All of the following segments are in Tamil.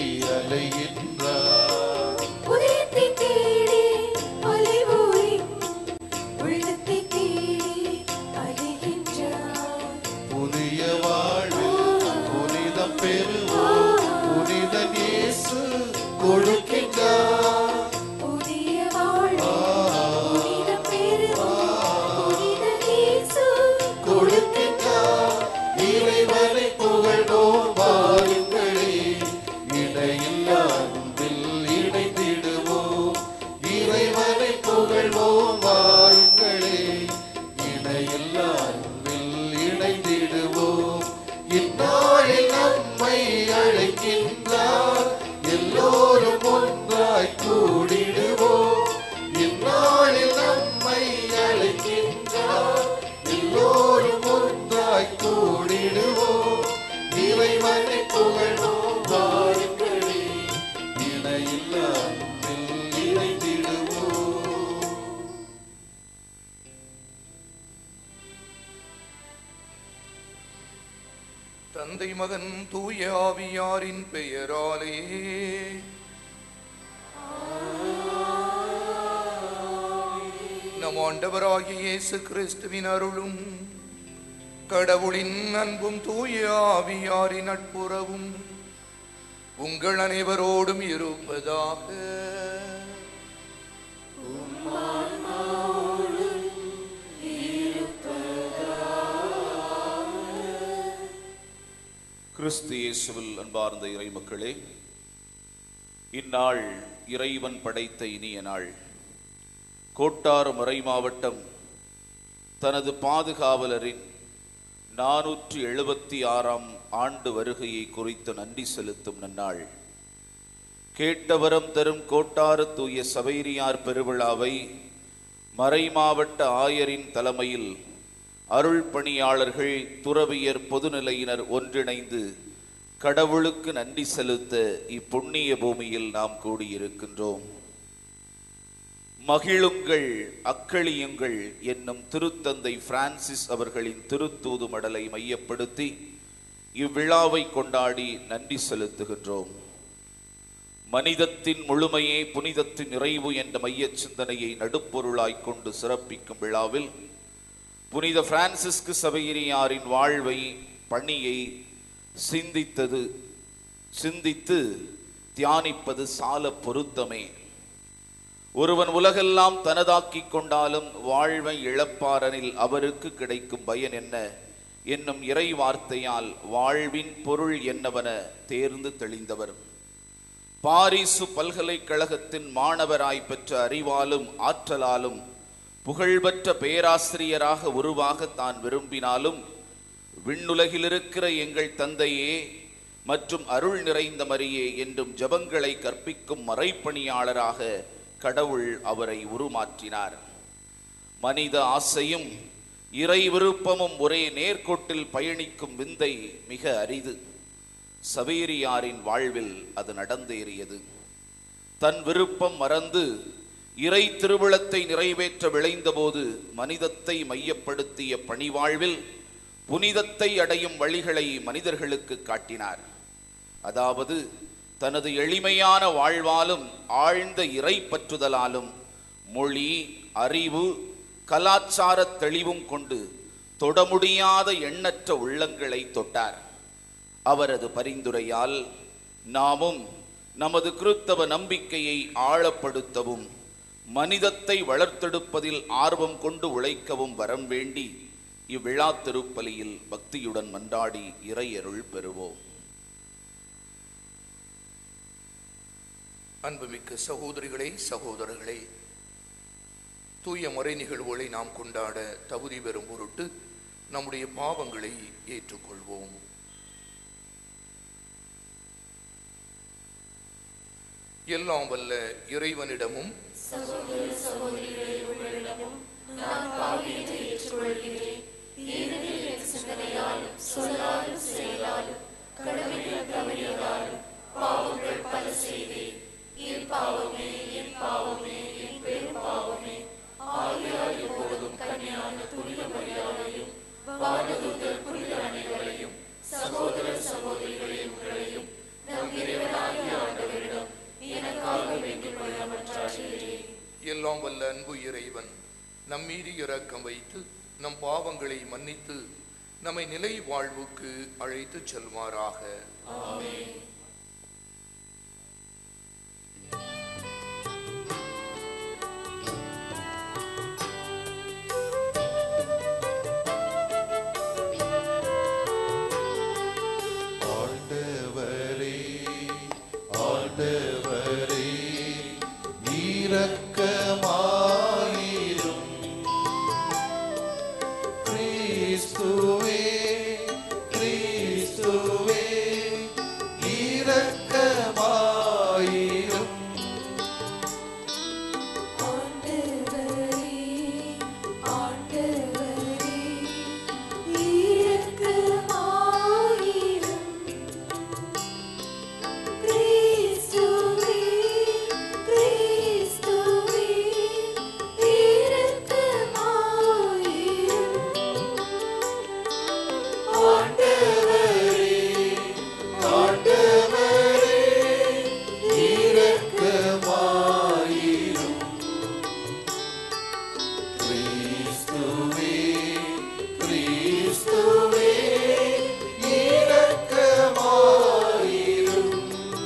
அலைகின்றார் உதயத்தை தேடி அலைவோரின் உள்ளத்தை தேடி அலைகின்றார் புதிய வாழ்வில் புனிதம் பெறுவோம் புனித இயேசு கொடுக்கின்றார் புதிய வாழ்வு புனிதம் பெறுவோம் புனித இயேசு கொடுக்கின்றார் இறைவனை புகழ்வோம் வாருங்களே இணையில்லா அன்பில் இணைந்திடுவோம் இறைவனை புகழ்வோம் வாருங்களே இணையில்லா அன்பில் இணைந்திடுவோம் இந்நாளில் நம்மை அழைக்கின்றார் எல்லோரும் ஒன்றாய் கூடிடுவோம் இந்நாளில் நம்மை அழைக்கின்றார் எல்லோரும் ஒன்றாய் கூடிடுவோம் இறைவனை புகழ்வோம் வாருங்களே இணையில்லா அன்பில் இணைந்திடுவோம் தந்தை மகன் தூய ஆவியாரின் பெயராலே நம் ஆண்டவராகிய இயேசு கிறிஸ்துவின் அருளும் கடவுளின் அன்பும் தூய ஆவியாரின் நட்புறவும் உங்கள் அனைவரோடும் இருப்பதாக கிறிஸ்து இயேசுவில் அன்பார்ந்த இறை மக்களே இந்நாள் இறைவன் படைத்த இனிய நாள் கோட்டாறு மறை மாவட்டம் தனது பாதுகாவலரின் நானூற்றி எழுபத்தி ஆறாம் ஆண்டு வருகையை குறித்து நன்றி செலுத்தும் நன்னாள் கேட்டவரம் தரும் கோட்டாறு தூய சபைரியார் பெருவிழாவை மறை மாவட்ட ஆயரின் தலைமையில் அருள் பணியாளர்கள் துறவியர் பொதுநிலையினர் ஒன்றிணைந்து கடவுளுக்கு நன்றி செலுத்த இப்புண்ணிய பூமியில் நாம் கூடியிருக்கின்றோம் மகிழுங்கள் அக்களியுங்கள் என்னும் திருத்தந்தை பிரான்சிஸ் அவர்களின் திருத்தூது மடலை மையப்படுத்தி இவ்விழாவை கொண்டாடி நன்றி செலுத்துகின்றோம் மனிதத்தின் முழுமையே புனிதத்தின் நிறைவு என்ற மையச் சிந்தனையை நடுப்பொருளாய்க் கொண்டு சிறப்பிக்கும் விழாவில் புனித பிரான்சிஸ்கு சபையிரியாரின் வாழ்வை பணியை சிந்தித்தது சிந்தித்து தியானிப்பது சால பொருத்தமே ஒருவன் உலகெல்லாம் தனதாக்கிக் கொண்டாலும் வாழ்வை இழப்பாரனில் அவருக்கு கிடைக்கும் பயன் என்ன என்னும் இறை வார்த்தையால் வாழ்வின் பொருள் என்னவென தேர்ந்து தெளிந்தவர் பாரிசு பல்கலைக்கழகத்தின் மாணவராய் பெற்ற அறிவாலும் ஆற்றலாலும் புகழ்பெற்ற பேராசிரியராக உருவாக தான் விரும்பினாலும் விண்ணுலகில் இருக்கிற எங்கள் தந்தையே மற்றும் அருள் நிறைந்த மரியே என்றும் ஜபங்களை கற்பிக்கும் மறைப்பணியாளராக கடவுள் அவரை உருமாற்றினார் மனித ஆசையும் இறை விருப்பமும் ஒரே நேர்கோட்டில் பயணிக்கும் விந்தை மிக அரிது சவேரியாரின் வாழ்வில் அது நடந்தேறியது தன் விருப்பம் மறந்து இறை திருவிழத்தை நிறைவேற்ற விளைந்தபோது மனிதத்தை மையப்படுத்திய பணிவாழ்வில் புனிதத்தை அடையும் வழிகளை மனிதர்களுக்கு காட்டினார் அதாவது தனது எளிமையான வாழ்வாலும் ஆழ்ந்த இறை பற்றுதலாலும் மொழி அறிவு கலாச்சார தெளிவும் கொண்டு தொட முடியாத எண்ணற்ற உள்ளங்களை தொட்டார் அவரது பரிந்துரையால் நாமும் நமது கிறித்தவ நம்பிக்கையை ஆழப்படுத்தவும் மனிதத்தை வளர்த்தெடுப்பதில் ஆர்வம் கொண்டு உழைக்கவும் வரம் வேண்டி இவ்விழா திருப்பலியில் பக்தியுடன் மன்றாடி இறையருள் பெறுவோம் அன்புமிக்க சகோதரிகளே சகோதரர்களே தூய முறை நிகழ்வுகளை நாம் கொண்டாட தகுதி பெறும் பொருட்டு நம்முடைய பாவங்களை ஏற்றுக்கொள்வோம் எல்லாம் வல்ல இறைவனிடமும் சகோதர சகோதரிகளே உங்களையும் நம் இறைவனாகிய எல்லாம் வல்ல அன்பு இறைவன் நம் மீது இரக்கம் வைத்து நம் பாவங்களை மன்னித்து நம்மை நிலை வாழ்வுக்கு அழைத்துச் செல்வாராக ஆண்டவரே ஆண்டவரே இரக்கமாயிரும் கிறிஸ்துவே கிறிஸ்துவே இரக்கமாயிரும் ஆண்டவரே ஆண்டவரே இரக்கமாயிரும் கிறிஸ்துவே கிறிஸ்துவே இரக்கமாயிரும் ஆண்டவரே ஆண்டவரே இரக்கமாயிரும் கிறிஸ்துவே கிறிஸ்துவே இரக்கமாயிரும்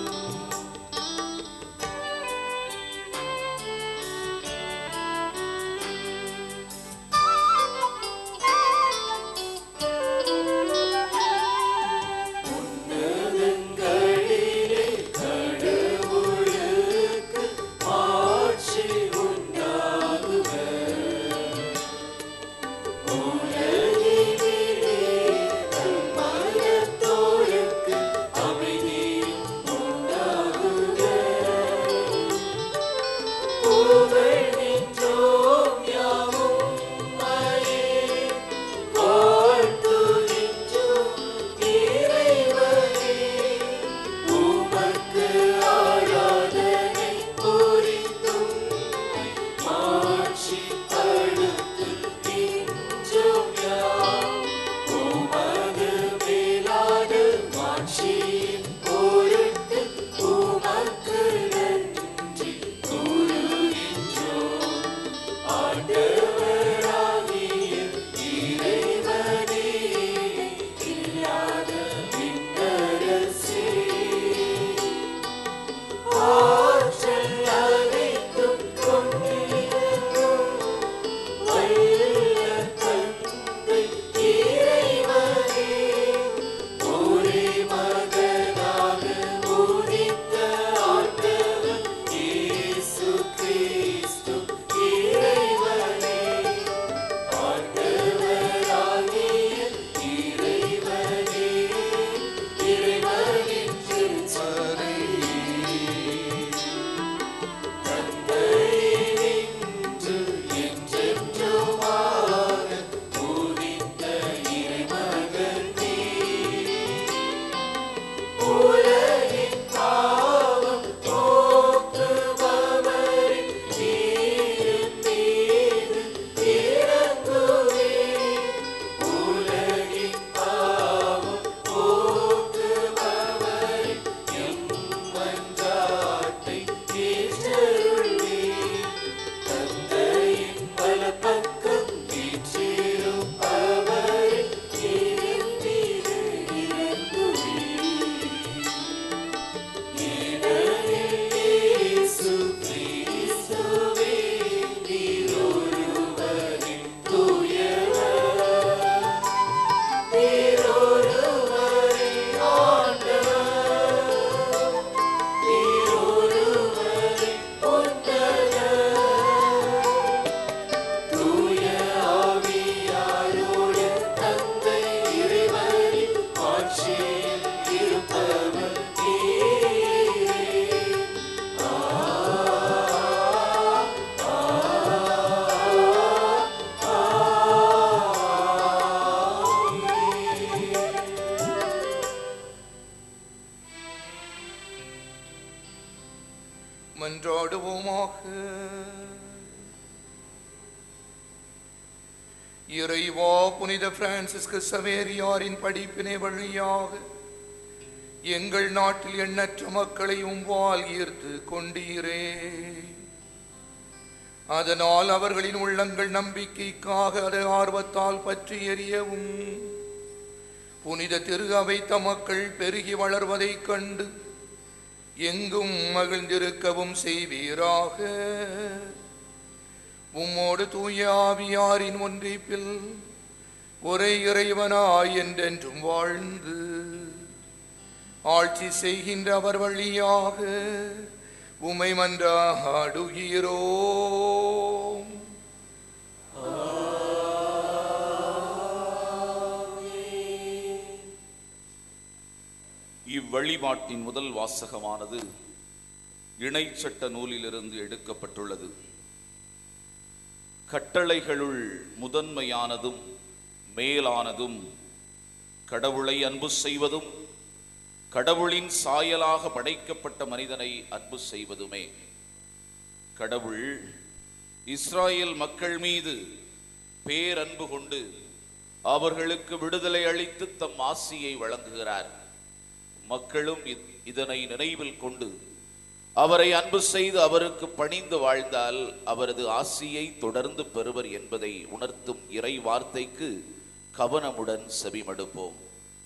மன்றாடுவோமாக இறைவா புனித பிரான்சிஸ்கு சவேரியாரின் படிப்பினை வழியாக எங்கள் நாட்டில் எண்ணற்ற மக்களை உம்பால் ஈர்த்து கொண்டீரே அதனால் அவர்களின் உள்ளங்கள் நம்பிக்கைக்காக அதை ஆர்வத்தால் பற்றி எறியவும் புனித திரு அவைத்த மக்கள் பெருகி வளர்வதைக் கண்டு எங்கும் மகிழ்ந்திருக்கவும் செய்வீராக உம்மோடு தூய ஆவியாரின் ஒன்றிப்பில் ஒரே இறைவனாய் என்றென்றும் வாழ்ந்து ஆட்சி செய்கின்ற அவர் வழியாக உமை மன்றாடுகிறோம் இவ்வழிபாட்டின் முதல் வாசகமானது இணைச்சட்ட நூலிலிருந்து எடுக்கப்பட்டுள்ளது கட்டளைகளுள் முதன்மையானதும் மேலானதும் கடவுளை அன்பு செய்வதும் கடவுளின் சாயலாக படைக்கப்பட்ட மனிதனை அன்பு செய்வதுமே கடவுள் இஸ்ராயேல் மக்கள் மீது பேரன்பு கொண்டு அவர்களுக்கு விடுதலை அளித்து தம் ஆசியை வழங்குகிறார் மக்களும் இத்- இதனை நினைவில் கொண்டு அவரை அன்பு செய்து அவருக்கு பணிந்து வாழ்ந்தால் அவரது ஆசியை தொடர்ந்து பெறுவர் என்பதை உணர்த்தும் இறை வார்த்தைக்கு கவனமுடன் செவிமடுப்போம்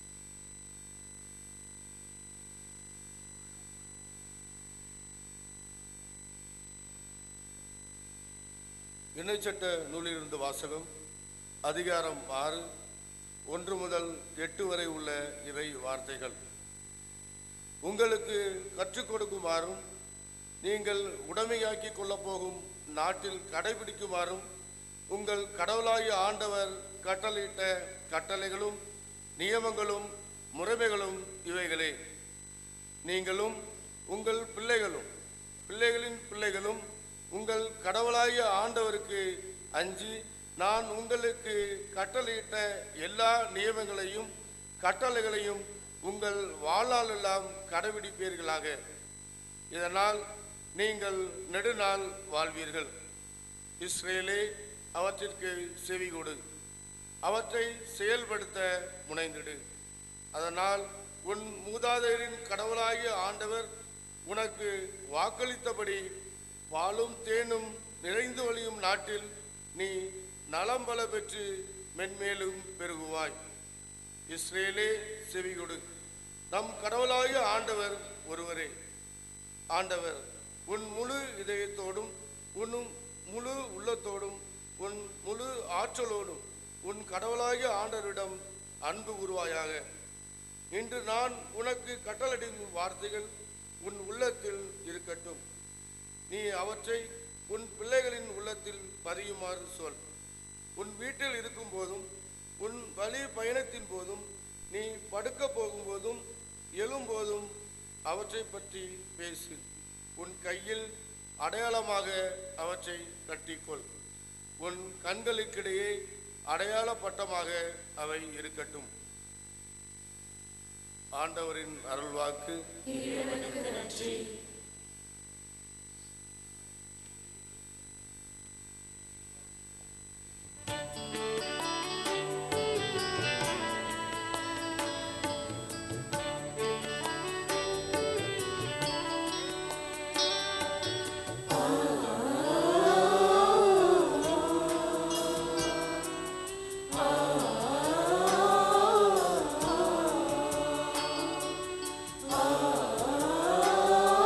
இணைச்சட்ட நூலிலிருந்து வாசகம் அதிகாரம் ஆறு ஒன்று முதல் எட்டு வரை உள்ள இறை வார்த்தைகள் உங்களுக்கு கற்றுக் கொடுக்குமாறும் நீங்கள் உடைமையாக்கிக் கொள்ளப் போகும் நாட்டில் கடைபிடிக்குமாறும் உங்கள் கடவுளாகிய ஆண்டவர் கட்டளையிட்ட கட்டளைகளும் நியமங்களும் முறைமைகளும் இவைகளே நீங்களும் உங்கள் பிள்ளைகளும் பிள்ளைகளின் பிள்ளைகளும் உங்கள் கடவுளாகிய ஆண்டவருக்கு அஞ்சி நான் உங்களுக்கு கட்டளையிட்ட எல்லா நியமங்களையும் கட்டளைகளையும் உங்கள் வாழ்நாளெல்லாம் கடைபிடிப்பீர்களாக இதனால் நீங்கள் நெடுநாள் வாழ்வீர்கள் இஸ்ரேலே அவற்றிற்கு செவி கொடு அவற்றை செயல்படுத்த முனைந்திடு அதனால் உன் மூதாதையரின் கடவுளாகிய ஆண்டவர் உனக்கு வாக்களித்தபடி பாலும் தேனும் நிறைந்து வழியும் நாட்டில் நீ நலம் பல பெற்று மென்மேலும் பெருகுவாய் இஸ்ரேலே செவிகொடு நம் கடவுளாகிய ஆண்டவர் ஒருவரே ஆண்டவர் உன் முழு இதயத்தோடும் உன் முழு உள்ளத்தோடும் உன் முழு ஆற்றலோடும் உன் கடவுளாகிய ஆண்டவரிடம் அன்பு கூறுவாயாக இன்று நான் உனக்கு கட்டளடிக்கும் வார்த்தைகள் உன் உள்ளத்தில் இருக்கட்டும் நீ அவற்றை உன் பிள்ளைகளின் உள்ளத்தில் பதியுமாறு சொல் உன் வீட்டில் இருக்கும் போதும் உன் வழி பயணத்தின் போதும் நீ படுக்க போகும்போதும் எழும்போதும் அவற்றை பற்றி பேசு உன் கையில் அடையாளமாக அவற்றை கட்டிக்கொள் உன் கண்களுக்கிடையே அடையாள பட்டமாக அவை இருக்கட்டும் ஆண்டவரின் அருள்வாக்கு ஆ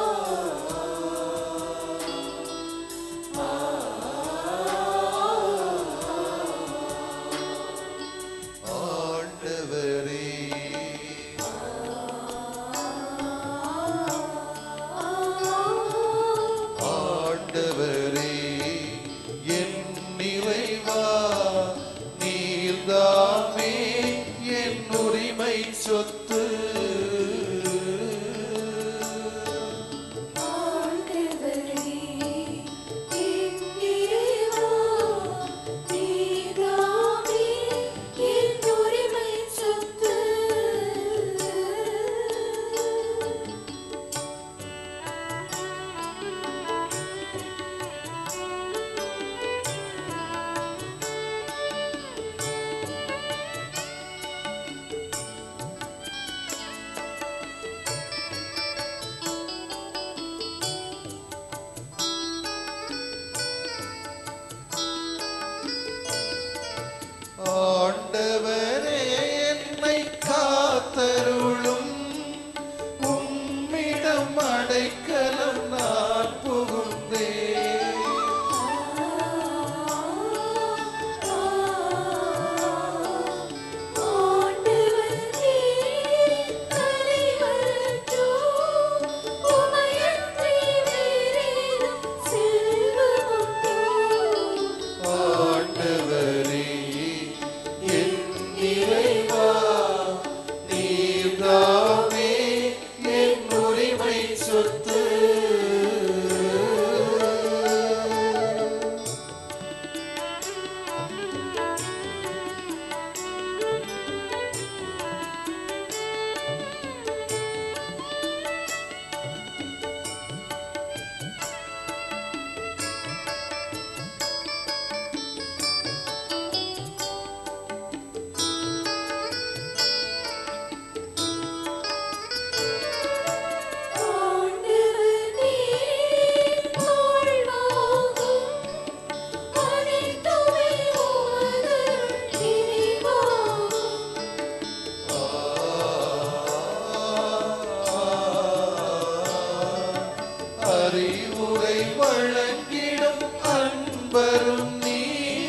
அறிவுரை வழங்கிடும் அன்பரும் நீ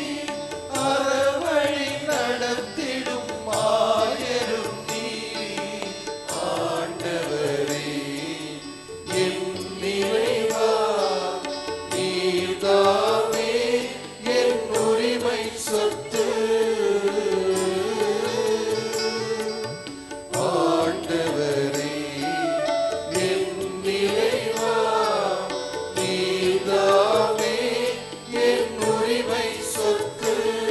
அறவழி நடத்திடும் மாயரும் நீ ஆண்டவரே என் நிறைவா நீதாமே என் உரிமை சொத்து ஆண்டவரே என் நிறைவா நீதாமே என் உரிமை சொத்து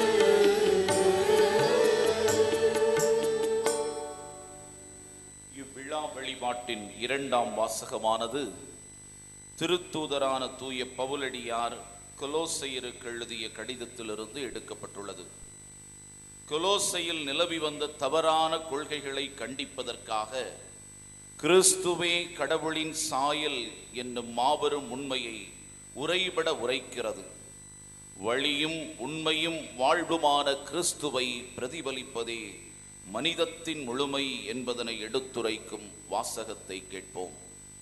இவ்விழா வழிபாட்டின் இரண்டாம் வாசகமானது திருத்தூதரான தூய பவுலடியார் கொலோசையருக்கு எழுதிய கடிதத்திலிருந்து எடுக்கப்பட்டுள்ளது கொலோசையில் நிலவி வந்த தவறான கொள்கைகளை கண்டிப்பதற்காக கிறிஸ்துவே கடவுளின் சாயல் என்னும் மாபெரும் உண்மையை உரைபட உரைக்கிறது வழியும் உண்மையும் வாழ்வுமான கிறிஸ்துவை பிரதிபலிப்பதே மனிதத்தின் முழுமை என்பதனை எடுத்துரைக்கும் வாசகத்தை கேட்போம்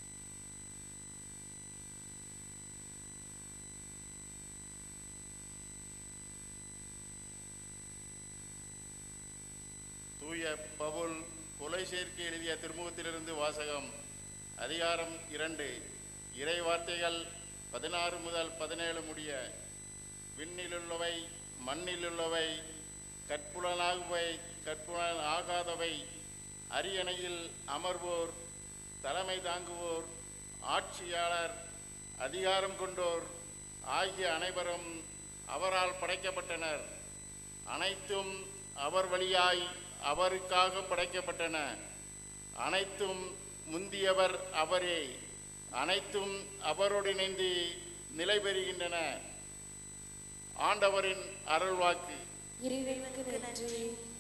தூய பவுல் கொலை சேர்க்கை எழுதிய திருமுகத்திலிருந்து வாசகம் அதிகாரம் இரண்டு இறை வார்த்தைகள் பதினாறு முதல் பதினேழு முடிய விண்ணிலுள்ளவை மண்ணிலுள்ளவை கற்புலனாகுவை கற்புலன் ஆகாதவை அரியணையில் அமர்வோர் தலைமை தாங்குவோர் ஆட்சியாளர் அதிகாரம் கொண்டோர் ஆகிய அனைவரும் அவரால் படைக்கப்பட்டனர் அனைத்தும் அவர் வழியாய் அவருக்காக படைக்கப்பட்டன அனைத்தும் முந்தியவர் அவரே அனைத்தும் அவரோடு இணைந்து நிலை பெறுகின்றன ஆண்டவரின் அருள்வாக்கு இறைவனுக்கு நன்றி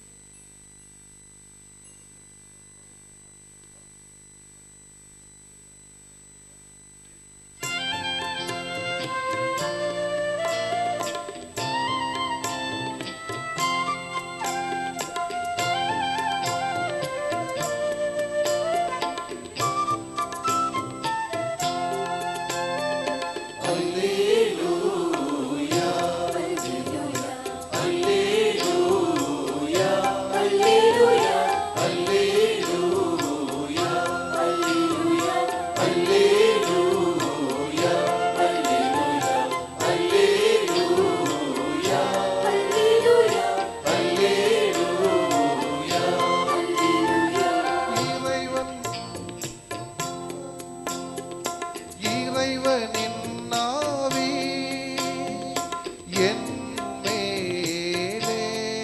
இறைவன் இறைவனின் நாவி என் மேலே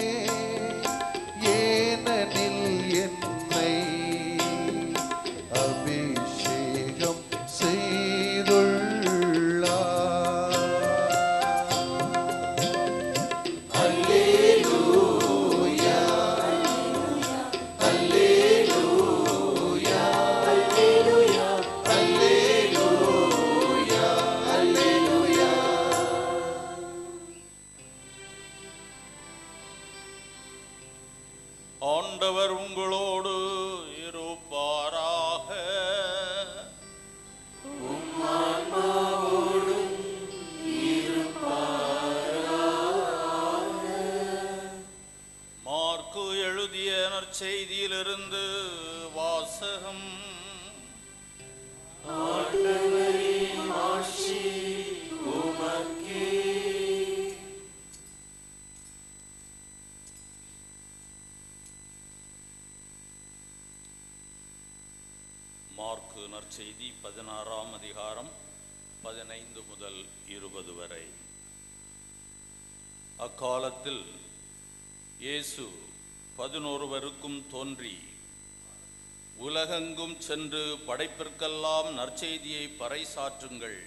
ஏனெனில் என்னை அபிஷேகம் செய்துள்ளார் ஆண்டவர் உங்களோடு இருப்பாராக மார்க்கு எழுதிய நற்செய்தியிலிருந்து வாசகம் மார்க்கு நற்செய்தி பதினாறாம் அதிகாரம் பதினைந்து முதல் இருபது வரை அக்காலத்தில் இயேசு பதினொருவருக்கும் தோன்றி உலகெங்கும் சென்று படைப்பிற்கெல்லாம் நற்செய்தியை பறைசாற்றுங்கள்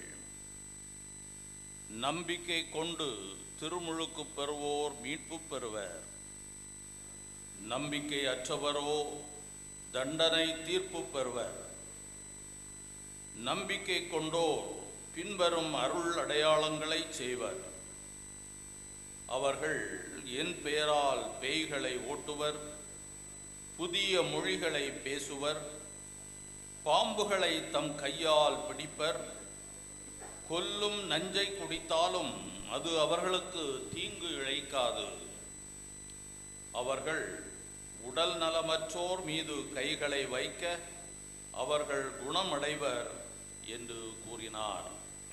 நம்பிக்கை கொண்டு திருமுழுக்கு பெறுவோர் மீட்பு பெறுவர் நம்பிக்கை அற்றவரோ தண்டனை தீர்ப்பு பெறுவர் நம்பிக்கை கொண்டோர் பின்வரும் அருள் அடையாளங்களை செய்வர் அவர்கள் என் பெயரால் பேய்களை ஓட்டுவர் புதிய மொழிகளை பேசுவர் பாம்புகளை தம் கையால் பிடிப்பர் கொல்லும் நஞ்சை குடித்தாலும் அது அவர்களுக்கு தீங்கு இழைக்காது அவர்கள் உடல் நலமற்றோர் மீது கைகளை வைக்க அவர்கள் குணமடைவர் என்று கூறினார்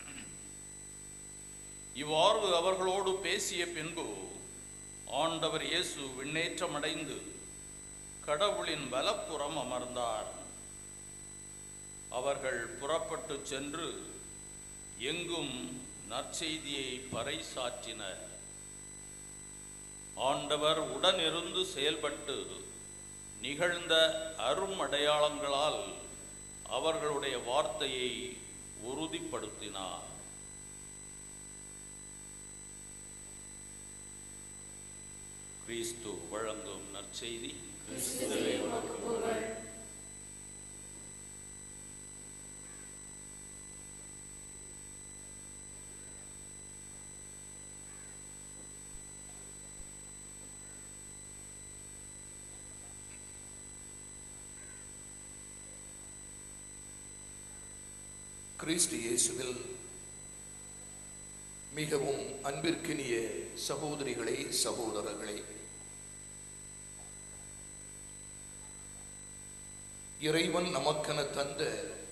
இவ்வாறு அவர்களோடு பேசிய பின்பு ஆண்டவர் இயேசு விண்ணேற்றமடைந்து கடவுளின் வலப்புறம் அமர்ந்தார் அவர்கள் புறப்பட்டு சென்று எங்கும் நற்செய்தியை பறைசாற்றினர் ஆண்டவர் உடனிருந்து செயல்பட்டு நிகழ்ந்த அரும் அடையாளங்களால் அவர்களுடைய வார்த்தையை உறுதிப்படுத்தினார் கிறிஸ்து வழங்கும் நற்செய்தி கிறிஸ்து இயேசுவில் மிகவும் அன்பிற்கினிய சகோதரிகளே சகோதரர்களே இறைவன் நமக்கென தந்த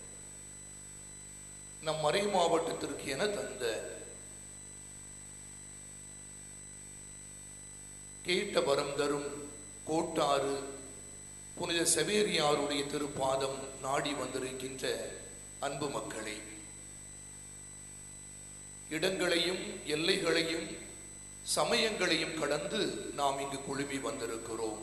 நம் மறை மாவட்டத்திற்கு என தந்த கேட்ட வரம் தரும் கோட்டாறு புனித செவேரியாருடைய திருப்பாதம் நாடி வந்திருக்கின்ற அன்பு மக்களே இடங்களையும் எல்லைகளையும் சமயங்களையும் கடந்து நாம் இங்கு குழுமி வந்திருக்கிறோம்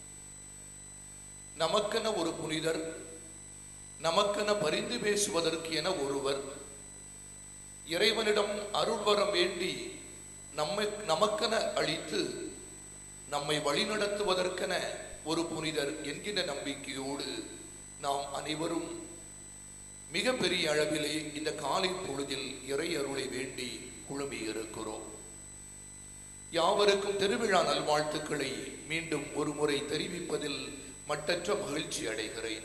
நமக்கென ஒரு புனிதர் நமக்கென பரிந்து பேசுவதற்கு என ஒருவர் இறைவனிடம் அருள்வரம் வேண்டி நம்மை நமக்கென அளித்து நம்மை வழிநடத்துவதற்கென ஒரு புனிதர் என்கின்ற நம்பிக்கையோடு நாம் அனைவரும் மிக பெரிய அளவிலே இந்த காலை பொழுதில் இறை அருளை வேண்டி குழுமி இருக்கிறோம் யாவருக்கும் திருவிழா நல்வாழ்த்துக்களை மீண்டும் ஒரு முறை தெரிவிப்பதில் மட்டற்ற மகிழ்ச்சி அடைகிறேன்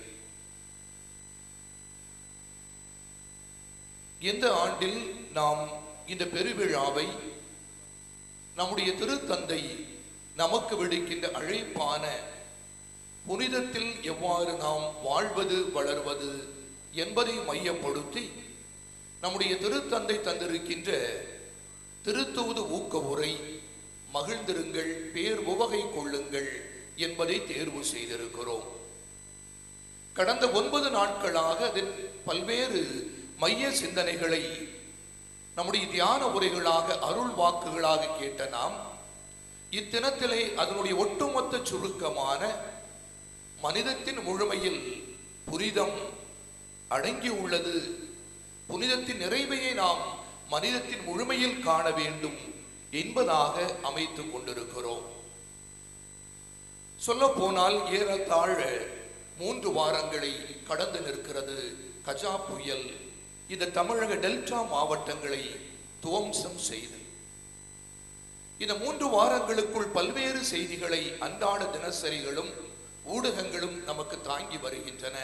இந்த ஆண்டில் நாம் இந்த பெருவிழாவை நம்முடைய திருத்தந்தை நமக்கு விடுக்கின்ற அழைப்பான புனிதத்தில் எவ்வாறு நாம் வாழ்வது வளர்வது என்பதை மையப்படுத்தி நம்முடைய திருத்தந்தை தந்திருக்கின்ற திருத்தூது ஊக்க உரை மகிழ்ந்திருங்கள் பேர் உவகை கொள்ளுங்கள் என்பதை தேர்வு செய்திருக்கிறோம் கடந்த ஒன்பது நாட்களாக அதில் பல்வேறு மைய சிந்தனைகளை நம்முடைய தியான உரைகளாக அருள் வாக்குகளாக கேட்ட நாம் இத்தினத்திலே அதனுடைய ஒட்டுமொத்த சுருக்கமான மனிதத்தின் முழுமையில் புனிதம் அடங்கி உள்ளது புனிதத்தின் நிறைவையை நாம் மனிதத்தின் முழுமையில் காண வேண்டும் என்பதாக அமைத்துக் கொண்டிருக்கிறோம் சொல்ல போனால் ஏறத்தாழ மூன்று வாரங்களை கடந்து நிற்கிறது கஜா புயல் இந்த தமிழக டெல்டா மாவட்டங்களை துவம்சம் செய்து இந்த மூன்று வாரங்களுக்குள் பல்வேறு செய்திகளை அன்றாட தினசரிகளும் ஊடகங்களும் நமக்கு தாங்கி வருகின்றன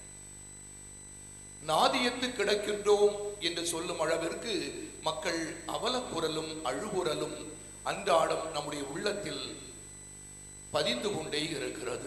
நாதியத்து கிடக்கின்றோம் என்று சொல்லும் அளவிற்கு மக்கள் அவலக்குரலும் அழுகுரலும் அன்றாடம் நம்முடைய உள்ளத்தில் பதிந்து கொண்டே இருக்கிறது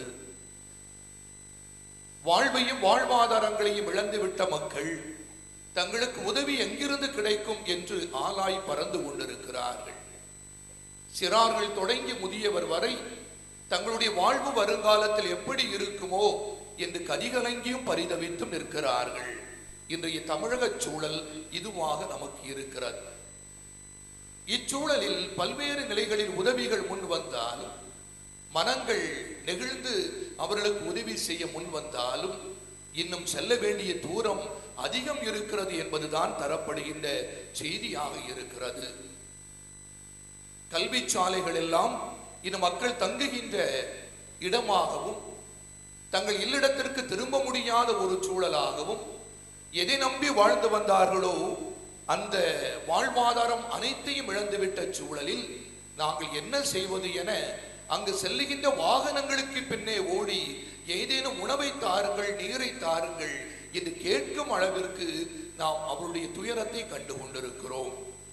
வாழ்வையும் வாழ்வாதாரங்களையும் இழந்துவிட்ட மக்கள் தங்களுக்கு உதவி எங்கிருந்து கிடைக்கும் என்று ஆலாய் பறந்து கொண்டிருக்கிறார்கள் சிறார்கள் தொடங்கி முதியவர் வரை தங்களுடைய வாழ்வு வருங்காலத்தில் எப்படி இருக்குமோ என்று கதிகலங்கியும் பரிதவித்தும் நிற்கிறார்கள் இன்றைய தமிழக சூழல் இதுவாக நமக்கு இருக்கிறது இச்சூழலில் பல்வேறு நிலைகளில் உதவிகள் முன் வந்தால் மனங்கள் நெகிழ்ந்து அவர்களுக்கு உதவி செய்ய முன் வந்தாலும் இன்னும் செல்ல வேண்டிய தூரம் அதிகம் இருக்கிறது என்பதுதான் தரப்படுகின்ற செய்தியாக இருக்கிறது கல்வி சாலைகள் எல்லாம் இந்த மக்கள் தங்குகின்ற இடமாகவும் தங்கள் இல்லிடத்திற்கு திரும்ப முடியாத ஒரு சூழலாகவும் எதை நம்பி வாழ்ந்து வந்தார்களோ அந்த வாழ்வாதாரம் அனைத்தையும் இழந்துவிட்ட சூழலில் நாங்கள் என்ன செய்வது என அங்கு செல்லுகின்ற வாகனங்களுக்கு பின்னே ஓடி ஏதேனும் உணவை தாருங்கள் நீரை தாருங்கள் என்று கேட்கும் அளவிற்கு நாம் அவருடைய துயரத்தை கண்டு கொண்டிருக்கிறோம்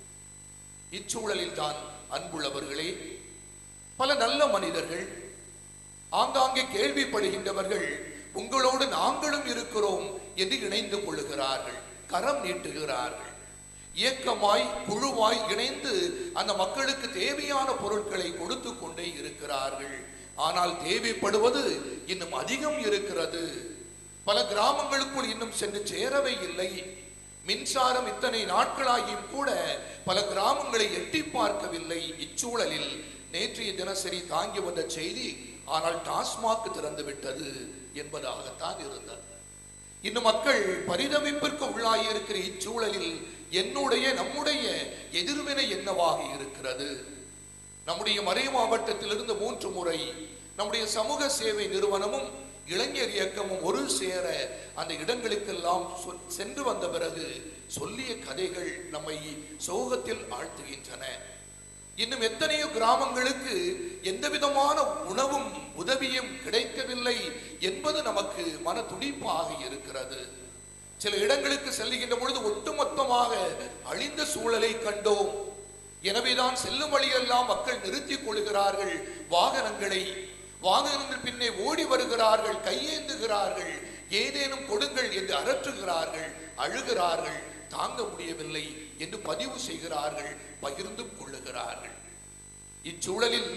இச்சூழலில் தான் அன்புள்ளவர்களே பல நல்ல மனிதர்கள் ஆங்காங்கே கேள்விப்படுகின்றவர்கள் உங்களோடு நாங்களும் இருக்கிறோம் என்று இணைந்து கொள்ளுகிறார்கள் கரம் நீட்டுகிறார்கள் இயக்கமாய் குழுவாய் இணைந்து அந்த மக்களுக்கு தேவையான பொருட்களை கொடுத்து கொண்டே இருக்கிறார்கள் ஆனால் தேவைப்படுவது இன்னும் அதிகம் இருக்கிறது பல கிராமங்களுக்குள் இன்னும் சென்று சேரவே இல்லை மின்சாரம் இத்தனை நாட்களாகியும் கூட பல கிராமங்களை எட்டி பார்க்கவில்லை இச்சூழலில் நேற்றைய தினசரி தாங்கி வந்த செய்தி ஆனால் டாஸ்மாக் திறந்து விட்டது என்பதாகத்தான் இருந்தது இன்னும் மக்கள் பரிதவிப்பிற்கு உள்ளாகி இருக்கிற இச்சூழலில் என்னுடைய நம்முடைய எதிர்வினை என்னவாக இருக்கிறது நம்முடைய மறை மாவட்டத்திலிருந்து மூன்று முறை நம்முடைய சமூக சேவை நிறுவனமும் இளைஞர் இயக்கமும் ஒரு சேர அந்த இடங்களுக்கெல்லாம் சொ- சென்று வந்த பிறகு சொல்லிய கதைகள் நம்மை சோகத்தில் ஆழ்த்துகின்றன இன்னும் எத்தனையோ கிராமங்களுக்கு எந்த விதமான உணவும் உதவியும் கிடைக்கவில்லை என்பது நமக்கு மன துடிப்பாக இருக்கிறது சில இடங்களுக்கு செல்லுகின்ற பொழுது ஒட்டுமொத்தமாக அழிந்த சூழலை கண்டோம் எனவேதான் செல்லும் வழியெல்லாம் மக்கள் நிறுத்திக் கொள்கிறார்கள் வாகனங்களை வாகனங்கள் பின்னே ஓடி வருகிறார்கள் கையேந்துகிறார்கள் ஏதேனும் கொடுங்கள் என்று அரற்றுகிறார்கள் அழுகிறார்கள் தாங்க முடியவில்லை என்று பதிவு செய்கிறார்கள் பகிர்ந்து கொள்ளுகிறார்கள் இச்சூழலில்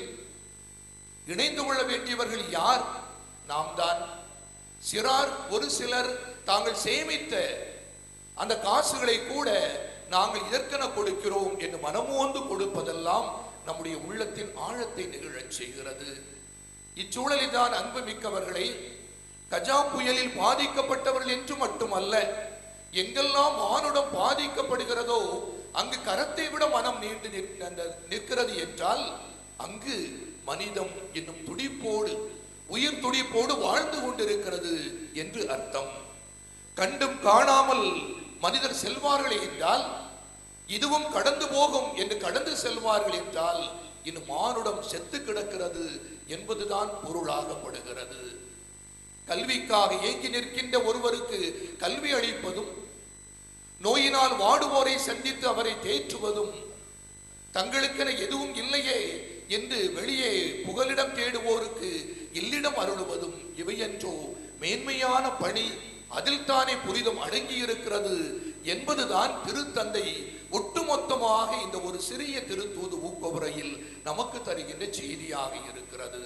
இணைந்து கொள்ள வேண்டியவர்கள் யார் நாம் தான் சிறார் ஒரு சிலர் தாங்கள் சேமித்த அந்த காசுகளை கூட நாங்கள் இதற்கென கொடுக்கிறோம் என்று மனமோந்து கொடுப்பதெல்லாம் நம்முடைய உள்ளத்தின் ஆழத்தை நிகழச் செய்கிறது இச்சூழலில் தான் அன்பு மிக்கவர்களை கஜா புயலில் பாதிக்கப்பட்டவர்கள் என்று மட்டுமல்ல எங்கெல்லாம் மானுடம் பாதிக்கப்படுகிறதோ அங்கு கரத்தை விட மனம் நீண்டு நிற்க- அந்த- நிற்கிறது என்றால் அங்கு மனிதம் என்னும் துடிப்போடு உயிர் துடிப்போடு வாழ்ந்து கொண்டிருக்கிறது என்று அர்த்தம் கண்டும் காணாமல் மனிதர் செல்வார்கள் என்றால் இதுவும் கடந்து போகும் என்று கடந்து செல்வார்கள் என்றால் இன்னும் மானுடம் செத்து கிடக்கிறது என்பதுதான் பொருளாகப்படுகிறது கல்விக்காக ஏங்கி நிற்கின்ற ஒருவருக்கு கல்வி அளிப்பதும் நோயினால் வாடுவோரை சந்தித்து அவரை தேற்றுவதும் தங்களுக்கென எதுவும் இல்லையே என்று வெளியே புகலிடம் தேடுவோருக்கு இல்லிடம் அருளுவதும் இவையன்றோ மேன்மையான பணி அதில் தானே புரிதம் அடங்கியிருக்கிறது என்பதுதான் திருத்தந்தை ஒட்டுமொத்தமாக இந்த ஒரு சிறிய திருத்தூது ஊக்கவுரையில் நமக்கு தருகின்ற செய்தியாக இருக்கிறது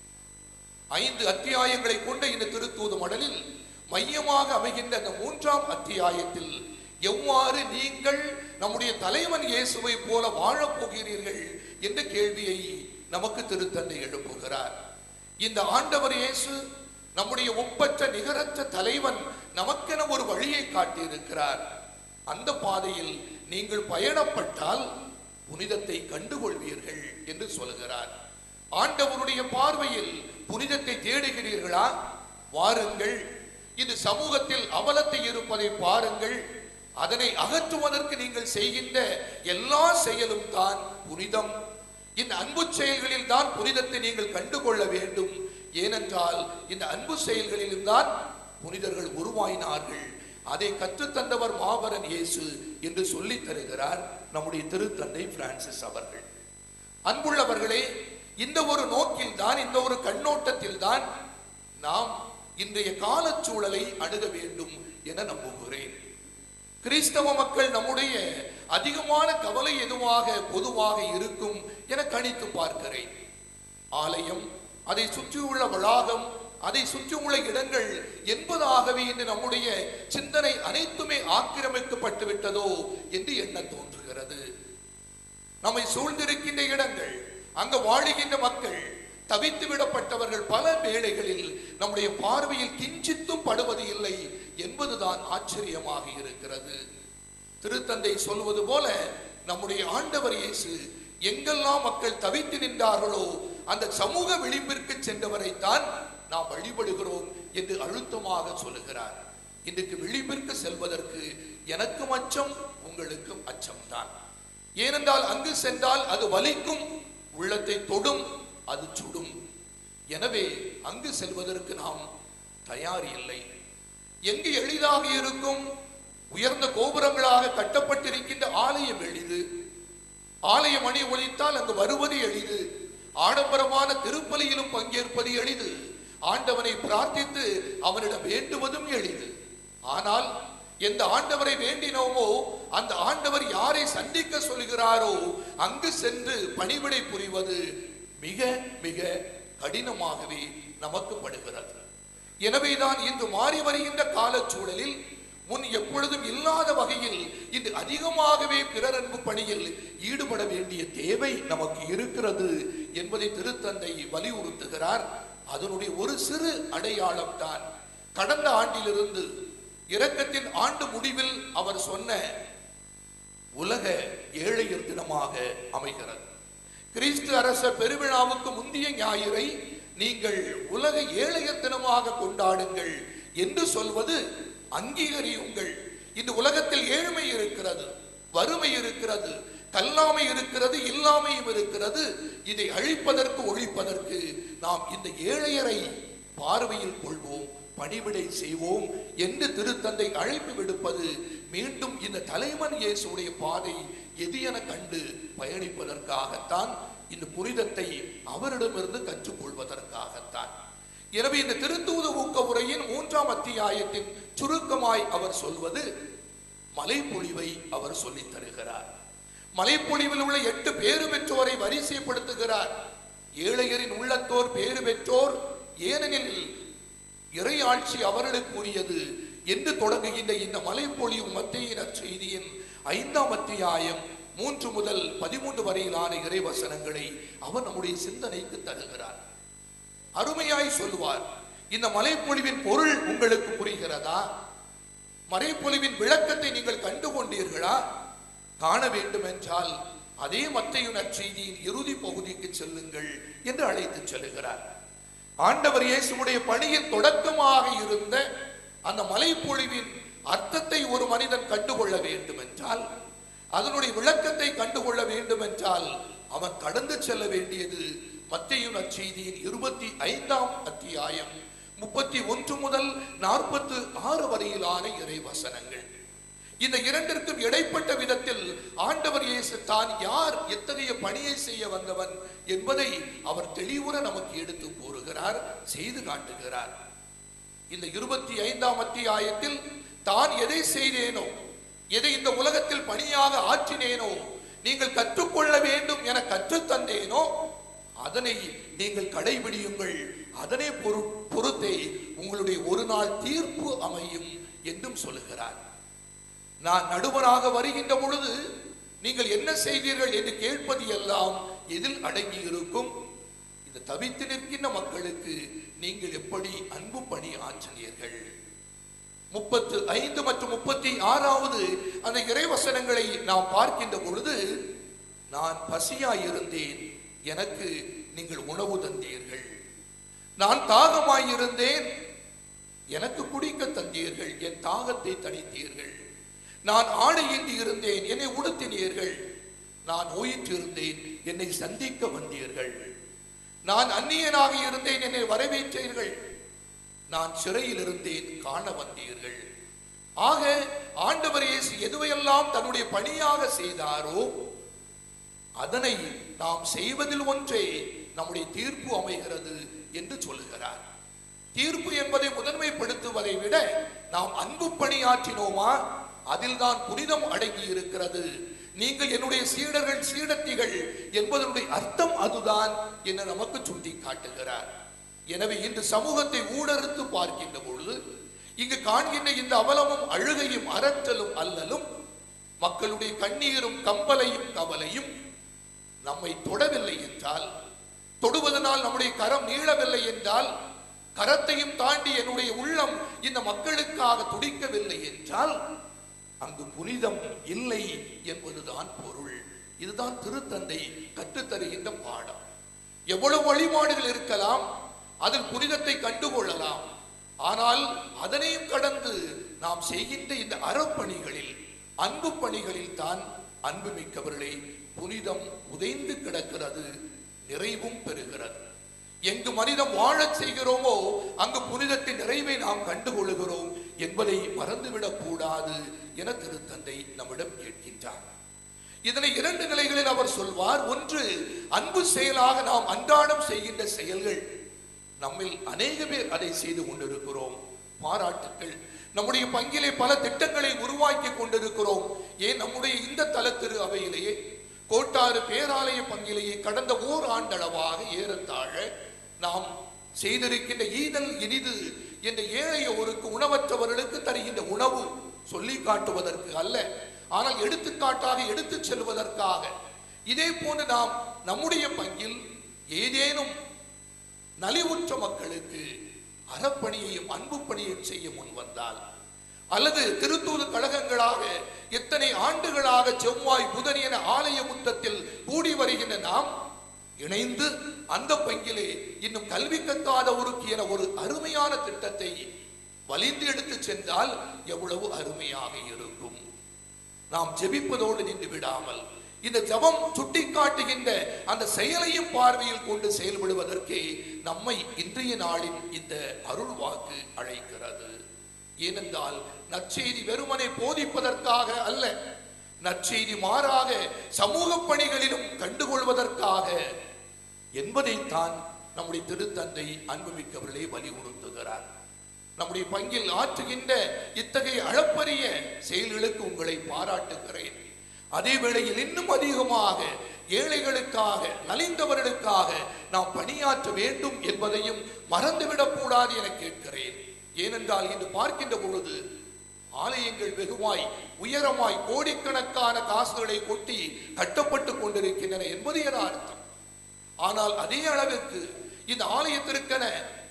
ஐந்து அத்தியாயங்களை கொண்ட இந்த திருத்தூது மடலில் மையமாக அமைகின்ற அந்த மூன்றாம் அத்தியாயத்தில் எவ்வாறு நீங்கள் நம்முடைய தலைவன் இயேசுவை போல வாழப் போகிறீர்கள் என்ற கேள்வியை நமக்கு திருத்தந்தை எழுப்புகிறார் இந்த ஆண்டவர் இயேசு நம்முடைய ஒப்பற்ற நிகரற்ற தலைவன் நமக்கென ஒரு வழியை காட்டியிருக்கிறார் அந்த பாதையில் நீங்கள் பயணப்பட்டால் புனிதத்தை கண்டுகொள்வீர்கள் என்று சொல்கிறார் ஆண்டவருடைய பார்வையில் புனிதத்தை தேடுகிறீர்களா வாருங்கள் இது சமூகத்தில் அவலத்தை இருப்பதை பாருங்கள் அதனை அகற்றுவதற்கு நீங்கள் செய்கின்ற எல்லா செயலும் தான் புனிதம் இந்த அன்பு செயல்களில் தான் புனிதத்தை நீங்கள் கண்டுகொள்ள வேண்டும் ஏனென்றால் இந்த அன்பு செயல்களிலும் தான் புனிதர்கள் உருவாயினார்கள் அதை கற்றுத்தந்தவர் மாபரன் இயேசு என்று சொல்லித் தருகிறார் நம்முடைய திருத்தந்தை பிரான்சிஸ் அவர்கள் அன்புள்ளவர்களே இந்த ஒரு நோக்கில் தான் இந்த ஒரு கண்ணோட்டத்தில் தான் நாம் இன்றைய காலச்சூழலை அணுக வேண்டும் என நம்புகிறேன் கிறிஸ்தவ மக்கள் நம்முடைய அதிகமான கவலை எதுவாக பொதுவாக இருக்கும் என கணித்து பார்க்கிறேன் ஆலயம் அதை சுற்றியுள்ள வளாகம் அதை சுற்றியுள்ள இடங்கள் என்பதாகவே இன்று நம்முடைய சிந்தனை அனைத்துமே ஆக்கிரமிக்கப்பட்டு விட்டதோ என்று எண்ண தோன்றுகிறது நம்மை சூழ்ந்திருக்கின்ற இடங்கள் அங்க வாழுகின்ற மக்கள் தவித்து விடப்பட்டவர்கள் பல வேளைகளில் நம்முடைய பார்வையில் கிஞ்சித்தும் படுவது இல்லை என்பதுதான் ஆச்சரியமாக இருக்கிறது திருத்தந்தை சொல்வது போல நம்முடைய ஆண்டவர் இயேசு எங்கெல்லாம் மக்கள் தவித்து நின்றார்களோ அந்த சமூக விளிம்பிற்கு சென்றவரைத்தான் நாம் வழிபடுகிறோம் என்று அழுத்தமாக சொல்லுகிறார் இன்றைக்கு விளிம்பிற்கு செல்வதற்கு எனக்கும் அச்சம் உங்களுக்கும் அச்சம்தான் ஏனென்றால் அங்கு சென்றால் அது வலிக்கும் உள்ளத்தை தொடும் அது சுடும் எனவே அங்கு செல்வதற்கு நாம் தயார் இல்லை எங்கு எளிதாக இருக்கும் உயர்ந்த கோபுரங்களாக கட்டப்பட்டிருக்கின்ற ஆலயம் எளிது ஆலய மணி ஒலித்தால் அங்கு வருவது எளிது ஆடம்பரமான திருப்பலியிலும் பங்கேற்பது எளிது ஆண்டவனை பிரார்த்தித்து அவனிடம் வேண்டுவதும் எளிது ஆனால் எந்த ஆண்டவரை வேண்டினோமோ அந்த ஆண்டவர் யாரை சந்திக்க சொல்கிறாரோ அங்கு சென்று பணிவிடை புரிவது மிக மிக கடினமாகவே நமக்கு படுகிறது எனவேதான் இன்று மாறி வருகின்ற காலச்சூழலில் முன் எப்பொழுதும் இல்லாத வகையில் இன்று அதிகமாகவே பிறர் அன்பு பணியில் ஈடுபட வேண்டிய தேவை நமக்கு இருக்கிறது என்பதை திருத்தந்தை வலியுறுத்துகிறார் அதனுடைய ஒரு சிறு அடையாளம் தான் கடந்த ஆண்டிலிருந்து இரக்கத்தின் ஆண்டு முடிவில் அவர் சொன்ன உலக ஏழையர் தினமாக அமைகிறது கிறிஸ்து அரச பெருவிழாவுக்கு முந்தைய ஞாயிறை நீங்கள் உலக ஏழையர் தினமாக கொண்டாடுங்கள் என்று சொல்வது அங்கீகரியுங்கள் இந்த உலகத்தில் ஏழ்மை இருக்கிறது வறுமை இருக்கிறது கல்லாமை இருக்கிறது இல்லாமையும் இருக்கிறது இதை அழிப்பதற்கு ஒழிப்பதற்கு நாம் இந்த ஏழையரை பார்வையில் கொள்வோம் பணிவிடை செய்வோம் என்று திருத்தந்தை அழைப்பு விடுப்பது மீண்டும் இந்த தலைவன் இயேசுடைய பாதை எது என கண்டு பயணிப்பதற்காகத்தான் இந்த புனிதத்தை அவரிடமிருந்து கற்றுக்கொள்வதற்காகத்தான் எனவே இந்த திருத்தூத ஊக்க உரையின் மூன்றாம் அத்தியாயத்தின் சுருக்கமாய் அவர் சொல்வது மலைப்பொழிவை அவர் சொல்லித் தருகிறார் மலைப்பொழிவில் உள்ள எட்டு பேறு பெற்றோரை வரிசைப்படுத்துகிறார் ஏழையரின் உள்ளத்தோர் பேறு பெற்றோர் ஏனெனில் இறையாட்சி அவர்களுக்குரியது என்று தொடங்குகின்ற இந்த மலைப்பொழிவு மத்திய செய்தியின் ஐந்தாம் அத்தியாயம் மூன்று முதல் பதிமூன்று வரையிலான இறைவசனங்களை அவர் நம்முடைய சிந்தனைக்கு தருகிறார் அருமையாய் சொல்லுவார் இந்த மலைப்பொழிவின் பொருள் உங்களுக்கு புரிகிறதா மலைப்பொழிவின் விளக்கத்தை நீங்கள் கண்டு கொண்டீர்களா காண வேண்டும் என்றால் அதே மத்தையு நற்செய்தியின் இறுதி பகுதிக்கு செல்லுங்கள் என்று அழைத்து செல்லுகிறார் ஆண்டவர் இயேசுடைய பணியின் தொடக்கமாக இருந்த அந்த மலைப்பொழிவின் அர்த்தத்தை ஒரு மனிதன் கண்டுகொள்ள வேண்டும் என்றால் அதனுடைய விளக்கத்தை கண்டுகொள்ள வேண்டும் என்றால் அவன் கடந்து செல்ல வேண்டியது மத்திய நற்செய்தியின் இருபத்தி ஐந்தாம் அத்தியாயம் முப்பத்தி ஒன்று முதல் நாற்பத்து ஆறு வரையிலான இறை வசனங்கள் இந்த இரண்டிற்கும் இடைப்பட்ட விதத்தில் ஆண்டவர் இயேசு தான் யார் எத்தகைய பணியை செய்ய வந்தவன் என்பதை அவர் தெளிவுற நமக்கு எடுத்து கூறுகிறார் செய்து காட்டுகிறார் இந்த இருபத்தி ஐந்தாம் அத்தியாயத்தில் தான் எதை செய்தேனோ எதை இந்த உலகத்தில் பணியாக ஆற்றினேனோ நீங்கள் கற்றுக்கொள்ள வேண்டும் என கற்றுத் தந்தேனோ அதனை நீங்கள் கடைபிடியுங்கள் அதனை பொரு பொறுத்தே உங்களுடைய ஒரு நாள் தீர்ப்பு அமையும் என்றும் சொல்லுகிறார் நான் நடுவராக வருகின்ற பொழுது நீங்கள் என்ன செய்தீர்கள் என்று கேட்பது எல்லாம் எதில் அடங்கி இருக்கும் இந்த தவித்து நிற்கின்ற மக்களுக்கு நீங்கள் எப்படி அன்பு பணி ஆற்றினீர்கள் முப்பத்து ஐந்து மற்றும் முப்பத்தி ஆறாவது அந்த இறைவசனங்களை நாம் பார்க்கின்ற பொழுது நான் பசியாய் இருந்தேன் எனக்கு நீங்கள் உணவு தந்தீர்கள் நான் தாகமாய் இருந்தேன் எனக்கு குடிக்க தந்தீர்கள் என் தாகத்தை தணித்தீர்கள் நான் ஆடையின்றி இருந்தேன் என்னை உடுத்தினீர்கள் நான் நோயிற்று இருந்தேன் என்னை சந்திக்க வந்தீர்கள் நான் அந்நியனாக இருந்தேன் என்னை வரவேற்றீர்கள் நான் சிறையில் இருந்தேன் காண வந்தீர்கள் ஆக ஆண்டவர் இயேசு எதுவையெல்லாம் தன்னுடைய பணியாக செய்தாரோ அதனை நாம் செய்வதில் ஒன்றே நம்முடைய தீர்ப்பு அமைகிறது என்று சொல்லுகிறார் தீர்ப்பு என்பதை முதன்மைப்படுத்துவதை விட நாம் அன்பு பணியாற்றினோமா அதில் தான் புனிதம் அடங்கி இருக்கிறது நீங்கள் என்னுடைய சீடர்கள் சீடத்திகள் என்பதனுடைய அர்த்தம் அதுதான் என்று நமக்கு சுட்டி காட்டுகிறார் எனவே இன்று சமூகத்தை ஊடறுத்து பார்க்கின்ற பொழுது இங்கு காண்கின்ற இந்த அவலமும் அழுகையும் அரற்றலும் அல்லலும் மக்களுடைய கண்ணீரும் கம்பலையும் கவலையும் நம்மை தொடவில்லை என்றால் தொடுவதனால் நம்முடைய கரம் நீளவில்லை என்றால் கரத்தையும் தாண்டி என்னுடைய உள்ளம் இந்த மக்களுக்காக துடிக்கவில்லை என்றால் அங்கு புனிதம் இல்லை என்பதுதான் பொருள் இதுதான் திருத்தந்தை கற்றுத்தருகின்ற பாடம் எவ்வளவு வழிபாடுகள் இருக்கலாம் அதில் புனிதத்தை கண்டுகொள்ளலாம் ஆனால் அதனையும் கடந்து நாம் செய்கின்ற இந்த அறப்பணிகளில் அன்பு பணிகளில் தான் அன்பு மிக்கவர்களே புனிதம் உதைந்து கிடக்கிறது நிறைவும் பெறுகிறது எங்கு மனிதம் வாழச் செய்கிறோமோ அங்கு புனிதத்தின் நிறைவை நாம் கண்டுகொள்கிறோம் என்பதை மறந்துவிடக் கூடாது என திருத்தந்தை நம்மிடம் கேட்கின்றார் இதனை இரண்டு நிலைகளில் அவர் சொல்வார் ஒன்று அன்பு செயலாக நாம் அன்றாடம் செய்கின்ற செயல்கள் நம்மில் அநேக பேர் அதை செய்து கொண்டிருக்கிறோம் பாராட்டுக்கள் நம்முடைய பங்கிலே பல திட்டங்களை உருவாக்கி கொண்டிருக்கிறோம் ஏன் நம்முடைய இந்த தலத்திரு அவையிலேயே கோட்டாறு பேராலய பங்கிலேயே கடந்த ஓர் ஆண்டளவாக ஏறத்தாழ நாம் செய்திருக்கின்ற ஈதல் இனிது என்ற ஏழையோருக்கு உணவற்றவர்களுக்கு தருகின்ற உணவு சொல்லி காட்டுவதற்கு அல்ல ஆனால் எடுத்துக்காட்டாக எடுத்துச் செல்வதற்காக இதே போன்று நாம் நம்முடைய பங்கில் ஏதேனும் நலிவுற்ற மக்களுக்கு அறப்பணியையும் அன்பு பணியையும் செய்ய முன் வந்தால் அல்லது திருத்தூது கழகங்களாக எத்தனை ஆண்டுகளாக செவ்வாய் புதன் என ஆலய முற்றத்தில் கூடி வருகின்ற நாம் இணைந்து அந்த பங்கிலே இன்னும் கல்வி கற்காதவருக்கு என ஒரு அருமையான திட்டத்தை வலிந்து எடுத்து சென்றால் எவ்வளவு அருமையாக இருக்கும் நாம் ஜெபிப்பதோடு நின்று விடாமல் இந்த ஜெபம் சுட்டிக்காட்டுகின்ற அந்த செயலையும் பார்வையில் கொண்டு செயல்படுவதற்கு நம்மை இன்றைய நாளின் இந்த அருள் வாக்கு அழைக்கிறது ஏனென்றால் நற்செய்தி வெறுமனை போதிப்பதற்காக அல்ல நற்செய்தி மாறாக சமூக பணிகளிலும் கண்டுகொள்வதற்காக என்பதைத்தான் நம்முடைய திருத்தந்தை அன்புமிக்கவர்களே வலியுறுத்துகிறார் நம்முடைய பங்கில் ஆற்றுகின்ற இத்தகைய அளப்பரிய செயல்களுக்கு உங்களை பாராட்டுகிறேன் அதே வேளையில் இன்னும் அதிகமாக ஏழைகளுக்காக நலிந்தவர்களுக்காக நாம் பணியாற்ற வேண்டும் என்பதையும் மறந்துவிடக் கூடாது என கேட்கிறேன் ஏனென்றால் இன்று பார்க்கின்ற பொழுது ஆலயங்கள் வெகுவாய் உயரமாய் கோடிக்கணக்கான காசுகளை கொட்டி கட்டப்பட்டு கொண்டிருக்கின்றன என்பது என அர்த்தம் ஆனால் அதே அளவிற்கு இந்த ஆலயத்திற்கென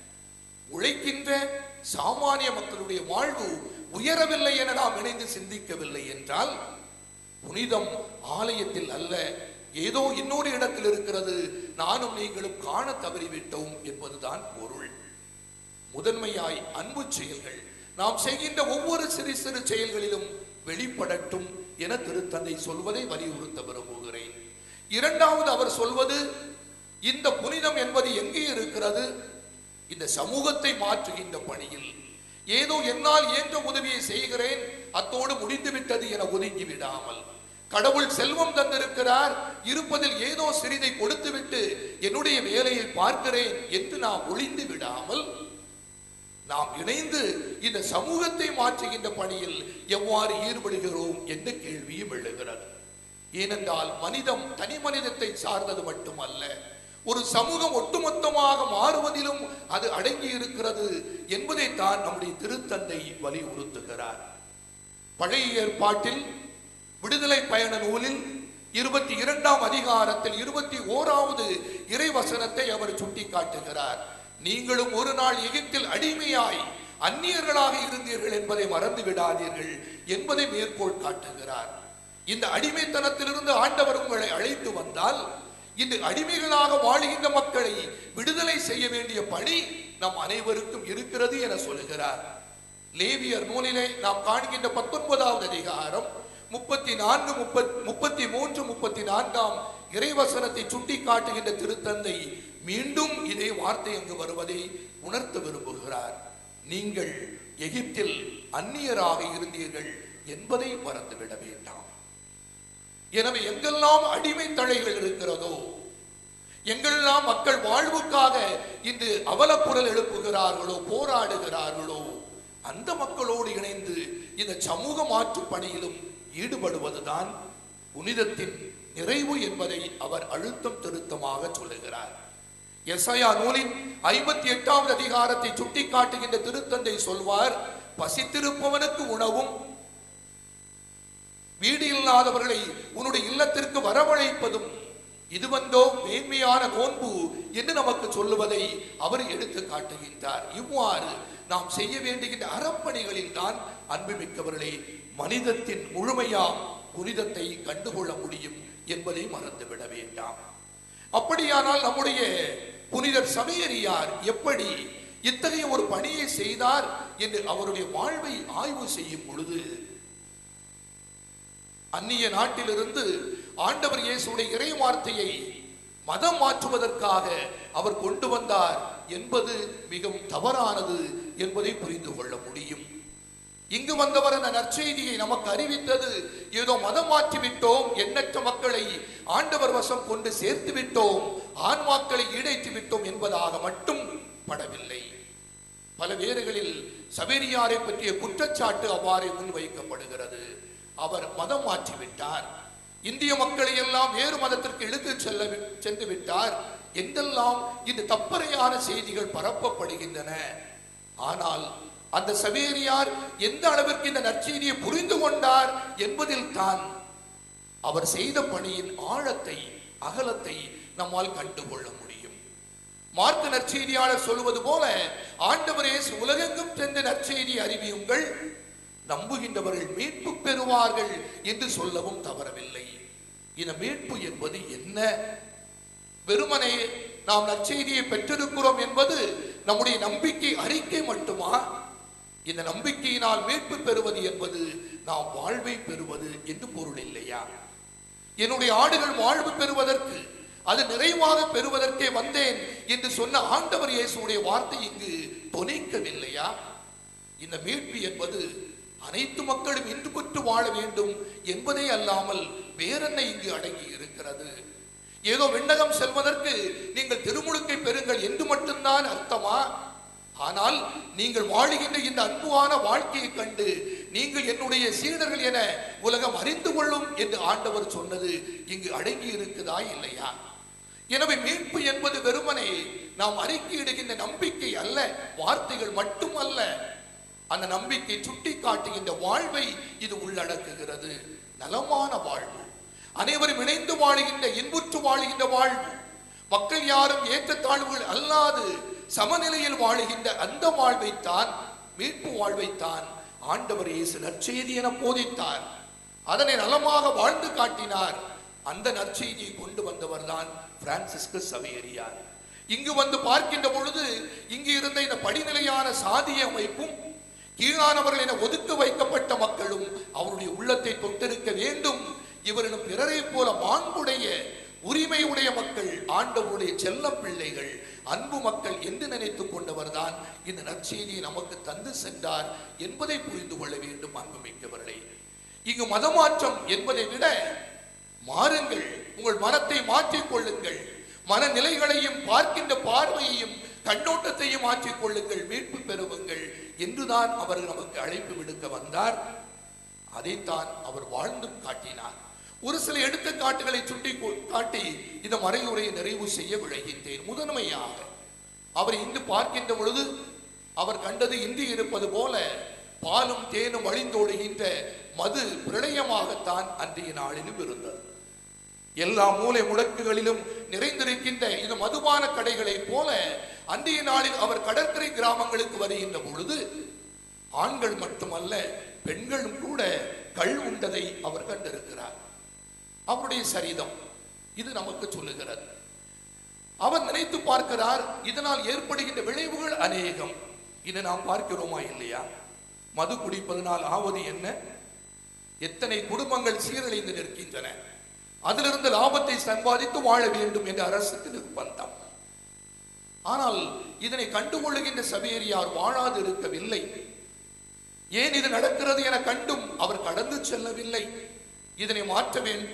உழைக்கின்ற சாமானிய மக்களுடைய வாழ்வு உயரவில்லை என நாம் இணைந்து சிந்திக்கவில்லை என்றால் புனிதம் ஆலயத்தில் அல்ல ஏதோ இன்னொரு இடத்தில் இருக்கிறது நானும் நீங்களும் காண தவறிவிட்டோம் என்பதுதான் பொருள் முதன்மையாய் அன்பு செயல்கள் நாம் செய்கின்ற ஒவ்வொரு சிறு சிறு செயல்களிலும் வெளிப்படட்டும் என திருத்தந்தை சொல்வதை வலியுறுத்த விரும்புகிறேன் இரண்டாவது அவர் சொல்வது இந்த புனிதம் என்பது எங்கே இருக்கிறது இந்த சமூகத்தை மாற்றுகின்ற பணியில் ஏதோ என்னால் இயன்ற உதவியை செய்கிறேன் அத்தோடு முடிந்து விட்டது என ஒதுங்கி விடாமல் கடவுள் செல்வம் தந்திருக்கிறார் இருப்பதில் ஏதோ சிறிதை கொடுத்துவிட்டு என்னுடைய வேலையை பார்க்கிறேன் என்று நாம் ஒளிந்து விடாமல் நாம் இணைந்து இந்த சமூகத்தை மாற்றுகின்ற பணியில் எவ்வாறு ஈடுபடுகிறோம் என்ற கேள்வியும் எழுகிறது ஏனென்றால் மனிதம் தனி மனிதத்தை சார்ந்தது மட்டுமல்ல ஒரு சமூகம் ஒட்டுமொத்தமாக மாறுவதிலும் அது அடங்கி இருக்கிறது என்பதைத்தான் நம்முடைய திருத்தந்தை வலியுறுத்துகிறார் பழைய ஏற்பாட்டில் விடுதலை பயண நூலில் இருபத்தி இரண்டாம் அதிகாரத்தில் இருபத்தி ஓராவது இறைவசனத்தை அவர் சுட்டிக்காட்டுகிறார் நீங்களும் ஒரு நாள் எகிப்தில் அடிமையாய் அந்நியர்களாக இருந்தீர்கள் என்பதை மறந்து விடாதீர்கள் என்பதை மேற்கோள் காட்டுகிறார் இந்த அடிமைத்தனத்திலிருந்து ஆண்டவர் உங்களை அழைத்து வந்தால் இன்று அடிமைகளாக வாழுகின்ற மக்களை விடுதலை செய்ய வேண்டிய பணி நம் அனைவருக்கும் இருக்கிறது என சொல்கிறார் லேவியர் நூலிலே நாம் காண்கின்ற பத்தொன்பதாவது அதிகாரம் முப்பத்தி நான்கு முப்பத் முப்பத்தி மூன்று முப்பத்தி நான்காம் இறைவசனத்தை சுட்டி காட்டுகின்ற திருத்தந்தை மீண்டும் இதே வார்த்தை அங்கு வருவதை உணர்த்த விரும்புகிறார் நீங்கள் எகிப்தில் அந்நியராக இருந்தீர்கள் என்பதை மறந்துவிட வேண்டாம் எனவே எங்கெல்லாம் அடிமை தழைகள் இருக்கிறதோ எங்கெல்லாம் மக்கள் வாழ்வுக்காக இன்று அவலக்குரல் எழுப்புகிறார்களோ போராடுகிறார்களோ அந்த மக்களோடு இணைந்து இந்த சமூக மாற்று பணியிலும் ஈடுபடுவதுதான் புனிதத்தின் நிறைவு என்பதை அவர் அழுத்தம் திருத்தமாக சொல்லுகிறார் எஸ்ஐயா நூலின் ஐம்பத்தி எட்டாவது அதிகாரத்தை சுட்டிக்காட்டுகின்ற திருத்தந்தை சொல்வார் பசித்திருப்பவனுக்கு உணவும் வீடு இல்லாதவர்களை உன்னுடைய இல்லத்திற்கு வரவழைப்பதும் இதுவந்தோ மேன்மையான நோன்பு என்று நமக்கு சொல்லுவதை அவர் எடுத்து காட்டுகின்றார் இவ்வாறு நாம் செய்ய வேண்டுகின்ற அறப்பணிகளில் தான் அன்புமிக்கவர்களே மனிதத்தின் முழுமையாம் புனிதத்தை கண்டுகொள்ள முடியும் என்பதை மறந்துவிட வேண்டாம் அப்படியானால் நம்முடைய புனிதர் சமையறியார் எப்படி இத்தகைய ஒரு பணியை செய்தார் என்று அவருடைய வாழ்வை ஆய்வு செய்யும் பொழுது அந்நிய நாட்டிலிருந்து ஆண்டவர் இயேசுடைய இறை வார்த்தையை மதம் மாற்றுவதற்காக அவர் கொண்டு வந்தார் என்பது மிகவும் தவறானது என்பதை புரிந்து கொள்ள முடியும் இங்கு வந்தவர் அந்த நற்செய்தியை நமக்கு அறிவித்தது ஏதோ மதம் மாற்றி விட்டோம் எண்ணற்ற மக்களை ஆண்டவர் வசம் கொண்டு சேர்த்து விட்டோம் ஆன்மாக்களை ஈடேற்றி விட்டோம் என்பதாக மட்டும் படவில்லை பல வேறுகளில் சவேரியாரை பற்றிய குற்றச்சாட்டு அவ்வாறே முன்வைக்கப்படுகிறது அவர் மதம் மாற்றி விட்டார் இந்திய மக்களை எல்லாம் வேறு மதத்திற்கு இழுத்துச் செல்ல வி- சென்று விட்டார் என்றெல்லாம் இந்த தப்பறையான செய்திகள் பரப்பப்படுகின்றன ஆனால் அந்த சவேரியார் எந்த அளவிற்கு இந்த நற்செய்தியை புரிந்து கொண்டார் என்பதில் தான் அவர் செய்த பணியின் ஆழத்தை அகலத்தை நம்மால் கண்டுகொள்ள முடியும் மார்க்க நற்செய்தியாளர் சொல்வது போல ஆண்டவர் இயேசு உலகெங்கும் சென்ற நற்செய்தி அறிவியுங்கள் நம்புகின்றவர்கள் மீட்பு பெறுவார்கள் என்று சொல்லவும் தவறவில்லை இந்த மீட்பு என்பது என்ன வெறுமனே நாம் நற்செய்தியை பெற்றிருக்கிறோம் என்பது நம்முடைய நம்பிக்கை அறிக்கை மட்டுமா இந்த நம்பிக்கையினால் மீட்பு பெறுவது என்பது நாம் வாழ்வை பெறுவது என்று பொருள் இல்லையா என்னுடைய ஆடுகள் வாழ்வு பெறுவதற்கு அது நிறைவாக பெறுவதற்கே வந்தேன் என்று சொன்ன ஆண்டவர் இயேசுடைய வார்த்தை இங்கு தொனிக்கவில்லையா இந்த மீட்பு என்பது அனைத்து மக்களும் இன்று பெற்று வாழ வேண்டும் என்பதே அல்லாமல் வேறென்ன இங்கு அடங்கி இருக்கிறது ஏதோ விண்ணகம் செல்வதற்கு நீங்கள் திருமுழுக்கை பெறுங்கள் என்று மட்டும்தான் அர்த்தமா ஆனால் நீங்கள் வாழுகின்ற இந்த அன்புவான வாழ்க்கையை கண்டு நீங்கள் என்னுடைய சீடர்கள் என உலகம் அறிந்து கொள்ளும் என்று ஆண்டவர் சொன்னது இங்கு அடங்கி இருக்குதா இல்லையா எனவே மீட்பு என்பது வெறுமனே நாம் அறிக்கையிடுகின்ற நம்பிக்கை அல்ல வார்த்தைகள் மட்டுமல்ல அந்த நம்பிக்கை சுட்டி காட்டுகின்ற வாழ்வை இது உள்ளடக்குகிறது நலமான வாழ்வு அனைவரும் இணைந்து வாழுகின்ற இன்புற்று வாழுகின்ற வாழ்வு மக்கள் யாரும் ஏற்றத்தாழ்வுகள் அல்லாது சமநிலையில் வாழுகின்ற அந்த வாழ்வைத்தான் மீட்பு வாழ்வைத்தான் ஆண்டவர் இயேசு நற்செய்தி என போதித்தார் அதனை நலமாக வாழ்ந்து காட்டினார் அந்த நற்செய்தியை கொண்டு வந்தவர்தான் பிரான்சிஸ்கு சவேரியார் இங்கு வந்து பார்க்கின்ற பொழுது இங்கு இருந்த இந்த படிநிலையான சாதிய அமைப்பும் கீழானவர்கள் என ஒதுக்க வைக்கப்பட்ட மக்களும் அவருடைய உள்ளத்தை தொட்டிருக்க வேண்டும் இவரிடம் பிறரை போல மாண்புடைய உரிமை உடைய மக்கள் ஆண்டவருடைய செல்ல பிள்ளைகள் அன்பு மக்கள் என்று நினைத்துக் கொண்டவர்தான் இந்த நற்செய்தியை நமக்கு தந்து சென்றார் என்பதை புரிந்து கொள்ள வேண்டும் அன்புமிக்கவர்களே இங்கு மதமாற்றம் என்பதை விட மாறுங்கள் உங்கள் மனத்தை மாற்றிக் கொள்ளுங்கள் மனநிலைகளையும் பார்க்கின்ற பார்வையையும் கண்ணோட்டத்தையும் மாற்றிக் கொள்ளுங்கள் மீட்பு பெறுவுங்கள் என்றுதான் அவர் நமக்கு அழைப்பு விடுக்க வந்தார் அதைத்தான் அவர் வாழ்ந்து காட்டினார் ஒரு சில எடுத்துக்காட்டுகளை சுட்டி கொ- காட்டி இந்த மறையுரையை நிறைவு செய்ய விழைகின்றேன் முதன்மையாக அவர் இங்கு பார்க்கின்ற பொழுது அவர் கண்டது இன்றி இருப்பது போல பாலும் தேனும் வழிந்தோடுகின்ற மது பிரளயமாகத்தான் அன்றைய நாளிலும் இருந்தது எல்லா மூலை முடக்குகளிலும் நிறைந்திருக்கின்ற இந்த மதுபான கடைகளைப் போல அன்றைய நாளில் அவர் கடற்கரை கிராமங்களுக்கு வருகின்ற பொழுது ஆண்கள் மட்டுமல்ல பெண்களும் கூட கள் உண்டதை அவர் கண்டிருக்கிறார் அவருடைய சரிதம் இது நமக்கு சொல்லுகிறது அவர் நினைத்து பார்க்கிறார் இதனால் ஏற்படுகின்ற விளைவுகள் அநேகம் இது நாம் பார்க்கிறோமா இல்லையா மது குடிப்பதனால் ஆவது என்ன எத்தனை குடும்பங்கள் சீரழிந்து நிற்கின்றன அதிலிருந்து லாபத்தை சம்பாதித்து வாழ வேண்டும் என்ற அரசுக்கு நிர்பந்தம் ஆனால் இதனை கண்டுகொள்ளுகின்ற சபேரியார் வாழாது இருக்கவில்லை ஏன் இது நடக்கிறது என கண்டும் அவர் கடந்து செல்லவில்லை இதனை மாற்ற வேண்டும்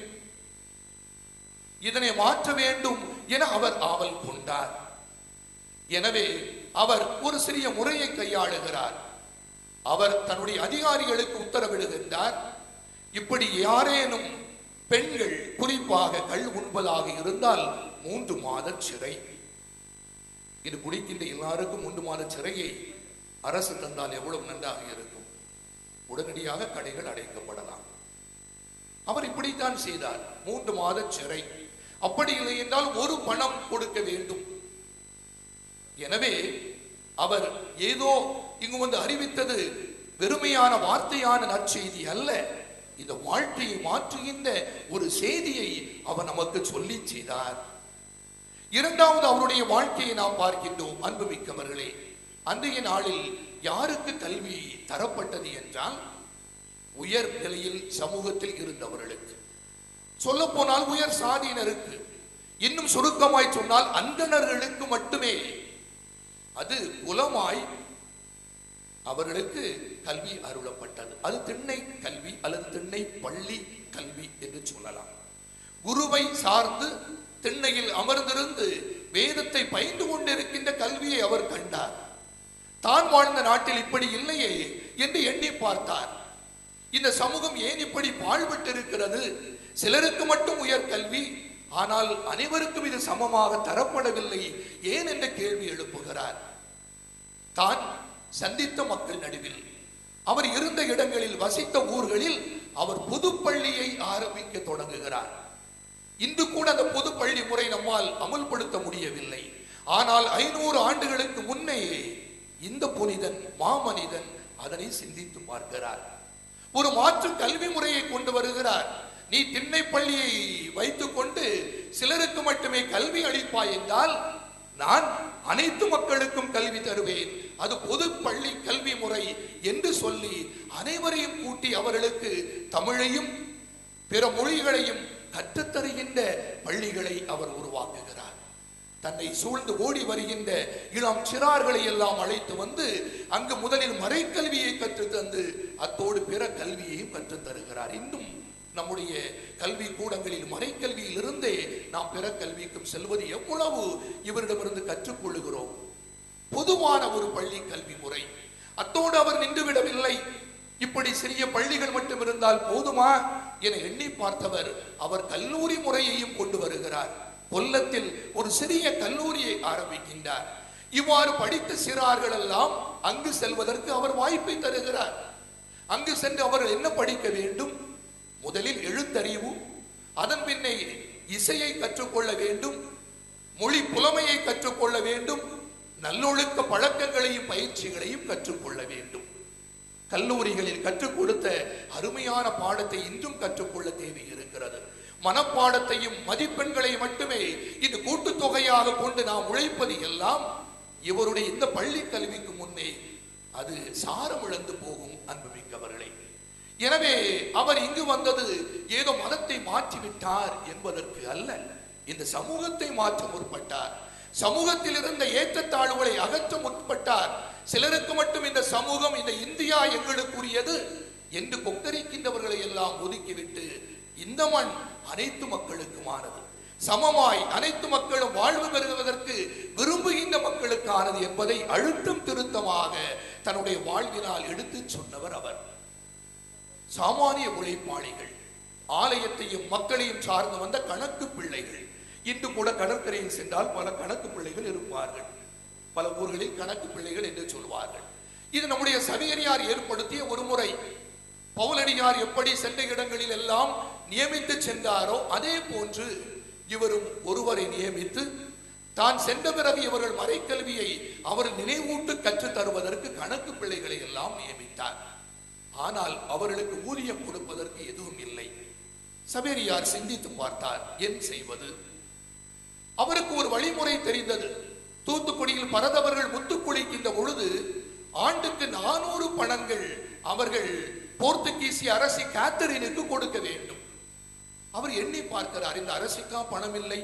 இதனை மாற்ற வேண்டும் என அவர் ஆவல் கொண்டார் எனவே அவர் ஒரு சிறிய முறையை கையாளுகிறார் அவர் தன்னுடைய அதிகாரிகளுக்கு உத்தரவிடுகின்றார் இப்படி யாரேனும் பெண்கள் குறிப்பாக கள் உண்பதாக இருந்தால் மூன்று மாத சிறை இது குடிக்கின்ற எல்லாருக்கும் மூன்று மாத சிறையை அரசு தந்தால் எவ்வளவு நன்றாக இருக்கும் உடனடியாக கடைகள் அடைக்கப்படலாம் அவர் இப்படித்தான் செய்தார் மூன்று மாத சிறை அப்படி இல்லை என்றால் ஒரு பணம் கொடுக்க வேண்டும் எனவே அவர் ஏதோ இங்கு வந்து அறிவித்தது வெறுமையான வார்த்தையான நற்செய்தி அல்ல இந்த வாழ்க்கையை மாற்றுகின்ற ஒரு செய்தியை அவர் நமக்கு சொல்லி செய்தார் இரண்டாவது அவருடைய வாழ்க்கையை நாம் பார்க்கின்றோம் அன்புமிக்கவர்களே அன்றைய நாளில் யாருக்கு கல்வி தரப்பட்டது என்றால் உயர் நிலையில் சமூகத்தில் இருந்தவர்களுக்கு சொல்ல போனால் உயர் சாதியினருக்கு இன்னும் சுருக்கமாய் சொன்னால் அந்தணர்களுக்கு மட்டுமே அது குலமாய் அவர்களுக்கு கல்வி அருளப்பட்டது அது திண்ணை கல்வி அல்லது திண்ணை பள்ளி கல்வி என்று சொல்லலாம் குருவை சார்ந்து திண்ணையில் அமர்ந்திருந்து வேதத்தை பயின்று கொண்டிருக்கின்ற கல்வியை அவர் கண்டார் தான் வாழ்ந்த நாட்டில் இப்படி இல்லையே என்று எண்ணி பார்த்தார் இந்த சமூகம் ஏன் இப்படி பாழ்பட்டு இருக்கிறது சிலருக்கு மட்டும் உயர்கல்வி ஆனால் அனைவருக்கும் இது சமமாக தரப்படவில்லை ஏன் என்ற கேள்வி எழுப்புகிறார் தான் சந்தித்த மக்கள் நடுவில் அவர் இருந்த இடங்களில் வசித்த ஊர்களில் அவர் பொது பள்ளியை ஆரம்பிக்க தொடங்குகிறார் இன்று கூட அந்த பொது பள்ளி முறை நம்மால் அமல்படுத்த முடியவில்லை ஆனால் ஐநூறு ஆண்டுகளுக்கு முன்னே இந்த புனிதன் மாமனிதன் அதனை சிந்தித்து பார்க்கிறார் ஒரு மாற்று கல்வி முறையை கொண்டு வருகிறார் நீ திண்ணை பள்ளியை வைத்துக் கொண்டு சிலருக்கு மட்டுமே கல்வி அளிப்பாய் என்றால் நான் அனைத்து மக்களுக்கும் கல்வி தருவேன் அது பொது பள்ளி கல்வி முறை என்று சொல்லி அனைவரையும் கூட்டி அவர்களுக்கு தமிழையும் பிற மொழிகளையும் கற்றுத்தருகின்ற பள்ளிகளை அவர் உருவாக்குகிறார் தன்னை சூழ்ந்து ஓடி வருகின்ற இளம் சிறார்களை எல்லாம் அழைத்து வந்து அங்கு முதலில் மறைக்கல்வியை கற்றுத் தந்து அத்தோடு பிற கல்வியையும் கற்றுத் தருகிறார் இன்னும் நம்முடைய கல்வி கூடங்களில் மறைக்கல்வியில் இருந்தே நாம் பிற கல்விக்கும் செல்வது எவ்வளவு இவரிடமிருந்து கற்றுக்கொள்ளுகிறோம் பொதுவான ஒரு பள்ளி கல்வி முறை அத்தோடு அவர் நின்றுவிடவில்லை இப்படி சிறிய பள்ளிகள் மட்டும் இருந்தால் போதுமா என எண்ணி பார்த்தவர் அவர் கல்லூரி முறையையும் கொண்டு வருகிறார் கொல்லத்தில் ஒரு சிறிய கல்லூரியை ஆரம்பிக்கின்றார் இவ்வாறு படித்த சிறார்கள் எல்லாம் அங்கு செல்வதற்கு அவர் வாய்ப்பை தருகிறார் அங்கு சென்று அவர்கள் என்ன படிக்க வேண்டும் முதலில் எழுத்தறிவு அதன் பின்னே இசையை கற்றுக்கொள்ள வேண்டும் மொழி புலமையை கற்றுக்கொள்ள வேண்டும் நல்லொழுக்க பழக்கங்களையும் பயிற்சிகளையும் கற்றுக்கொள்ள வேண்டும் கல்லூரிகளில் கற்றுக் கொடுத்த அருமையான பாடத்தை இன்றும் கற்றுக்கொள்ள தேவை இருக்கிறது மனப்பாடத்தையும் மதிப்பெண்களை மட்டுமே இந்த கூட்டுத்தொகையாக கொண்டு நாம் உழைப்பது எல்லாம் இவருடைய இந்த பள்ளி கல்விக்கு முன்னே அது சாரம் இழந்து போகும் அன்புமிக்கவர்களே எனவே அவர் இங்கு வந்தது ஏதோ மதத்தை மாற்றிவிட்டார் என்பதற்கு அல்ல இந்த சமூகத்தை மாற்ற முற்பட்டார் சமூகத்தில் இருந்த ஏற்றத்தாழ்வுகளை அகற்ற முற்பட்டார் சிலருக்கு மட்டும் இந்த சமூகம் இந்த இந்தியா எங்களுக்குரியது என்று கொக்கரிக்கின்றவர்களை எல்லாம் ஒதுக்கிவிட்டு இந்த மண் அனைத்து மக்களுக்குமானது சமமாய் அனைத்து மக்களும் வாழ்வு பெறுவதற்கு விரும்புகின்ற மக்களுக்கானது என்பதை அழுத்தம் திருத்தமாக தன்னுடைய வாழ்வினால் எடுத்துச் சொன்னவர் அவர் சாமானிய உழைப்பாளிகள் ஆலயத்தையும் மக்களையும் சார்ந்து வந்த கணக்கு பிள்ளைகள் இன்று கூட கடற்கரையில் சென்றால் பல கணக்கு பிள்ளைகள் இருப்பார்கள் பல ஊர்களில் கணக்கு பிள்ளைகள் என்று சொல்வார்கள் இது நம்முடைய சவேரியார் ஏற்படுத்திய ஒரு முறை பவுலடியார் எப்படி சென்ற இடங்களில் எல்லாம் நியமித்து சென்றாரோ அதே போன்று இவரும் ஒருவரை நியமித்து தான் சென்ற பிறகு இவர்கள் மறைக்கல்வியை அவர் நினைவூட்டு கற்றுத் தருவதற்கு கணக்கு பிள்ளைகளை எல்லாம் நியமித்தார் ஆனால் அவர்களுக்கு ஊதியம் கொடுப்பதற்கு எதுவும் இல்லை சபேரியார் சிந்தித்து பார்த்தார் என் செய்வது அவருக்கு ஒரு வழிமுறை தெரிந்தது தூத்துக்குடியில் பரதவர்கள் முத்து குளிக்கின்ற பொழுது ஆண்டுக்கு நானூறு பணங்கள் அவர்கள் போர்த்துகீசிய அரசி கேத்தரினுக்கு கொடுக்க வேண்டும் அவர் எண்ணி பார்க்கிறார் இந்த அரசிக்கா பணம் இல்லை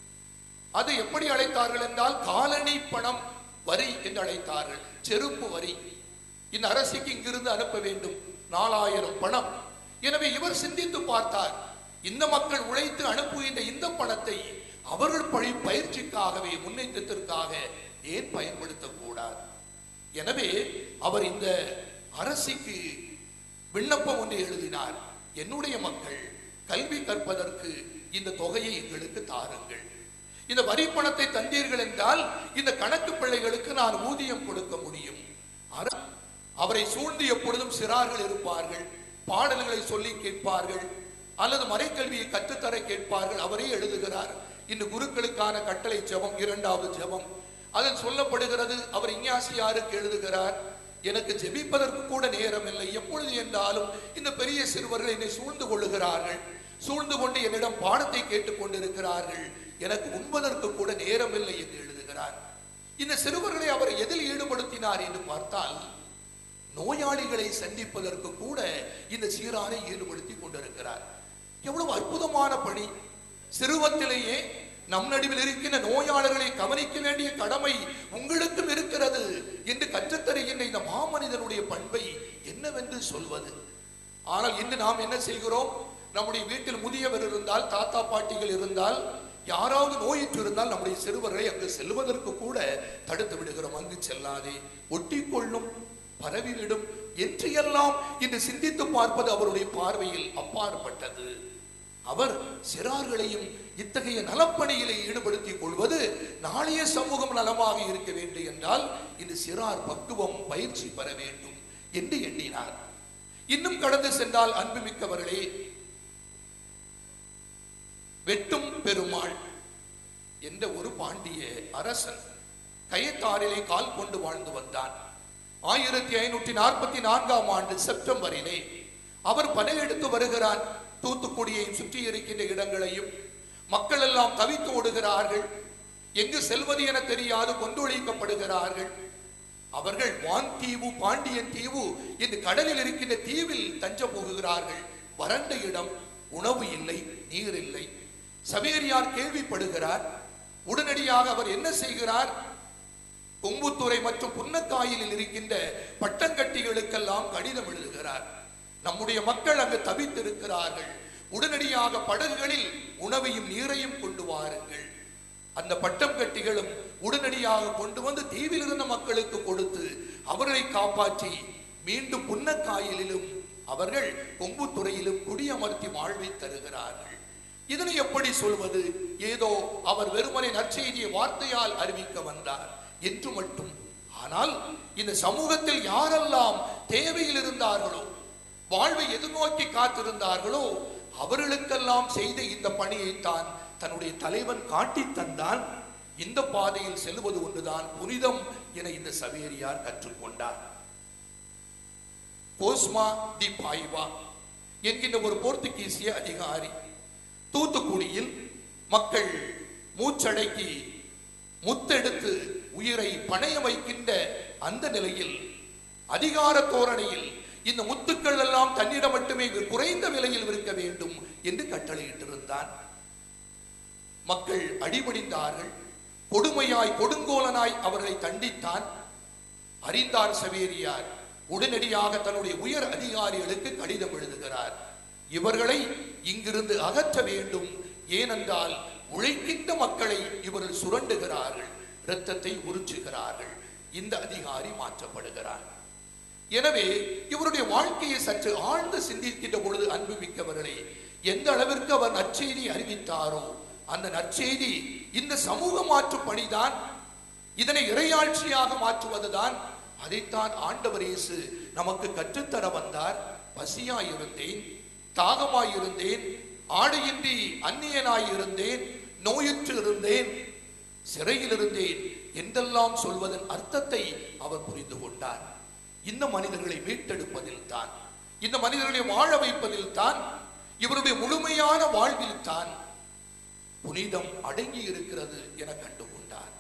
அதை எப்படி அழைத்தார்கள் என்றால் காலனி பணம் வரி என்று அழைத்தார்கள் செருப்பு வரி இந்த அரசிக்கு இங்கிருந்து அனுப்ப வேண்டும் நாலாயிரம் பணம் எனவே இவர் சிந்தித்து பார்த்தார் இந்த மக்கள் உழைத்து அனுப்புகின்ற இந்த பணத்தை அவர்கள் பழி பயிற்சிக்காகவே முன்னேற்றத்திற்காக ஏன் பயன்படுத்தக்கூடாது எனவே அவர் இந்த அரசிக்கு விண்ணப்பம் ஒன்று எழுதினார் என்னுடைய மக்கள் கல்வி கற்பதற்கு இந்த தொகையை எங்களுக்கு தாருங்கள் இந்த வரி பணத்தை தந்தீர்கள் என்றால் இந்த கணக்கு பிள்ளைகளுக்கு நான் ஊதியம் கொடுக்க முடியும் அர- அவரை சூழ்ந்து எப்பொழுதும் சிறார்கள் இருப்பார்கள் பாடல்களை சொல்லி கேட்பார்கள் அல்லது மறைக்கல்வியை கற்றுத்தர கேட்பார்கள் அவரே எழுதுகிறார் இந்த குருக்களுக்கான கட்டளை ஜெபம் இரண்டாவது ஜெபம் அதில் சொல்லப்படுகிறது அவர் இஞ்ஞாசியாருக்கு எழுதுகிறார் எனக்கு ஜெபிப்பதற்கு கூட நேரம் இல்லை எப்பொழுது என்றாலும் இந்த பெரிய சிறுவர்கள் என்னை சூழ்ந்து கொள்ளுகிறார்கள் சூழ்ந்து கொண்டு என்னிடம் பாடத்தை கேட்டுக் கொண்டிருக்கிறார்கள் எனக்கு உண்பதற்கு கூட நேரம் இல்லை என்று எழுதுகிறார் இந்த சிறுவர்களை அவர் எதில் ஈடுபடுத்தினார் என்று பார்த்தால் நோயாளிகளை சந்திப்பதற்கு கூட இந்த சீரானை ஈடுபடுத்தி கொண்டிருக்கிறார் எவ்வளவு அற்புதமான பணி சிறுவத்திலேயே நம் நடுவில் இருக்கின்ற நோயாளர்களை கவனிக்க வேண்டிய கடமை உங்களுக்கும் இருக்கிறது என்று கற்றுத்தருகின்ற இந்த மாமனிதனுடைய பண்பை என்னவென்று சொல்வது ஆனால் இன்று நாம் என்ன செய்கிறோம் நம்முடைய வீட்டில் முதியவர் இருந்தால் தாத்தா பாட்டிகள் இருந்தால் யாராவது நோயிற்று இருந்தால் நம்முடைய சிறுவர்களை அங்கு செல்வதற்கு கூட தடுத்து விடுகிறோம் அங்கு செல்லாதே ஒட்டிக்கொள்ளும் பரவிவிடும் என்று எல்லாம் இன்று சிந்தித்து பார்ப்பது அவருடைய பார்வையில் அப்பாற்பட்டது அவர் சிறார்களையும் இத்தகைய நலப்பணியிலே ஈடுபடுத்திக் கொள்வது நாளைய சமூகம் நலமாக இருக்க வேண்டும் என்றால் இந்த சிறார் பக்குவம் பயிற்சி பெற வேண்டும் என்று எண்ணினார் இன்னும் கடந்து சென்றால் அன்புமிக்கவர்களே வெட்டும் பெருமாள் என்ற ஒரு பாண்டிய அரசன் கயத்தாரிலே கால் கொண்டு வாழ்ந்து வந்தான் ஆயிரத்தி ஐநூற்றி நாற்பத்தி நான்காம் ஆண்டு செப்டம்பரிலே அவர் படையெடுத்து வருகிறார் தூத்துக்குடியை சுற்றி இருக்கின்ற இடங்களையும் மக்கள் எல்லாம் தவித்து ஓடுகிறார்கள் எங்கு செல்வது என தெரியாது கொந்தொழிக்கப்படுகிறார்கள் அவர்கள் வான் தீவு பாண்டியன் தீவு இந்த கடலில் இருக்கின்ற தீவில் தஞ்சம் புகுகிறார்கள் வறண்ட இடம் உணவு இல்லை நீர் இல்லை சவேரியார் கேள்விப்படுகிறார் உடனடியாக அவர் என்ன செய்கிறார் கொம்புத்துறை மற்றும் புன்னக்காயிலில் இருக்கின்ற பட்டங்கட்டிகளுக்கெல்லாம் கடிதம் எழுதுகிறார் நம்முடைய மக்கள் அங்கு தவித்திருக்கிறார்கள் உடனடியாக படகுகளில் உணவையும் நீரையும் கொண்டு வாருங்கள் அந்த பட்டம் கட்டிகளும் உடனடியாக கொண்டு வந்து தீவில் இருந்த மக்களுக்கு கொடுத்து அவர்களை காப்பாற்றி மீண்டும் புன்னக்காயிலிலும் அவர்கள் கொம்புத்துறையிலும் குடியமர்த்தி வாழ்வை தருகிறார்கள் இதனை எப்படி சொல்வது ஏதோ அவர் வெறுமனை நற்செய்தியை வார்த்தையால் அறிவிக்க வந்தார் என்று மட்டும் ஆனால் இந்த சமூகத்தில் யாரெல்லாம் தேவையில் இருந்தார்களோ வாழ்வை எதிர்நோக்கி காத்திருந்தார்களோ அவர்களுக்கெல்லாம் செய்த இந்த பணியைத்தான் தன்னுடைய தலைவன் காட்டி தந்தான் இந்த பாதையில் செல்வது ஒன்றுதான் புனிதம் என இந்த சவேரியார் கற்றுக்கொண்டார் கோஸ்மா தி பாய்வா என்கின்ற ஒரு போர்த்துகீசிய அதிகாரி தூத்துக்குடியில் மக்கள் மூச்சடக்கி முத்தெடுத்து உயிரை பணைய வைக்கின்ற அந்த நிலையில் அதிகார தோரணையில் இந்த முத்துக்கள் எல்லாம் தன்னிடம் மட்டுமே குறைந்த விலையில் விற்க வேண்டும் என்று கட்டளையிட்டிருந்தான் மக்கள் அடிபணிந்தார்கள் கொடுமையாய் கொடுங்கோலனாய் அவர்களை தண்டித்தான் அறிந்தார் சவேரியார் உடனடியாக தன்னுடைய உயர் அதிகாரிகளுக்கு கடிதம் எழுதுகிறார் இவர்களை இங்கிருந்து அகற்ற வேண்டும் ஏனென்றால் உழைக்கின்ற மக்களை இவர்கள் சுரண்டுகிறார்கள் இரத்தத்தை உறிஞ்சுகிறார்கள் இந்த அதிகாரி மாற்றப்படுகிறார் எனவே இவருடைய வாழ்க்கையை சற்று ஆழ்ந்து சிந்திக்கின்ற பொழுது அன்புமிக்கவர்களே எந்த அளவிற்கு அவர் நற்செய்தி அறிவித்தாரோ அந்த நற்செய்தி இந்த சமூக மாற்று பணிதான் இதனை இறையாட்சியாக மாற்றுவதுதான் அதைத்தான் ஆண்டவர் இயேசு நமக்கு கற்றுத்தர வந்தார் பசியாயிருந்தேன் தாகமாயிருந்தேன் ஆடையின்றி அந்நியனாயிருந்தேன் நோயுற்று இருந்தேன் சிறையில் இருந்தேன் என்றெல்லாம் சொல்வதன் அர்த்தத்தை அவர் புரிந்து கொண்டார் இந்த மனிதர்களை மீட்டெடுப்பதில் தான் இந்த மனிதர்களை வாழ வைப்பதில் தான் இவருடைய முழுமையான வாழ்வில் தான் புனிதம் அடங்கி இருக்கிறது என கண்டுகொண்டார்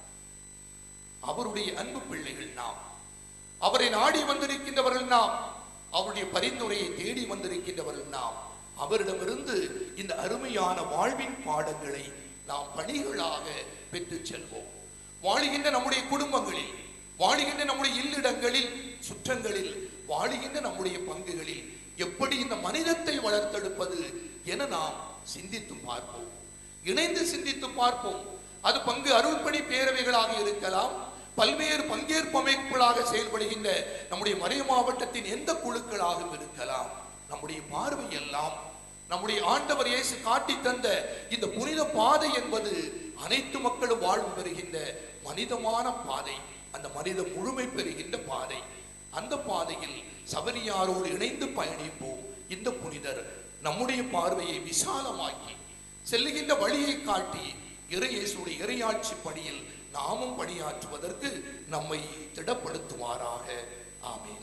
அவருடைய அன்பு பிள்ளைகள் நாம் அவரை நாடி வந்திருக்கின்றவர்கள் நாம் அவருடைய பரிந்துரையை தேடி வந்திருக்கின்றவர்கள் நாம் அவரிடமிருந்து இந்த அருமையான வாழ்வின் பாடங்களை நாம் பணிகளாக பெற்றுச் செல்வோம் வாழுகின்ற நம்முடைய குடும்பங்களில் வாழுகின்ற நம்முடைய இல்லிடங்களில் சுற்றங்களில் வாழுகின்ற நம்முடைய பங்குகளில் எப்படி இந்த மனிதத்தை வளர்த்தெடுப்பது என நாம் சிந்தித்து பார்ப்போம் இணைந்து சிந்தித்து பார்ப்போம் அது பங்கு அருள்பணி பேரவைகளாக இருக்கலாம் பல்வேறு பங்கேற்பு அமைப்புகளாக செயல்படுகின்ற நம்முடைய மறை மாவட்டத்தின் எந்த குழுக்களாகவும் இருக்கலாம் நம்முடைய பார்வை எல்லாம் நம்முடைய ஆண்டவர் இயேசு காட்டி தந்த இந்த புனித பாதை என்பது அனைத்து மக்களும் வாழ்வு பெறுகின்ற மனிதமான பாதை அந்த மனித முழுமை பெறுகின்ற பாதை அந்த பாதையில் சபரியாரோடு இணைந்து பயணிப்போம் இந்த புனிதர் நம்முடைய பார்வையை விசாலமாக்கி செல்லுகின்ற வழியை காட்டி இறையேசுடைய இறையாட்சி பணியில் நாமும் பணியாற்றுவதற்கு நம்மை திடப்படுத்துவாராக ஆமீன்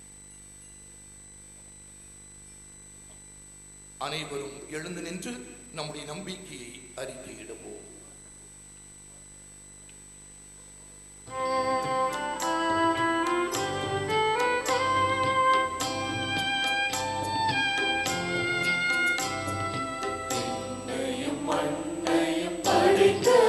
அனைவரும் எழுந்து நின்று நம்முடைய நம்பிக்கையை அறிக்கையிடுவோம் படைத்த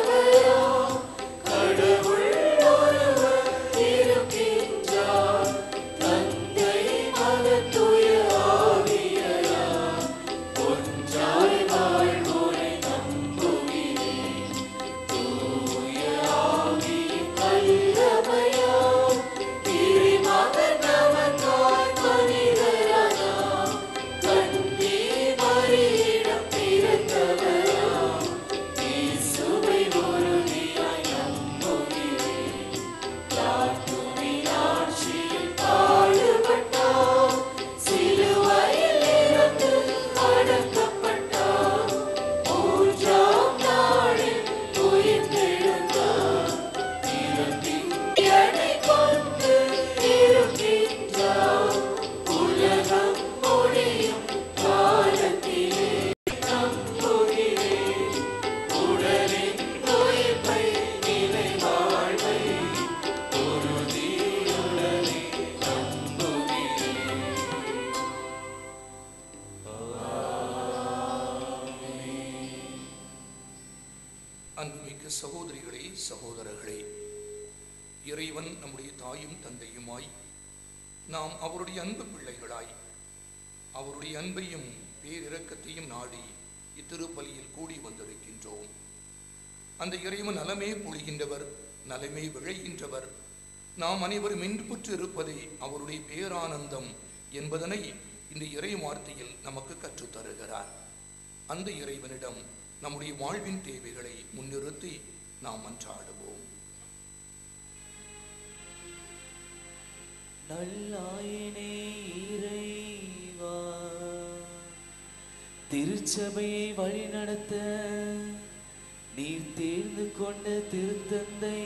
அன்புமிக்க சகோதரிகளே சகோதரர்களே இறைவன் நம்முடைய தாயும் தந்தையுமாய் நாம் அவருடைய அன்பு பிள்ளைகளாய் அவருடைய அன்பையும் பேரிரக்கத்தையும் நாடி இத்திருப்பலியில் கூடி வந்திருக்கின்றோம் அந்த இறைவன் நலமே பொழிகின்றவர் நலமே விளைகின்றவர் நாம் அனைவரும் இன்புற்று இருப்பதே அவருடைய பேரானந்தம் என்பதனை இந்த இறை வார்த்தையில் நமக்கு கற்றுத் தருகிறார் அந்த இறைவனிடம் நம்முடைய வாழ்வின் தேவைகளை முன்னிறுத்தி நாம் மன்றாடுவோம் நல்லாயனே இறைவா திருச்சபையை வழிநடத்த நீர் தேர்ந்து கொண்ட திருத்தந்தை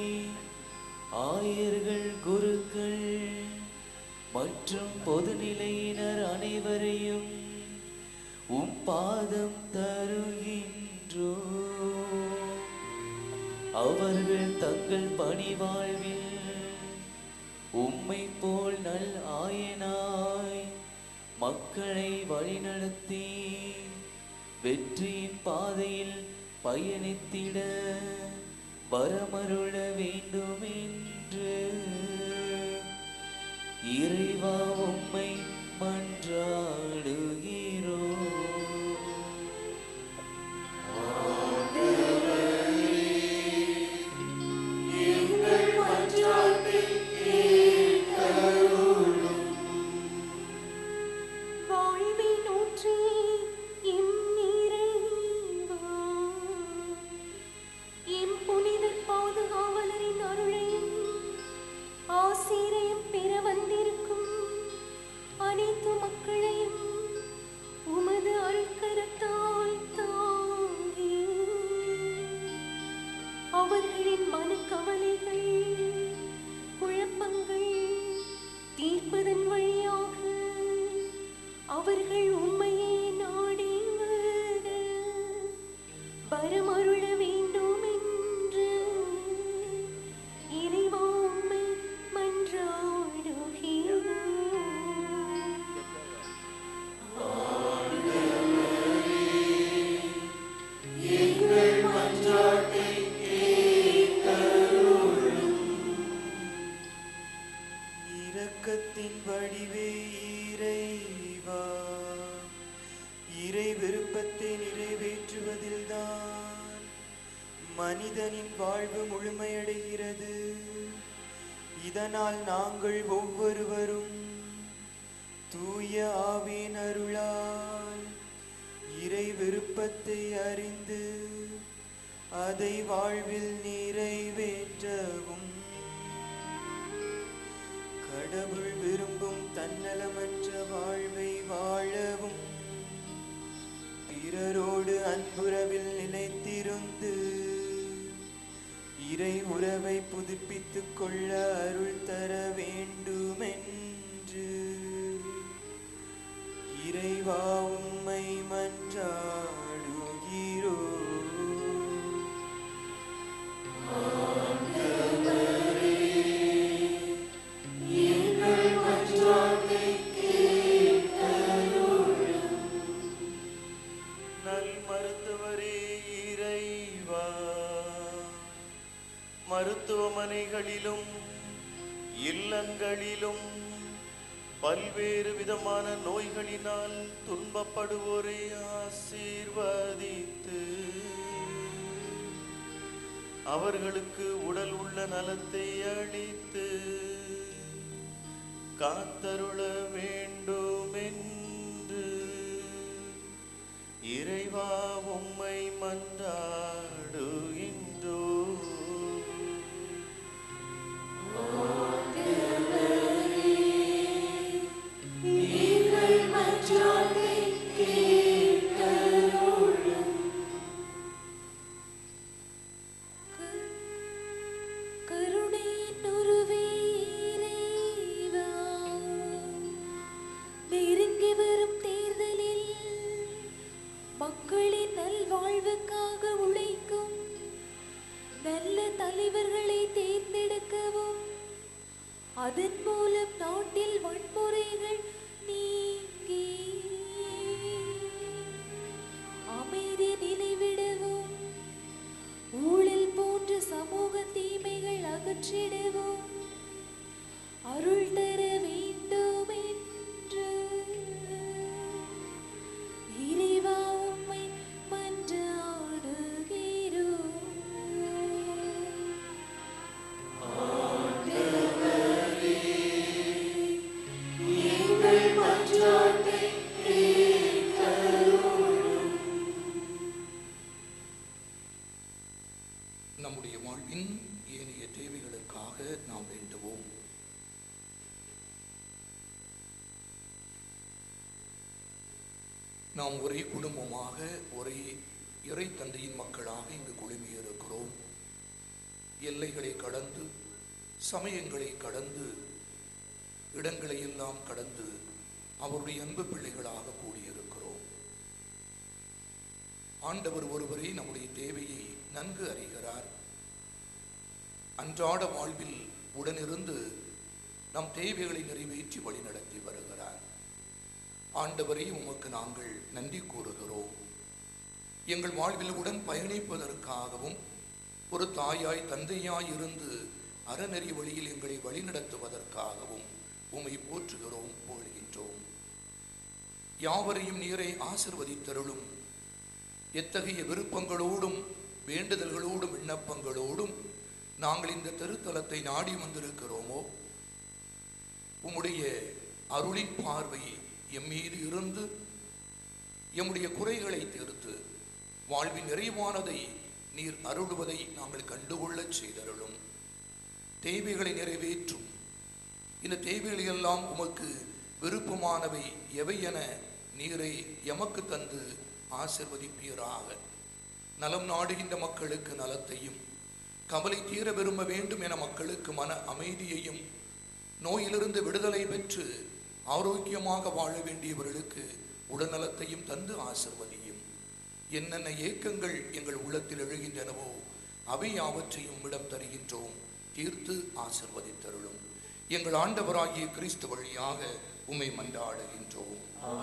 ஆயர்கள் குருக்கள் மற்றும் பொதுநிலையினர் அனைவரையும் உம் பாதம் தருகின்றோ அவர்கள் தங்கள் பணி வாழ்வில் உம்மை போல் நல் ஆயனாய் மக்களை வழிநடத்தி வெற்றியின் பாதையில் பயணித்திட வரமருள வேண்டும் என்று இறைவா உம்மை மன்றாடுகிறோ வாழ்வின் ஊற்றே எம் இறைவா. எம் புனிதர் பாதுகாவலரின் அருளையும் ஆசீரையும் பெற வந்திருக்கும் அனைத்து மக்களையும் உமது அருட்கரத்தால் தாங்கி அவர்களின் மனக்கவலைகள் குழப்பங்கள் தீர்ப்பதன் வழியாக அவர்கள் உண்மையை நாடி வர வரமருள வேண்டும் என்று இறைவா உம்மை மன்றாடுகிறோம் இரக்கத்தின் வடிவே இறைவா இறை விருப்பத்தை நிறைவேற்றுவதில்தான் மனிதனின் வாழ்வு முழுமையடைகிறது இதனால் நாங்கள் ஒவ்வொருவரும் தூய ஆவியின் அருளால் இறை விருப்பத்தை அறிந்து அதை வாழ்வில் நிறைவேற்றவும் கடவுள் விரும்பும் தன்னலமற்ற வாழ்வை வாழவும் பிறரோடு அன்புறவில் நிலைத்திருந்து இறை உறவை புதுப்பித்துக் கொள்ள அருள் தர வேண்டுமென்று இறைவா உம்மை மன்றாடுகிறோ நல் மருத்துவரே இறைவா மருத்துவமனைகளிலும் இல்லங்களிலும் பல்வேறு விதமான நோய்களினால் துன்பப்படுவோரை ஆசீர்வதித்து அவர்களுக்கு உடல் உள்ள நலத்தை அளித்து காத்தருள வேண்டுமென்று இறைவா உம்மை மன்றாடுகின்றோ கருணையின் உருவே இறைவா, நெருங்கி வரும் தேர்தலில் மக்களின் நல்வாழ்வுக்காக உழைக்கும் நல்ல தலைவர்களை தேர்ந்தெடுக்கவும் அதன் மூலம் நாட்டில் வன்முறைகள் நீங்கி அமைதி நிலைவிடவும் நம்முடைய வாழ்வின் ஏனைய தேவைகளுக்காக நாம் வேண்டுவோம் நாம் ஒரே குடும்பமாக ஒரே இறை தந்தையின் மக்களாக இங்கு குழுமியிருக்கிறோம் எல்லைகளை கடந்து சமயங்களை கடந்து இடங்களை எல்லாம் கடந்து அவருடைய அன்பு பிள்ளைகளாக கூடியிருக்கிறோம் ஆண்டவர் ஒருவரே நம்முடைய தேவையை நன்கு அறிகிறார் அன்றாட வாழ்வில் உடனிருந்து நம் தேவைகளை நிறைவேற்றி வழிநடத்தி வருகிறார் ஆண்டவரே உமக்கு நாங்கள் நன்றி கூறுகிறோம் எங்கள் வாழ்வில் உடன் பயணிப்பதற்காகவும் ஒரு தாயாய் தந்தையாய் இருந்து அறநெறி வழியில் எங்களை வழிநடத்துவதற்காகவும் உம்மை போற்றுகிறோம் போடுகின்றோம் யாவரையும் நீரை ஆசிர்வதித்தருளும் எத்தகைய விருப்பங்களோடும் வேண்டுதல்களோடும் விண்ணப்பங்களோடும் நாங்கள் இந்த திருத்தலத்தை நாடி வந்திருக்கிறோமோ உம்முடைய அருளின் பார்வை எம்மீது இருந்து எம்முடைய குறைகளை தீர்த்து வாழ்வின் நிறைவானதை நீர் அருளுவதை நாங்கள் கண்டுகொள்ளச் செய்தருளும் தேவைகளை நிறைவேற்றும் இந்த தேவைகளை எல்லாம் உமக்கு விருப்பமானவை எவை என நீரை எமக்கு தந்து ஆசிர்வதிப்பீராக நலம் நாடுகின்ற மக்களுக்கு நலத்தையும் கவலை தீர விரும்ப வேண்டும் என மக்களுக்கு மன அமைதியையும் நோயிலிருந்து விடுதலை பெற்று ஆரோக்கியமாக வாழ வேண்டியவர்களுக்கு உடல்நலத்தையும் தந்து ஆசிர்வதியும் என்னென்ன ஏக்கங்கள் எங்கள் உள்ளத்தில் எழுகின்றனவோ அவை யாவற்றையும் இடம் தருகின்றோம் தீர்த்து ஆசிர்வதித்தருளும் எங்கள் ஆண்டவராகிய கிறிஸ்து வழியாக உம்மை மன்றாடுகின்றோம்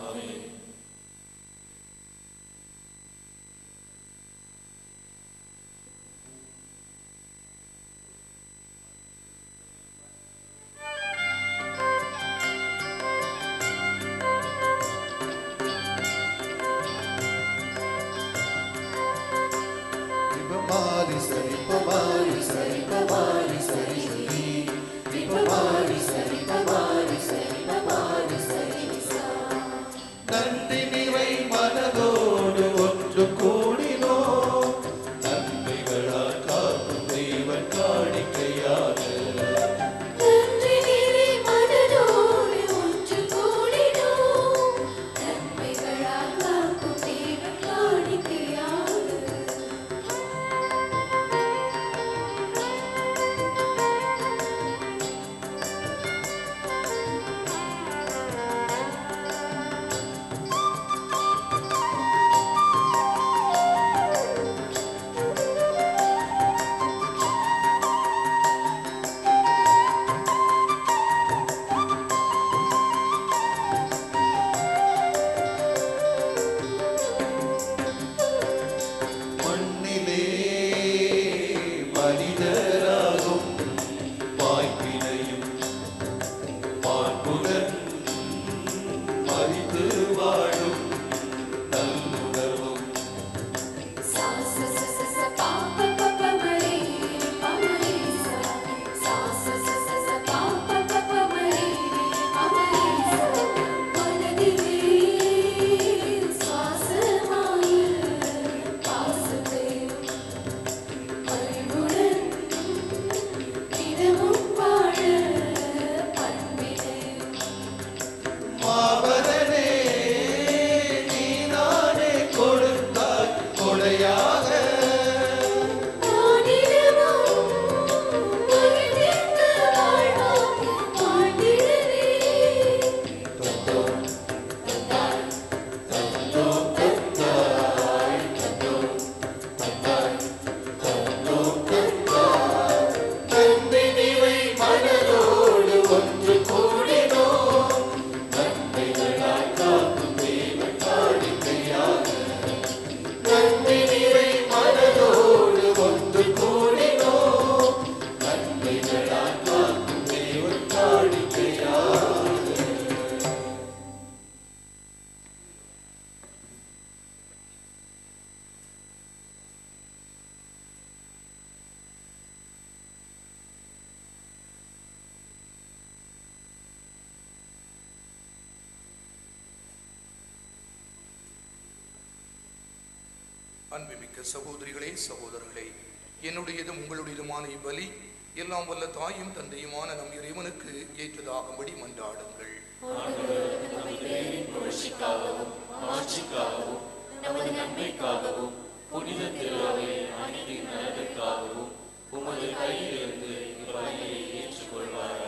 மாறி சரி பமாரி சரி பமாரி சரி சரி பமாரி சரி பமாரி சரி பமாரி சரி நன்றி நிறை மனதோடு ஒன்று கூடினோ நன்மைகளால் காக்கும் தெய்வன் காணிக்கையாக நன்றி நீரே மனதோடு ஒன்று கூடினோம் நன்மைகளால் காக்கும் தேவன் காணிக்கையாக மண்ணிலே மனிதராகும் வாய்ப்பினையும் மாண்புடன் மறித்து வாழும் நல்லுணர்வும் சா ச ச ச ச பா ப ப ப மரே ப மரே சா சா ச ச ச ச பா ப ப ப மரே ப மரே சா மனதிலே சுவாசமாய் பாசத்தை பரிவுடன் தினமும் வாழ பண்பினை மாபரனே நீதானே கொடுத்தாய் கொடையாக ஆனிடமும் மகிழ்ந்த வாழ்வாக்கு வாழ்ந்திடவே நன்றி நிறை மனதோடு ஒன்று கூடினோ நன்மைகளால் காக்கும் தெய்வன் காணிக்கையாக நன்றி நிறை மனதோடு ஒன்று கூடினோ நன்மைகளால் காக்கும் தெய்வன் காணிக்கையாக அன்புமிக்க சகோதரிகளே சகோதரர்களே என்னுடையதும் உங்களுடையதுமான இப்பலி எல்லாம் வல்ல தாயும் தந்தையுமான நம் இறைவனுக்கு ஏற்றதாகும்படி மன்றாடுங்கள் நமது நன்மைக்காகவும் புனித திருவை அனைத்தின் நலனுக்காகவும் உமது கையிலிருந்து இப்பலியை ஏற்றுக்கொள்வாராக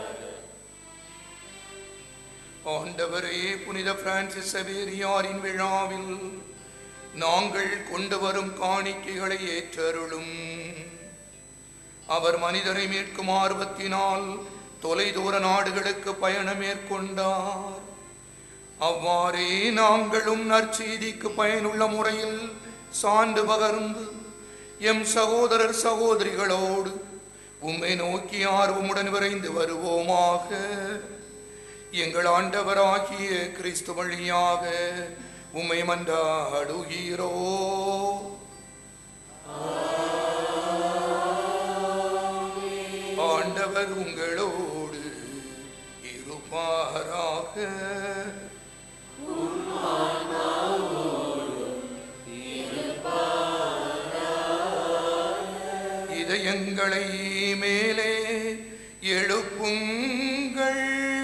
ஆண்டவரே புனித பிரான்சிஸ் சவேரியாரின் விழாவில் நாங்கள் கொண்டு வரும் காணிக்கைகளை ஏற்றருளும் அவர் மனிதரை மீட்கும் ஆர்வத்தினால் தொலைதூர நாடுகளுக்கு பயணம் மேற்கொண்டார் அவ்வாறே நாங்களும் நற்செய்திக்கு பயனுள்ள முறையில் சான்று பகர்ந்து எம் சகோதரர் சகோதரிகளோடு உம்மை நோக்கி ஆர்வமுடன் விரைந்து வருவோமாக எங்கள் ஆண்டவராகிய கிறிஸ்து வழியாக உம்மை மன்றாடுகிறோ ஆண்டவர் உங்களோடு இருப்பாராக இதயங்களை மேலே எழுப்புங்கள்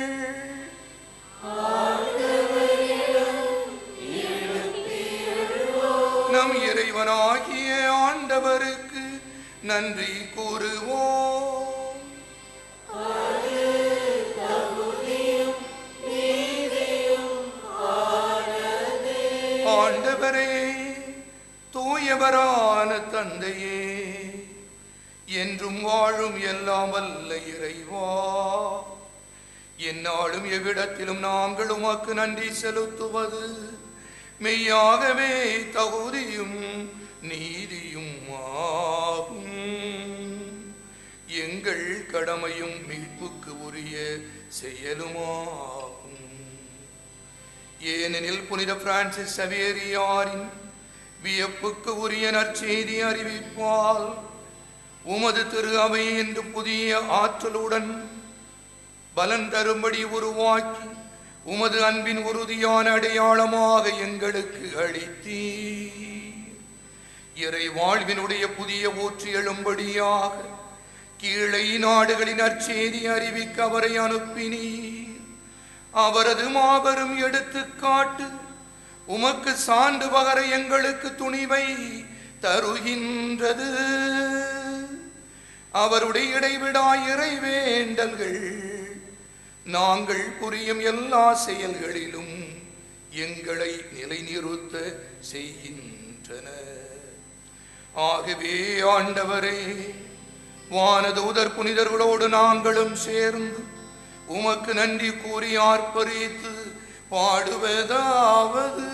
நம் இறைவனாகிய ஆண்டவருக்கு நன்றி கூறுவோம் ஆண்டவரே தூயவரான தந்தையே என்றும் வாழும் எல்லாம் வல்ல இறைவா என்னாலும் எவ்விடத்திலும் நாங்கள் உமக்கு நன்றி செலுத்துவது மெய்யாகவே தகுதியும் நீதியும் ஆகும் எங்கள் கடமையும் மீட்புக்கு உரிய செயலுமாகும் ஏனெனில் புனித பிரான்சிஸ் சவேரியாரின் வியப்புக்கு உரிய நற்செய்தி அறிவிப்பால் உமது திரு அவை என்று புதிய ஆற்றலுடன் பலன் தரும்படி உருவாக்கி உமது அன்பின் உறுதியான அடையாளமாக எங்களுக்கு அளித்தீர் இறை வாழ்வினுடைய புதிய ஊற்றி எழும்படியாக கீழை நாடுகளின் நற்செய்தி அறிவிக்க அவரை அனுப்பினீர் அவரது மாபெரும் எடுத்துக்காட்டு உமக்கு சான்று பகர எங்களுக்கு துணிவை தருகின்றது அவருடைய இடைவிடா இறை வேண்டல்கள் நாங்கள் புரியும் எல்லா செயல்களிலும் எங்களை நிலைநிறுத்த செய்கின்றன ஆகவே ஆண்டவரே வானதூதர் புனிதர்களோடு நாங்களும் சேர்ந்து உமக்கு நன்றி கூறி ஆர்ப்பரித்து பாடுவதாவது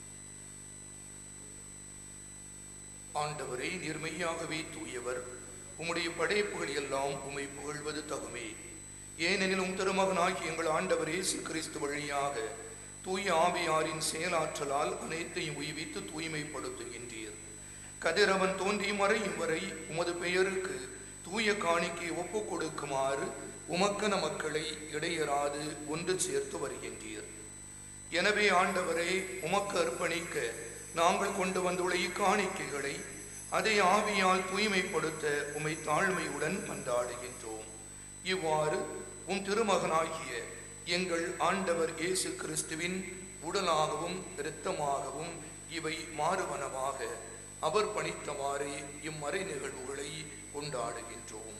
ஆண்டவரே நிர்மையாகவே தூயவர் உம்முடைய படைப்புகள் எல்லாம் உம்மை புகழ்வது தகுமே ஏனெனில் உம் திருமகனாகிய எங்கள் ஆண்டவர் இயேசு கிறிஸ்து வழியாக தூய ஆவியாரின் செயலாற்றலால் அனைத்தையும் உய்வித்து தூய்மைப்படுத்துகின்றீர் கதிரவன் தோன்றியும் வரையும் வரை உமது பெயருக்கு தூய காணிக்கை ஒப்புக் கொடுக்குமாறு உமக்கன மக்களை இடையராது ஒன்று சேர்த்து வருகின்றீர் எனவே ஆண்டவரே உமக்கு அர்ப்பணிக்க நாங்கள் கொண்டு வந்துள்ள இக்காணிக்கைகளை அதை ஆவியால் தூய்மைப்படுத்த உமை தாழ்மையுடன் மன்றாடுகின்றோம் இவ்வாறு உம் திருமகனாகிய எங்கள் ஆண்டவர் இயேசு கிறிஸ்துவின் உடலாகவும் இரத்தமாகவும் இவை மாறுவனவாக அவர் பணித்தவாறே இம்மறை நிகழ்வுகளை கொண்டாடுகின்றோம்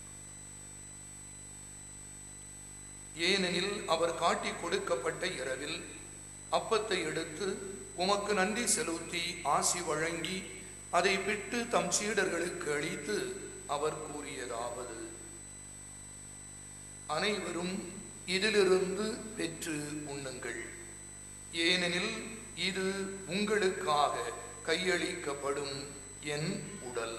ஏனெனில் அவர் காட்டிக் கொடுக்கப்பட்ட இரவில் அப்பத்தை எடுத்து உமக்கு நன்றி செலுத்தி ஆசி வழங்கி அதை பிட்டு தம் சீடர்களுக்கு அளித்து அவர் கூறியதாவது அனைவரும் இதிலிருந்து பெற்று உண்ணுங்கள் ஏனெனில் இது உங்களுக்காக கையளிக்கப்படும் என் உடல்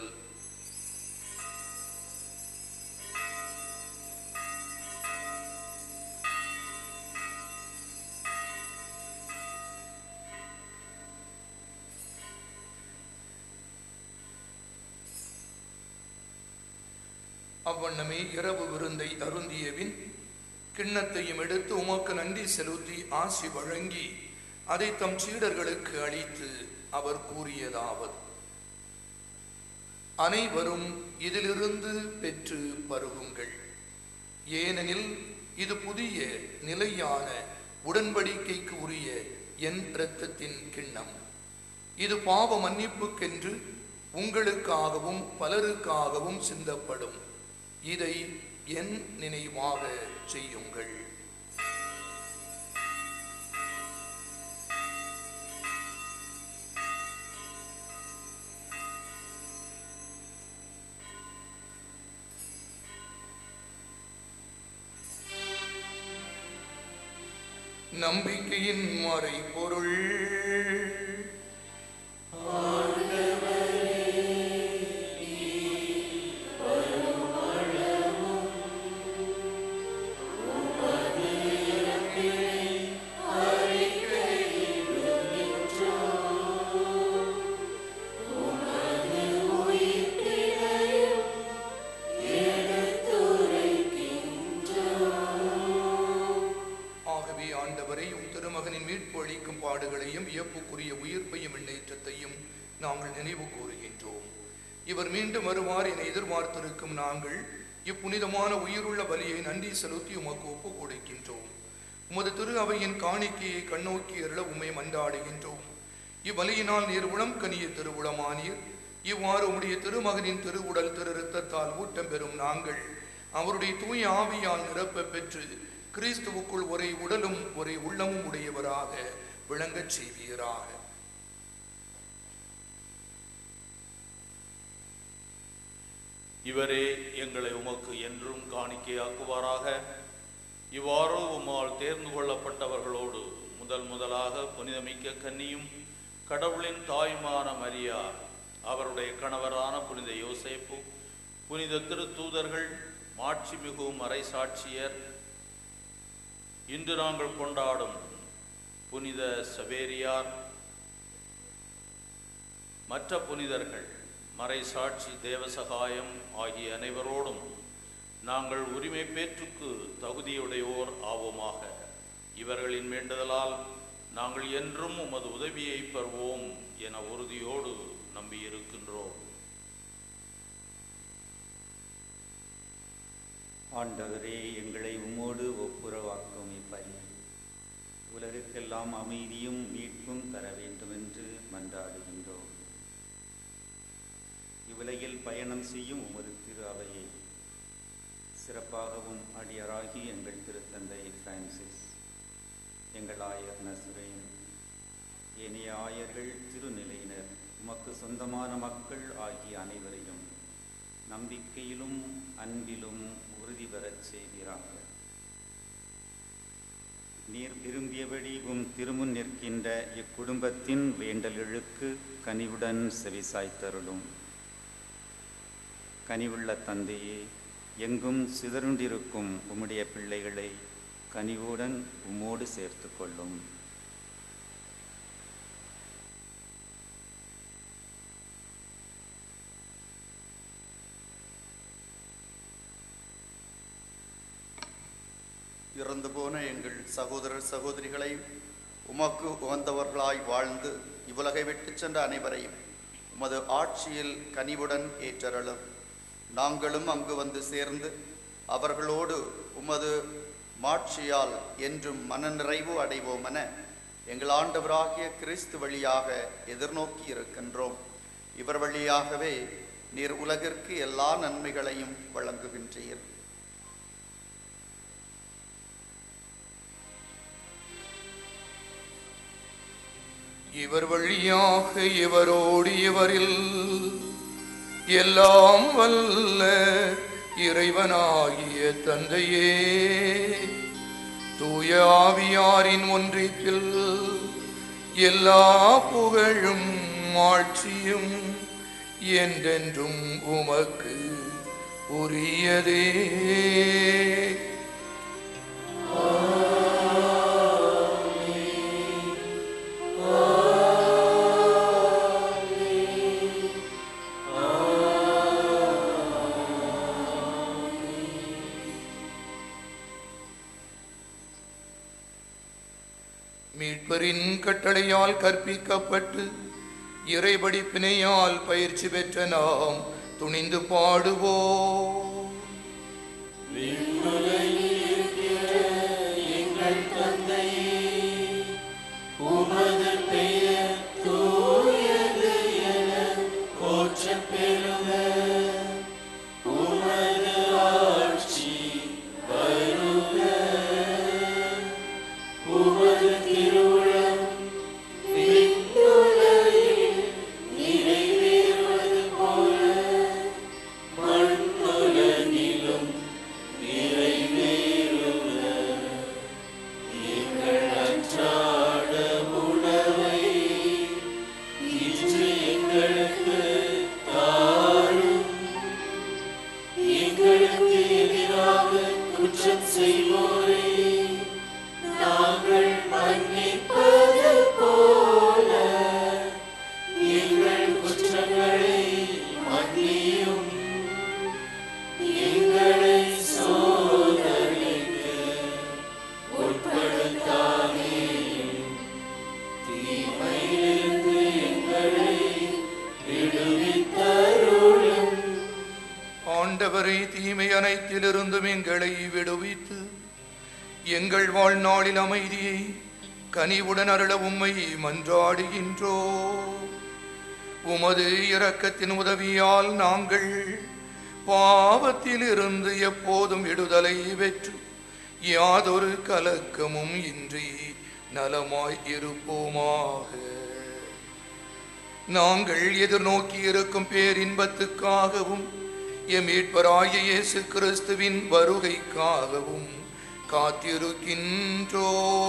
அவ்வண்ணமே இரவு விருந்தை அருந்தியபின் கிண்ணத்தையும் எடுத்து உமக்கு நன்றி செலுத்தி ஆசி வழங்கி அதை தம் சீடர்களுக்கு அளித்து அவர் கூறியதாவது அனைவரும் இதிலிருந்து பெற்று பருகுங்கள் ஏனெனில் இது புதிய நிலையான உடன்படிக்கைக்கு உரிய என் இரத்தத்தின் கிண்ணம் இது பாவ மன்னிப்புக்கென்று உங்களுக்காகவும் பலருக்காகவும் சிந்தப்படும் இதை என் நினைவாக செய்யுங்கள் நம்பிக்கையின் மறை பொருள் ஆகவே ஆண்டவரை உம் திருமகனின் மீட்பு அளிக்கும் பாடுகளையும் வியப்புக்குரிய உயிர்ப்பையும் எண்ணேற்றத்தையும் நாங்கள் நினைவு கூறுகின்றோம் இவர் மீண்டும் வருவார் என எதிர்பார்த்திருக்கும் நாங்கள் இப்புனிதமான உயிருள்ள பலியை நன்றி செலுத்தி உமக்கு ஒப்புக் கொடுக்கின்றோம் உமது திரு அவையின் காணிக்கையை கண்ணோக்கி அருள உமை மன்றாடுகின்றோம் இவ்வலியினால் நீர் உளம் கனிய திருவுளமானீர் இவ்வாறு உம்முடைய திருமகனின் திருவுடல் திரு இரத்தத்தால் ஊட்டம் பெறும் நாங்கள் அவருடைய தூய ஆவியால் நிரப்ப பெற்று கிறிஸ்துவுக்குள் ஒரே உடலும் ஒரே உள்ளமும் உடையவராக விளங்கச் செய்வீராக இவரே எங்களை உமக்கு என்றும் காணிக்கையாக்குவாராக இவ்வாறு உம்மால் தேர்ந்து கொள்ளப்பட்டவர்களோடு முதல் முதலாக புனிதமிக்க கன்னியும் கடவுளின் தாயுமான மரியா அவருடைய கணவரான புனித யோசேப்பு புனித திருத்தூதர்கள் மாட்சிமிகு மறைசாட்சியர் இன்று நாங்கள் கொண்டாடும் புனித சவேரியார் மற்ற புனிதர்கள் மறைசாட்சி தேவசகாயம் ஆகிய அனைவரோடும் நாங்கள் உரிமை பேற்றுக்கு தகுதியுடையோர் ஆவோமாக இவர்களின் வேண்டுதலால் நாங்கள் என்றும் உமது உதவியை பெறுவோம் என உறுதியோடு நம்பியிருக்கின்றோம் ஆண்டவரே எங்களை உம்மோடு ஒப்புரவாக்கும் இப்பலி உலகுக்கெல்லாம் அமைதியும் மீட்பும் தர வேண்டும் என்று மன்றாடுகின்றோம் இவ்வுலகில் பயணம் செய்யும் உமது திரு அவையை சிறப்பாகவும் அடியராகி எங்கள் திருத்தந்தை பிரான்சிஸ் எங்கள் ஆயர் நசுரையும் ஏனைய ஆயர்கள் திருநிலையினர் உமக்கு சொந்தமான மக்கள் ஆகிய அனைவரையும் நம்பிக்கையிலும் அன்பிலும் உறுதி பெறச் செய்வீராக நீர் விரும்பியபடி உம் திருமுன் நிற்கின்ற இக்குடும்பத்தின் வேண்டல்களுக்கு கனிவுடன் செவிசாய்த்தருளும் கனிவுள்ள தந்தையே எங்கும் சிதறுண்டிருக்கும் உம்முடைய பிள்ளைகளை கனிவுடன் உம்மோடு சேர்த்து கொள்ளும் இறந்து போன எங்கள் சகோதரர் சகோதரிகளை உமக்கு உகந்தவர்களாய் வாழ்ந்து இவ்வுலகை விட்டுச் சென்ற அனைவரையும் உமது ஆட்சியில் கனிவுடன் ஏற்றருளும் நாங்களும் அங்கு வந்து சேர்ந்து அவர்களோடு உமது மாட்சியால் என்றும் மனநிறைவு அடைவோமென எங்கள் ஆண்டவராகிய கிறிஸ்து வழியாக எதிர்நோக்கி இருக்கின்றோம் இவர் வழியாகவே நீர் உலகிற்கு எல்லா நன்மைகளையும் வழங்குகின்றீர் இவர் வழியாக இவரோடு இவரில் எல்லாம் வல்ல இறைவனாகிய தந்தையே தூய ஆவியாரின் ஒன்றிப்பில் எல்லா புகழும் ஆட்சியும் என்றென்றும் உமக்கு உரியதே மீட்பரின் கட்டளையால் கற்பிக்கப்பட்டு இறைபடிப்பினையால் பயிற்சி பெற்ற நாம் துணிந்து பாடுவோம் எங்கள் தந்தையே உமது பெயர் தூயது என போற்றப் பெறுக உமது ஆட்சி வருக உமது திருவுளம் விண்ணுலகில் நிறைவேறுவது போல மண்ணுலகிலும் நிறைவேறுக எங்கள் அன்றாட உணவை இன்று எங்களுக்கு தாரும் எங்களுக்கு எதிராக குற்றம் செய்வோரை நாங்கள் மன்னிப்பது போல எங்கள் குற்றங்களை மன்னியும் எங்களை சோதனைக்கு உட்படுத்தாதேயும் தீமையிலிருந்து எங்களை விடுவித்தருளும் ஆண்டவரை தீமை அனைத்திலிருந்தும் எங்களை விடுவித்து எங்கள் வாழ்நாளில் அமைதியை கனிவுடன் அருள உம்மை மன்றாடுகின்றோ உமது இரக்கத்தின் உதவியால் நாங்கள் பாவத்திலிருந்து எப்போதும் விடுதலை பெற்று யாதொரு கலக்கமும் இன்றி நலமாய் இருப்போமாக நாங்கள் எதிர்நோக்கி இருக்கும் பேரின்பத்துக்காகவும் எம் மீட்பராய இயேசு கிறிஸ்துவின் வருகைக்காகவும் காத்திருக்கின்றோ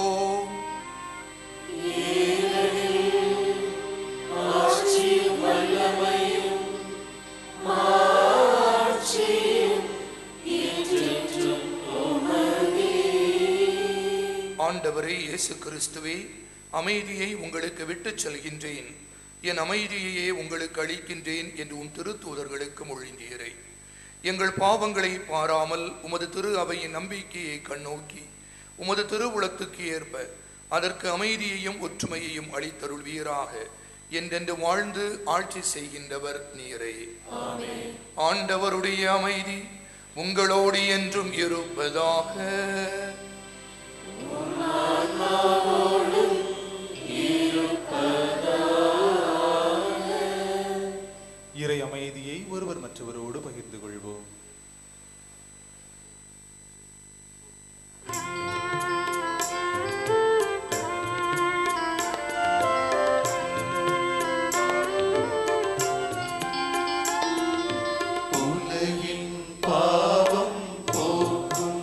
ஆட்சியும் வல்லமையும் மாட்சியும் என்றென்றும் உமதே ஆண்டவரே இயேசு கிறிஸ்துவே அமைதியை உங்களுக்கு விட்டுச் செல்கின்றேன் என் அமைதியையே உங்களுக்கு அளிக்கின்றேன் என்று உன் திருத்தூதர்களுக்கு மொழிந்தீரை எங்கள் பாவங்களை பாராமல் உமது திரு அவையின் நம்பிக்கையை கண்ணோக்கி உமது திருவுளத்துக்கு ஏற்ப அதற்கு அமைதியையும் ஒற்றுமையையும் அளித்தருள்வீராக என்றென்று வாழ்ந்து ஆட்சி செய்கின்றவர் நீரே ஆண்டவருடைய அமைதி உங்களோடு என்றும் இருப்பதாக இறை அமைதியை ஒருவர் மற்றவரோடு பகிர்ந்து கொள்வோம் உலகின் பாவம் போக்கும்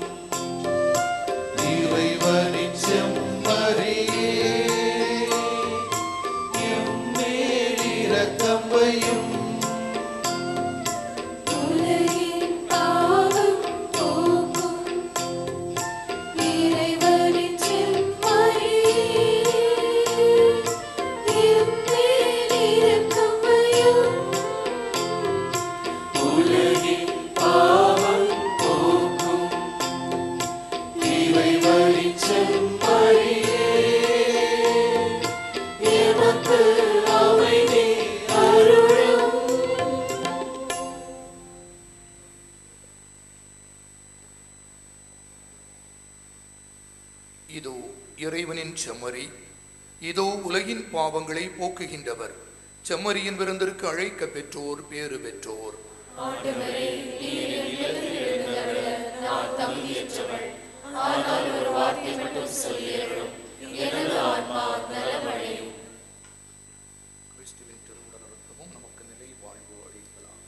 இறைவனின் செம்மறியே எம்மேல் இரக்கம் வையும் உலகின் இதோ இறைவனின் செம்மறி இதோ உலகின் பாவங்களை போக்குகின்றவர் செம்மறியின் விருந்திற்கு அழைக்க பெற்றோர் பேறு பெற்றோர் ஆண்டவரே நீர் என் இல்லத்தில் எழுந்தருள நான் தகுதியற்றவள் ஆனால் ஒரு வார்த்தை மட்டும் சொல்லியருளும் எனது ஆன்மா நலமடையும் கிறிஸ்துவின் திருவுடல் ரத்தமும் நமக்கு நிலை வாழ்வு அளிக்கலாம்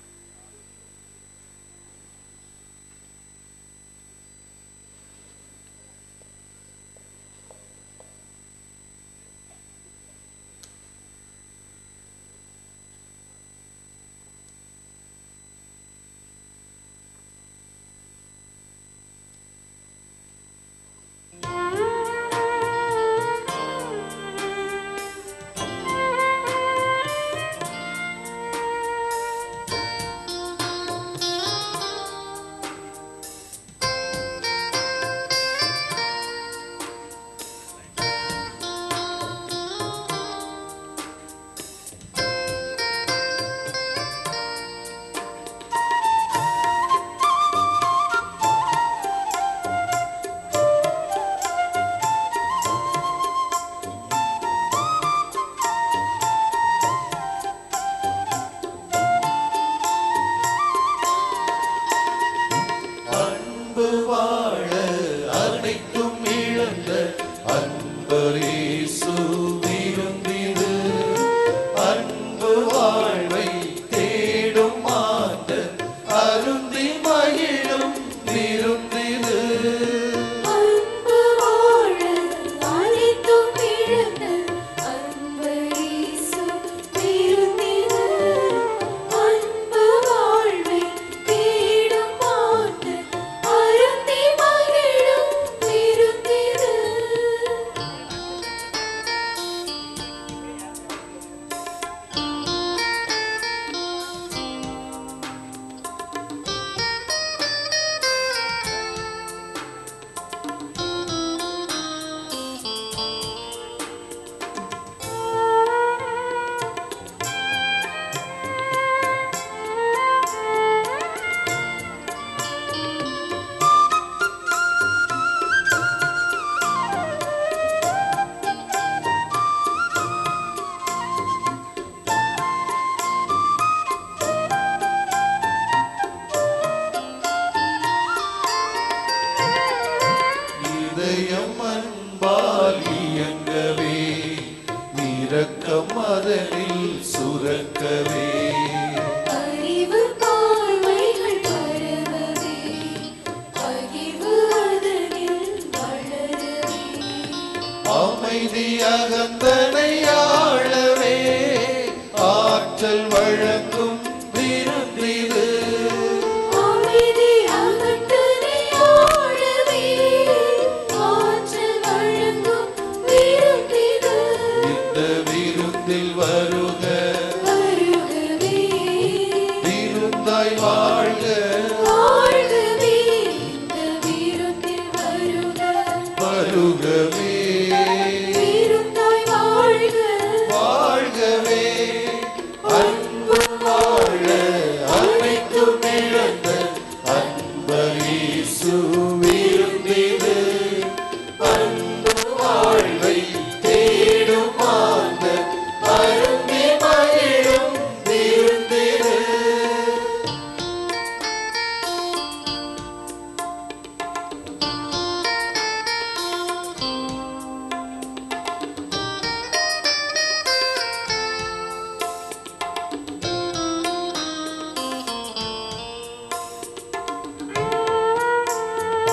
அன்பு வாழ அனைத்தும் இழந்த அன்பரேசு விருந்திது அன்பு வாழ்வை தேடும் மாந்த அருந்தி மகிழும் விருந்திது அன்பு வாழ அனைத்தும் இழந்த அன்பரீசு விருந்திது. அன்பு வாழ்வை தேடும் மாந்த அருந்தி மகிழும் விருந்திது. இதயம் அன்பால் இயங்கவே இரக்கம் அதனில் சுரக்கவே அறிவு பார்வைகள் பரவவே பகிர்வு அதனில் வளரவே அமைதி அகந்தனை ஆளவே ஆற்றல் வழங்கும் விருந்திது அமைதி அகட்டனை ஆளவே ஆற்றல் வழங்கும் விருந்திது இந்த விருந்தில் வருக வருகவே விருந்தாய் வாழ்க வாழ்கவே இந்த விருந்தில் வருக வருகவே விருந்தாய் வாழ்க வாழ்கவே அன்பு வாழ அனைத்தும் இழந்த அன்பரீசு விருந்திது அன்பு வாழ்வை தேடும் மாந்த அருந்தி மகிழும் விருந்திது ஆ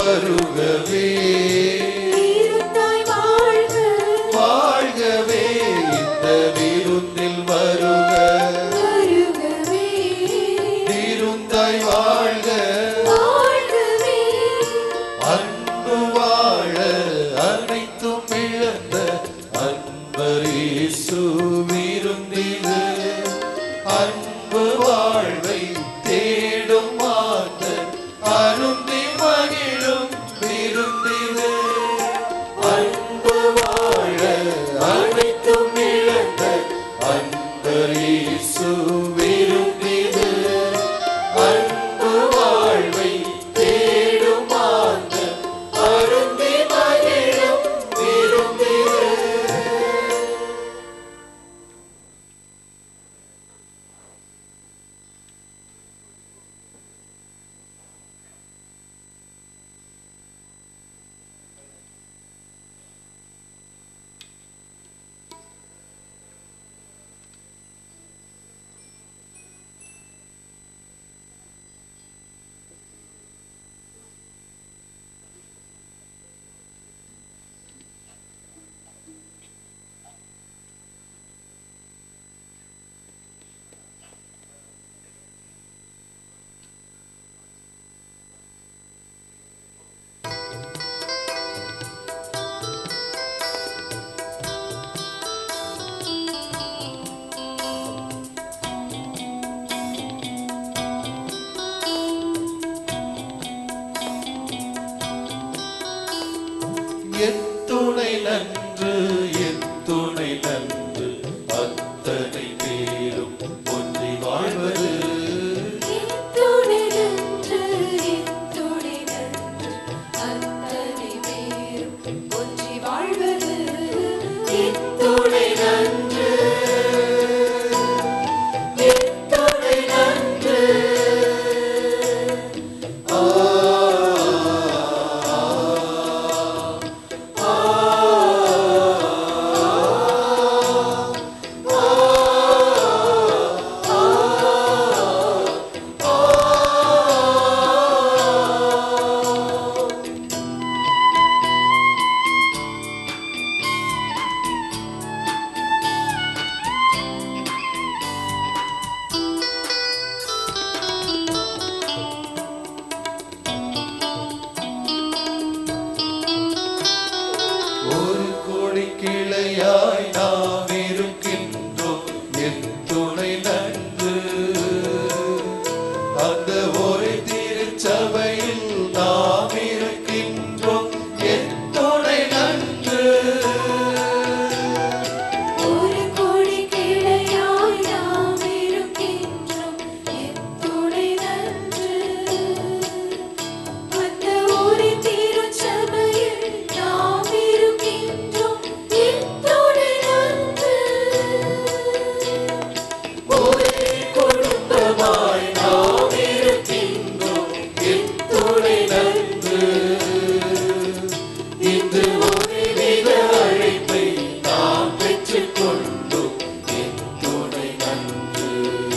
வருகவே திருத்தாய் வாழ்க வாழ்கவே இந்த விருந்தில் வருக வருகவே விருந்தாய் வாழ்க வாழ்கவே அன்பு வாழ அனைத்தும் இழந்த அன்பரீசு விருந்திது அன்பு வாழ்வை தேடும் மாந்தர் அருந்தி மகிழும் விருந்திது அன்பு வாழ அனைத்தும் இழந்த அன்பரீசு விருந்திது அன்பு வாழ்வை தேடும் மாந்தர் அருந்தி மகிழும் விருந்திது எத்துணை நன்று எத்துணை நன்று அத்தனை பேரும் ஒன்றி வாழ்வது துணை நன்று துணை நன்று அத்தனை பேரும் ஒன்றி வாழ்வது இத்துணை நன்று இத்துணை நன்று ஒரு கொடி கிளையாய் நாம் இருக்கின்றோம் எத்துணை நன்று அந்த ஒரு திருச்சபையில் நாம் இருக்கின்றோம் எத்துணை நன்று ஒரு கோடி கிளையாய் நாம் இருக்கின்றோம் எத்துணை நன்று அந்த ஒரு திருச்சபையில் நாம் இருக்கின்றோம் எத்துணை நன்று ஒரே குடும்பமாய் நாம் இருக்கின்றோம் எத்துணை நன்று இன்று ஒரு வித அழைப்பை நாம் பெற்றுக் கொண்டோம் எத்துணை நன்று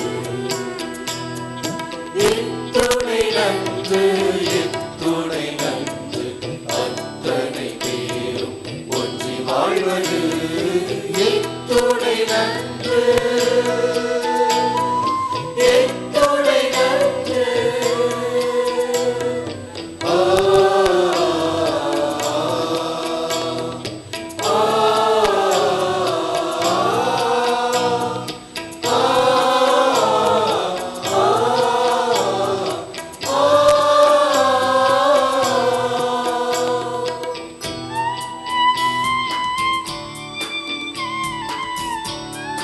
எத்துணை நன்று எத்துணை நன்று அத்தனை பேரும் ஒன்றி வாழ்வது எத்துணை நன்று எத்துணை நன்று ஆ ஆ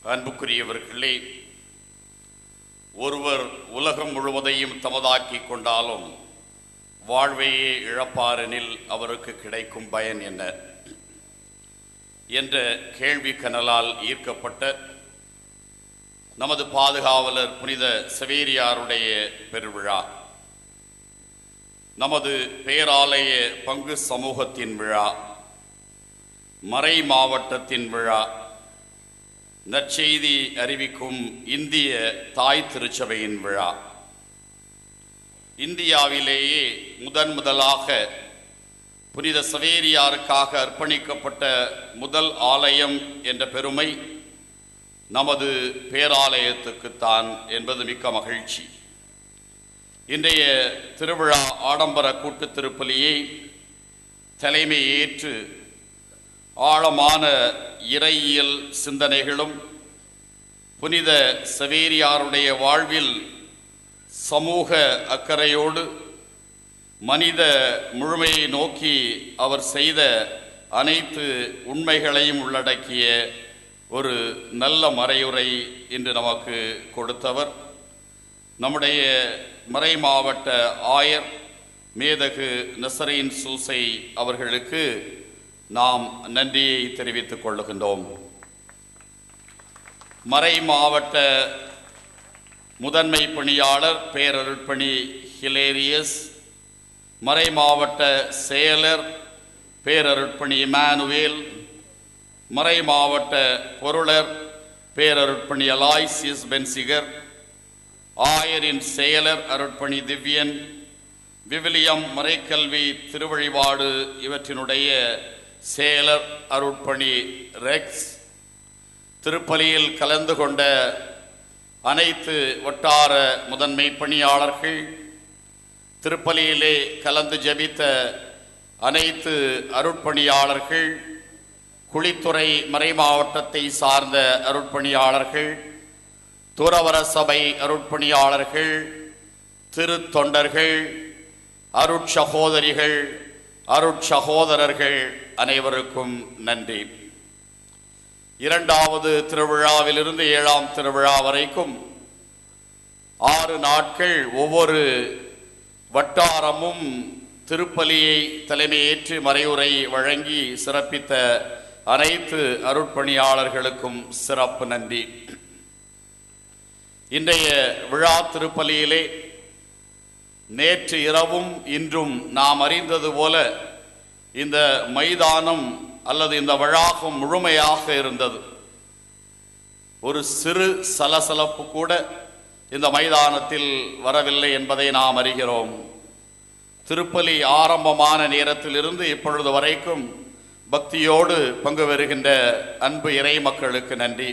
அன்புக்குரியவர்களே ஒருவர் உலகம் முழுவதையும் தமதாக்கிக் கொண்டாலும் வாழ்வையே இழப்பாரெனில் அவருக்கு கிடைக்கும் பயன் என்ன என்ற கேள்வி கனலால் ஈர்க்கப்பட்ட நமது பாதுகாவலர் புனித சவேரியாருடைய பெருவிழா நமது பேராலய பங்கு சமூகத்தின் விழா மறை மாவட்டத்தின் விழா நற்செய்தி அறிவிக்கும் இந்திய தாய் திருச்சபையின் விழா இந்தியாவிலேயே முதன் முதலாக புனித சவேரியாருக்காக அர்ப்பணிக்கப்பட்ட முதல் ஆலயம் என்ற பெருமை நமது பேராலயத்துக்குத்தான் என்பது மிக்க மகிழ்ச்சி இன்றைய திருவிழா ஆடம்பர கூட்டுத் திருப்பலியை தலைமை ஏற்று ஆழமான இறையியல் சிந்தனைகளும் புனித சவேரியாருடைய வாழ்வில் சமூக அக்கறையோடு மனித முழுமையை நோக்கி அவர் செய்த அனைத்து உண்மைகளையும் உள்ளடக்கிய ஒரு நல்ல மறையுரை இன்று நமக்கு கொடுத்தவர் நம்முடைய மறை மாவட்ட ஆயர் மேதகு நசரீன் சூசை அவர்களுக்கு நாம் நன்றியை தெரிவித்துக் கொள்ளுகின்றோம் மறை மாவட்ட முதன்மை பணியாளர் பேரருட்பணி ஹிலேரியஸ் மறை மாவட்ட செயலர் பேரருட்பணி இமானுவேல் மறை மாவட்ட பொருளர் பேரருட்பணி அலாய்சியஸ் பென்சிகர் ஆயரின் செயலர் அருட்பணி திவ்யன் விவிலியம் மறைக்கல்வி திருவழிபாடு இவற்றினுடைய செயலர் அருட்பணி ரெக்ஸ் திருப்பலியில் கலந்து கொண்ட அனைத்து வட்டார முதன்மை பணியாளர்கள் திருப்பலியிலே கலந்து ஜெபித்த அனைத்து அருட்பணியாளர்கள் குளித்துறை மறை மாவட்டத்தை சார்ந்த அருட்பணியாளர்கள் துறவர சபை அருட்பணியாளர்கள் திருத்தொண்டர்கள் அருட்சகோதரிகள் அருட்சகோதரர்கள் அனைவருக்கும் நன்றி இரண்டாவது திருவிழாவிலிருந்து ஏழாம் திருவிழா வரைக்கும் ஆறு நாட்கள் ஒவ்வொரு வட்டாரமும் திருப்பலியை தலைமையேற்று மறைவுரை வழங்கி சிறப்பித்த அனைத்து அருட்பணியாளர்களுக்கும் சிறப்பு நன்றி இன்றைய விழா திருப்பலியிலே நேற்று இரவும் இன்றும் நாம் அறிந்தது போல இந்த மைதானம் அல்லது இந்த வளாகம் முழுமையாக இருந்தது ஒரு சிறு சலசலப்பு கூட இந்த மைதானத்தில் வரவில்லை என்பதை நாம் அறிகிறோம் திருப்பலி ஆரம்பமான நேரத்திலிருந்து இப்பொழுது வரைக்கும் பக்தியோடு பங்கு பெறுகின்ற அன்பு இறை மக்களுக்கு நன்றி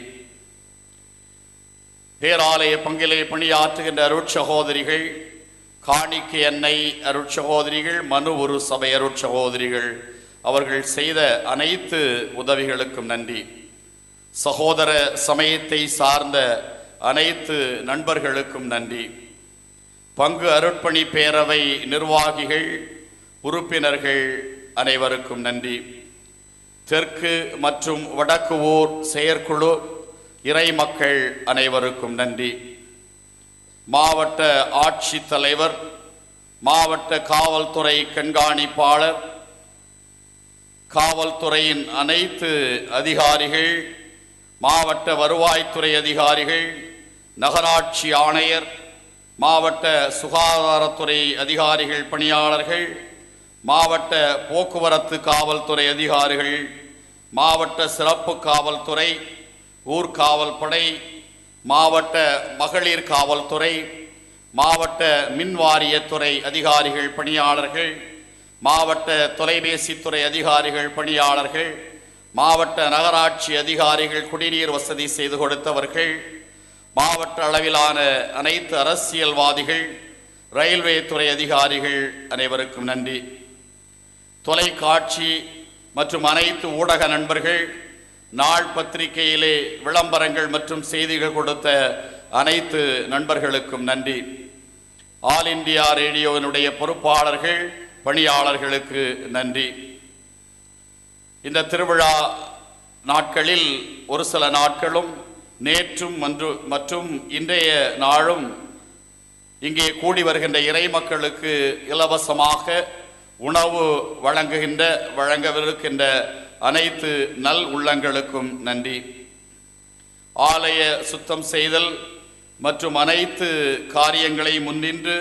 பேராலய பங்கிலே பணியாற்றுகின்ற அருட்சகோதரிகள் காணிக்கை அன்னை அருட்சகோதரிகள் மனு ஒரு சபை அருட்சகோதரிகள் அவர்கள் செய்த அனைத்து உதவிகளுக்கும் நன்றி சகோதர சமயத்தை சார்ந்த அனைத்து நண்பர்களுக்கும் நன்றி பங்கு அருட்பணி பேரவை நிர்வாகிகள் உறுப்பினர்கள் அனைவருக்கும் நன்றி தெற்கு மற்றும் வடக்கு ஊர் செயற்குழு இறை மக்கள் அனைவருக்கும் நன்றி மாவட்ட ஆட்சித்தலைவர் மாவட்ட காவல்துறை கண்காணிப்பாளர் காவல்துறையின் அனைத்து அதிகாரிகள் மாவட்ட வருவாய்த்துறை அதிகாரிகள் நகராட்சி ஆணையர் மாவட்ட சுகாதாரத்துறை அதிகாரிகள் பணியாளர்கள் மாவட்ட போக்குவரத்து காவல்துறை அதிகாரிகள் மாவட்ட சிறப்பு காவல்துறை ஊர்காவல் படை மாவட்ட மகளிர் காவல்துறை மாவட்ட மின்வாரியத்துறை அதிகாரிகள் பணியாளர்கள் மாவட்ட தொலைபேசித்துறை அதிகாரிகள் பணியாளர்கள் மாவட்ட நகராட்சி அதிகாரிகள் குடிநீர் வசதி செய்து கொடுத்தவர்கள் மாவட்ட அளவிலான அனைத்து அரசியல்வாதிகள் ரயில்வே துறை அதிகாரிகள் அனைவருக்கும் நன்றி தொலைக்காட்சி மற்றும் அனைத்து ஊடக நண்பர்கள் நாள் பத்திரிகையிலே விளம்பரங்கள் மற்றும் செய்திகள் கொடுத்த அனைத்து நண்பர்களுக்கும் நன்றி ஆல் இந்தியா ரேடியோவினுடைய பொறுப்பாளர்கள் பணியாளர்களுக்கு நன்றி இந்த திருவிழா நாட்களில் ஒரு சில நாட்களும் நேற்றும் மன்று மற்றும் இன்றைய நாளும் இங்கே கூடி வருகின்ற இறை மக்களுக்கு இலவசமாக உணவு வழங்குகின்ற வழங்கவிருக்கின்ற அனைத்து நல் உள்ளங்களுக்கும் நன்றி ஆலய சுத்தம் செய்தல் மற்றும் அனைத்து காரியங்களை முன்னின்று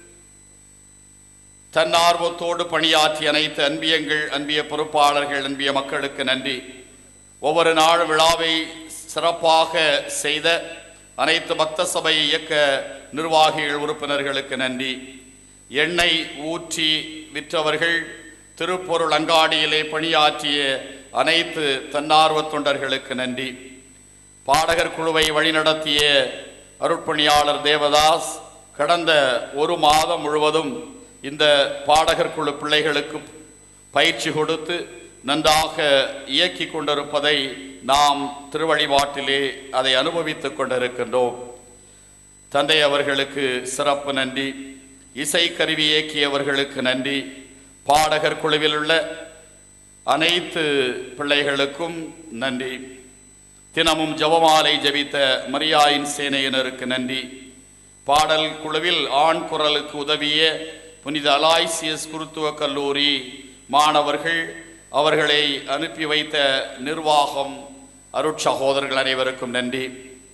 தன்னார்வத்தோடு பணியாற்றிய அனைத்து அன்பியங்கள் அன்பிய பொறுப்பாளர்கள் அன்பிய மக்களுக்கு நன்றி ஒவ்வொரு நாள் விழாவை சிறப்பாக செய்த அனைத்து பக்த சபை இயக்க நிர்வாகிகள் உறுப்பினர்களுக்கு நன்றி எண்ணெய் ஊற்றி விற்றவர்கள் திருப்பொருள் அங்காடியிலே பணியாற்றிய அனைத்து தன்னார்வ தொண்டர்களுக்கு நன்றி பாடகர் குழுவை வழிநடத்திய அருட்பணியாளர் தேவதாஸ் கடந்த ஒரு மாதம் முழுவதும் இந்த பாடகர் குழு பிள்ளைகளுக்கு பயிற்சி கொடுத்து நன்றாக இயக்கி கொண்டிருப்பதை நாம் திருவழிபாட்டிலே அதை அனுபவித்துக் கொண்டிருக்கின்றோம் தந்தை அவர்களுக்கு சிறப்பு நன்றி இசை கருவி இயக்கியவர்களுக்கு நன்றி பாடகர் குழுவில் உள்ள அனைத்து பிள்ளைகளுக்கும் நன்றி தினமும் ஜபமாலை ஜபித்த மரியாயின் சேனையினருக்கு நன்றி பாடல் குழுவில் ஆண் குரலுக்கு உதவிய புனித அலாய்சியஸ் குருத்துவ கல்லூரி மாணவர்கள் அவர்களை அனுப்பி வைத்த நிர்வாகம் அருட்சகோதரர்கள் அனைவருக்கும் நன்றி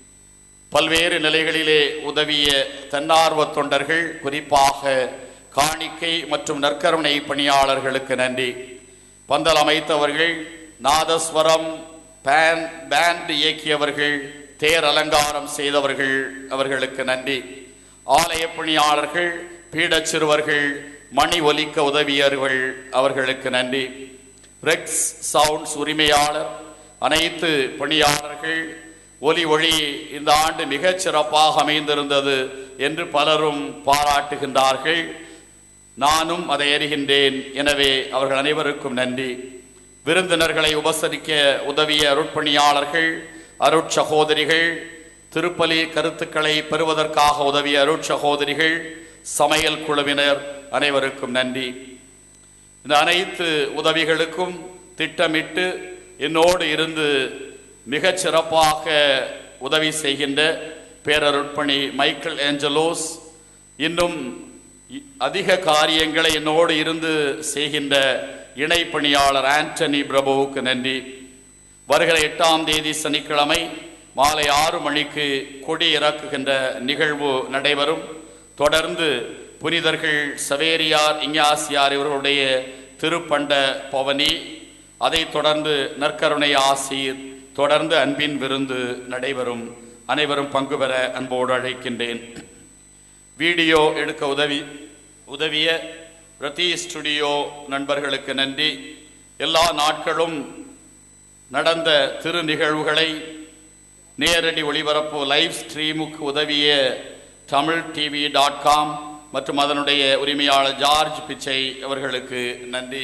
பல்வேறு நிலைகளிலே உதவிய தன்னார்வ தொண்டர்கள் குறிப்பாக காணிக்கை மற்றும் நற்கருணை பணியாளர்களுக்கு நன்றி பந்தல் அமைத்தவர்கள் நாதஸ்வரம் பேன் பேண்ட் இயக்கியவர்கள் தேர் அலங்காரம் செய்தவர்கள் அவர்களுக்கு நன்றி ஆலய பணியாளர்கள் பீடச் சிறுவர்கள் மணி ஒலிக்க உதவியவர்கள் அவர்களுக்கு நன்றி ரெக்ஸ் சவுண்ட்ஸ் உரிமையாளர் அனைத்து பணியாளர்கள் ஒலி ஒளி இந்த ஆண்டு மிகச் சிறப்பாக அமைந்திருந்தது என்று பலரும் பாராட்டுகின்றார்கள் நானும் அதை அறிகின்றேன் எனவே அவர்கள் அனைவருக்கும் நன்றி விருந்தினர்களை உபசரிக்க உதவிய அருட்பணியாளர்கள் அருட்சகோதரிகள் திருப்பலி கருத்துக்களை பெறுவதற்காக உதவிய அருட்சகோதரிகள் சமையல் குழுவினர் அனைவருக்கும் நன்றி இந்த அனைத்து உதவிகளுக்கும் திட்டமிட்டு என்னோடு இருந்து மிகச் சிறப்பாக உதவி செய்கின்ற பேரருட்பணி மைக்கேல் ஏஞ்சலோஸ் இன்னும் இ- அதிக காரியங்களை என்னோடு இருந்து செய்கின்ற இணை பணியாளர் ஆண்டனி பிரபுவுக்கு நன்றி வருகிற எட்டாம் தேதி சனிக்கிழமை மாலை ஆறு மணிக்கு கொடி இறக்குகின்ற நிகழ்வு நடைபெறும் தொடர்ந்து புனிதர்கள் சவேரியார் இஞ்ஞாசியார் இவர்களுடைய திருப்பண்ட பவனி அதைத் தொடர்ந்து நற்கருணை ஆசீர் தொடர்ந்து அன்பின் விருந்து நடைபெறும் அனைவரும் பங்கு பெற அன்போடு அழைக்கின்றேன் வீடியோ எடுக்க உதவி உதவிய ரதி ஸ்டுடியோ நண்பர்களுக்கு நன்றி எல்லா நாட்களும் நடந்த திரு நிகழ்வுகளை நேரடி ஒளிபரப்பு லைவ் ஸ்ட்ரீமுக்கு உதவிய தமிழ் டிவி டாட் காம் மற்றும் அதனுடைய உரிமையாளர் ஜார்ஜ் பிச்சை அவர்களுக்கு நன்றி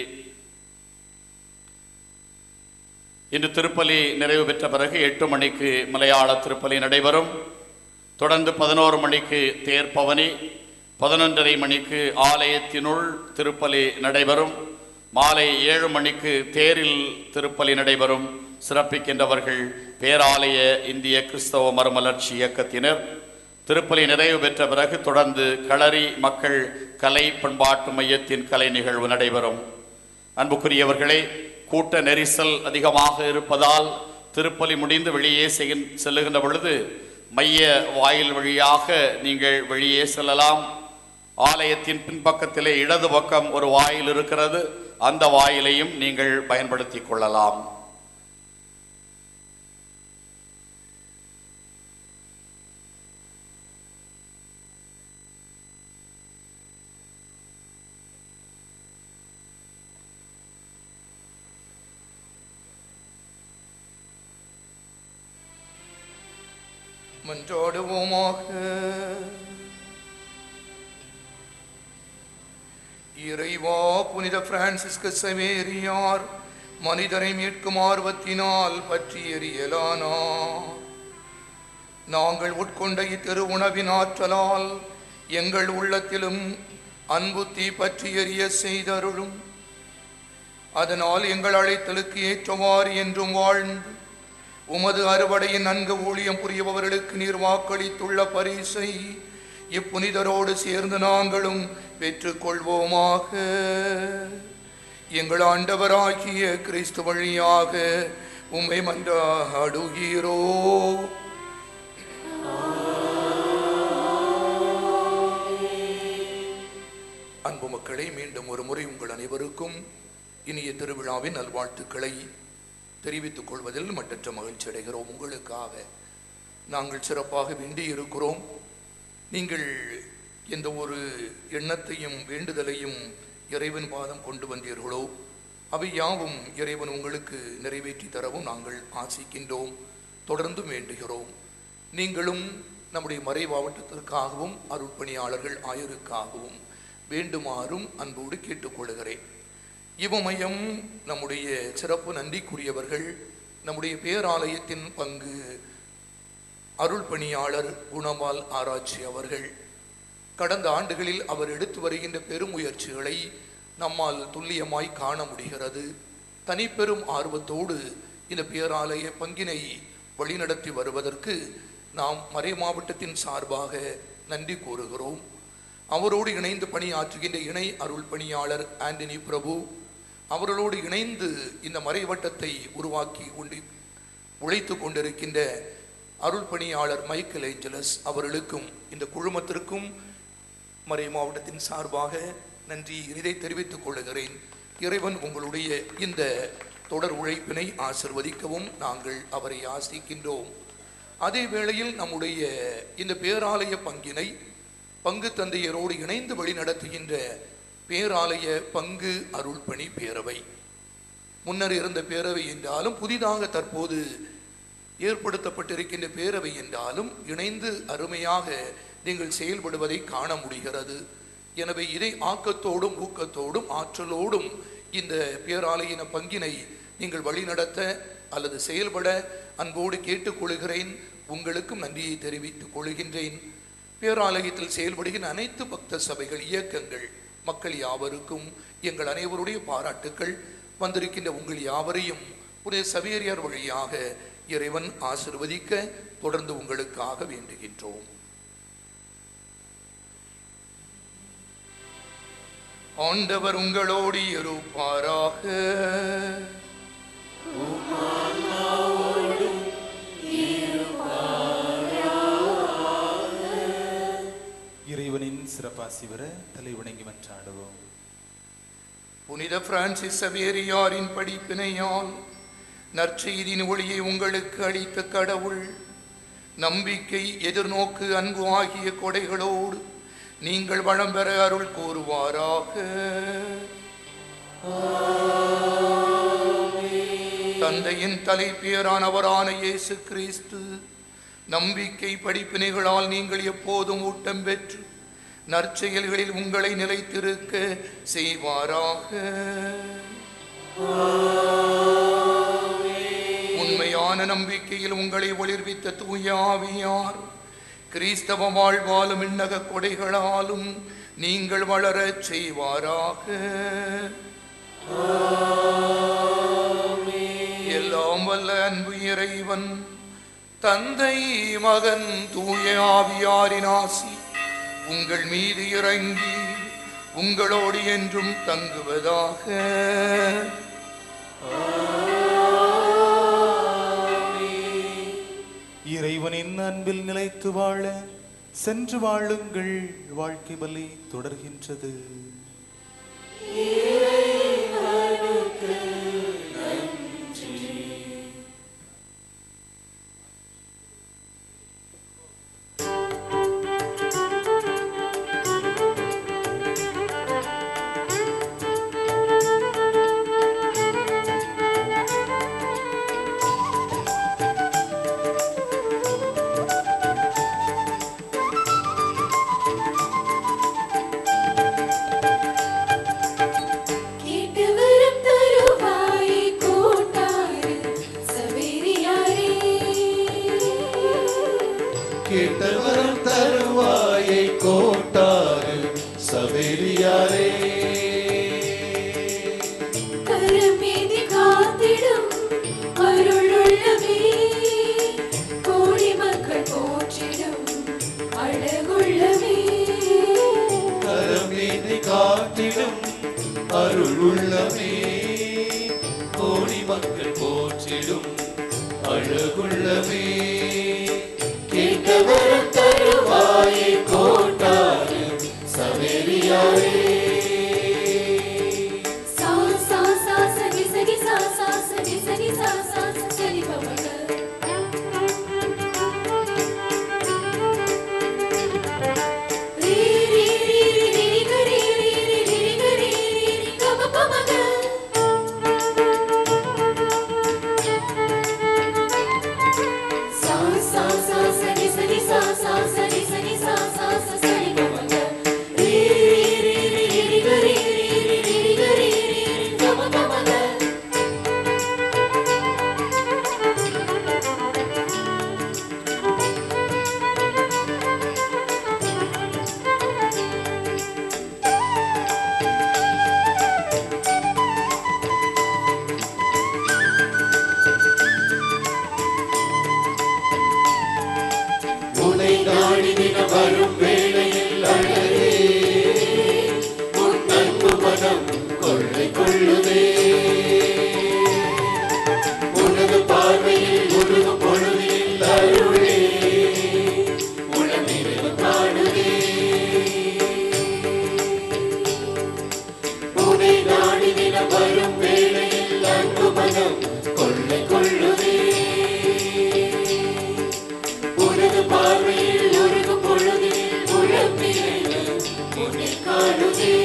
இன்று திருப்பலி நிறைவு பெற்ற பிறகு எட்டு மணிக்கு மலையாள திருப்பலி நடைபெறும் தொடர்ந்து பதினோரு மணிக்கு தேர் பவனி பதினொன்றரை மணிக்கு ஆலயத்தினுள் திருப்பலி நடைபெறும் மாலை ஏழு மணிக்கு தேரில் திருப்பலி நடைபெறும் சிறப்பிக்கின்றவர்கள் பேராலய இந்திய கிறிஸ்தவ மறுமலர்ச்சி இயக்கத்தினர் திருப்பலி நிறைவு பெற்ற பிறகு தொடர்ந்து களரி மக்கள் கலை பண்பாட்டு மையத்தின் கலை நிகழ்வு நடைபெறும் அன்புக்குரியவர்களே கூட்ட நெரிசல் அதிகமாக இருப்பதால் திருப்பலி முடிந்து வெளியே செகின்- செல்லுகின்ற பொழுது மைய வாயில் வழியாக நீங்கள் வெளியே செல்லலாம் ஆலயத்தின் பின்பக்கத்திலே இடது பக்கம் ஒரு வாயில் இருக்கிறது அந்த வாயிலையும் நீங்கள் பயன்படுத்திக் கொள்ளலாம் மன்றாடுவோமாக இறைவா புனித பிரான்சிஸ்கு சவேரியார் மனிதரை மீட்கும் ஆர்வத்தினால் பற்றி எறியலானார் நாங்கள் உட்கொண்ட இத்திரு உணவின் ஆற்றலால் எங்கள் உள்ளத்திலும் அன்பு தீ பற்றி எரிய செய்தருளும் அதனால் எங்கள் அழைத்தலுக்கு ஏற்றவாறு என்றும் வாழ்ந்து உமது அறுவடையின் நன்கு ஊழியம் புரியபவர்களுக்கு நீர் வாக்களித்துள்ள பரிசை இப்புனிதரோடு சேர்ந்து நாங்களும் பெற்றுக்கொள்வோமாக எங்கள் ஆண்டவராகிய கிறிஸ்து வழியாக உம்மை மன்றாடுகிறோ அன்பு மக்களை மீண்டும் ஒரு முறை உங்கள் அனைவருக்கும் இனிய திருவிழாவின் நல்வாழ்த்துக்களை தெரிவித்துக் கொள்வதில் மட்டற்ற மகிழ்ச்சி அடைகிறோம் உங்களுக்காக நாங்கள் சிறப்பாக வேண்டி இருக்கிறோம் நீங்கள் எந்த ஒரு எண்ணத்தையும் வேண்டுதலையும் இறைவன் பாதம் கொண்டு வந்தீர்களோ அவை யாவும் இறைவன் உங்களுக்கு நிறைவேற்றி தரவும் நாங்கள் ஆசிக்கின்றோம் தொடர்ந்து வேண்டுகிறோம் நீங்களும் நம்முடைய மறை மாவட்டத்திற்காகவும் அருட்பணியாளர்கள் ஆயருக்காகவும் வேண்டுமாறும் அன்போடு கேட்டுக்கொள்கிறேன் இவமயம் நம்முடைய சிறப்பு நன்றிக்குரியவர்கள் நம்முடைய பேராலயத்தின் பங்கு அருள் பணியாளர் குணமால் ஆராய்ச்சி அவர்கள் கடந்த ஆண்டுகளில் அவர் எடுத்து வருகின்ற பெருமுயற்சிகளை நம்மால் துல்லியமாய் காண முடிகிறது தனிப்பெரும் ஆர்வத்தோடு இந்த பேராலய பங்கினை வழிநடத்தி வருவதற்கு நாம் மறை மாவட்டத்தின் சார்பாக நன்றி கூறுகிறோம் அவரோடு இணைந்து பணியாற்றுகின்ற இணை அருள் பணியாளர் ஆண்டனி பிரபு அவர்களோடு இணைந்து இந்த மறைவட்டத்தை உருவாக்கி கொண்டு உழைத்து கொண்டிருக்கின்ற அருள் பணியாளர் மைக்கேல் ஏஞ்சலஸ் அவர்களுக்கும் இந்த குழுமத்திற்கும் மறை மாவட்டத்தின் சார்பாக நன்றி இதை தெரிவித்துக் கொள்கிறேன் இறைவன் உங்களுடைய இந்த தொடர் உழைப்பினை ஆசிர்வதிக்கவும் நாங்கள் அவரை ஆசிக்கின்றோம் அதே வேளையில் நம்முடைய இந்த பேராலய பங்கினை பங்கு தந்தையரோடு இணைந்து வழிநடத்துகின்ற பேராலய பங்கு அருள்பணி பேரவை முன்னர் இருந்த பேரவை என்றாலும் புதிதாக தற்போது ஏற்படுத்தப்பட்டிருக்கின்ற பேரவை என்றாலும் இணைந்து அருமையாக நீங்கள் செயல்படுவதை காண முடிகிறது எனவே இதை ஆக்கத்தோடும் ஊக்கத்தோடும் ஆற்றலோடும் இந்த பேராலயின பங்கினை நீங்கள் வழிநடத்த அல்லது செயல்பட அன்போடு கேட்டுக்கொள்கிறேன் உங்களுக்கும் நன்றியை தெரிவித்துக் கொள்கின்றேன் பேராலயத்தில் செயல்படுகின்ற அனைத்து பக்த சபைகள் இயக்கங்கள் மக்கள் யாவருக்கும் எங்கள் அனைவருடைய பாராட்டுக்கள் வந்திருக்கின்ற உங்கள் யாவரையும் புனித சவேரியார் வழியாக இறைவன் ஆசிர்வதிக்க தொடர்ந்து உங்களுக்காக வேண்டுகின்றோம் ஆண்டவர் உங்களோடு இருப்பாராக இறைவனின் சிறப்பாசி வர தலை வணங்கி மன்றாடுவோம் புனித பிரான்சிஸ் சவேரியாரின் படிப்பினையால் நற்செய்தியின் ஒளியை உங்களுக்கு அளித்த கடவுள் நம்பிக்கை எதிர்நோக்கு அன்பு ஆகிய கொடைகளோடு நீங்கள் வளம் பெற அருள் கூறுவாராக தந்தையின் தலைப்பியரானவரான இயேசு கிறிஸ்து நம்பிக்கை படிப்பினைகளால் நீங்கள் எப்போதும் ஊட்டம் பெற்று நற்செயல்களில் உங்களை நிலைத்திருக்க செய்வாராக உண்மையான நம்பிக்கையில் உங்களை ஒளிர்வித்த தூய ஆவியார் கிறிஸ்தவ வாழ்வாலும் விண்ணக கொடைகளாலும் நீங்கள் வளரச் செய்வாராக எல்லாம் வல்ல அன்பு இறைவன் தந்தை மகன் தூய ஆவியாரின் ஆசி உங்கள் மீது இறங்கி உங்களோடு என்றும் தங்குவதாக இறைவனின் அன்பில் நிலைத்து வாழ சென்று வாழுங்கள் வாழ்க்கை பலி தொடர்கின்றது கேட்டு வரும் தருவாய் காத்திடும் அருள் உள்ளமே கோடி மக்கள் போற்றிடும் அழகுள்ளமே கேட்டவரம் தருவாயே கோட்டாறு சவேரியாரே சா சா சா சகி சகி சா சா சகி சகி சா சா சரி பவக ரீ ரீ ரீ ரீ ரீ கரி ரீ ரீ ரீ ரீ கரி ரீ ரீ கம பமக சா சா சா சகி சகி சா சா சகி சகி சா சா சா சரி பவக ரீ ரீ ரீ ரீ ரீ கரி ரீ ரீ ரீ ரீ கரி ரீ ரீ கம பமக உனை நாடி தின வரும் வேளையில் அழகே உன் அன்பு மனம் கொள்ளை கொள்ளுதே உனது பார்வையில் உருகும் பொழுதில் அருளே உளநிறைவு காணுதே உனை நாடி தின வரும் வேளையில் அன்பு மனம் கொள்ளை கொள்ளுதே உனது பார்வையில் உருகும் பொழுதில் உழப்பினை உன்னை காணுதே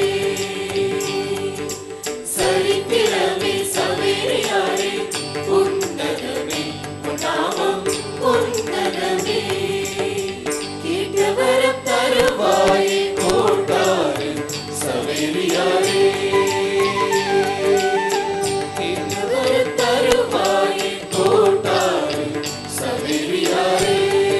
சரித்திரமே சவேரியாரே உன்னதமே உன்னாமம் உன்னதமே கேட்டவரம் தருவாயே கோட்டாறு சவேரியாரே கேட்டவரம் தருவாயே கோட்டாறு சவேரியாரே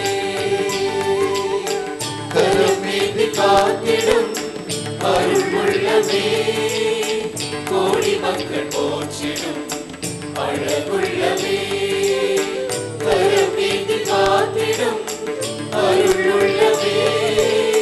கரம் மீது காத்திடும் அருள் உள்ளமே கோடி மக்கள் போற்றிடும் அழகுள்ளமே கரம் மீது காத்திடும் அருள் உள்ளமே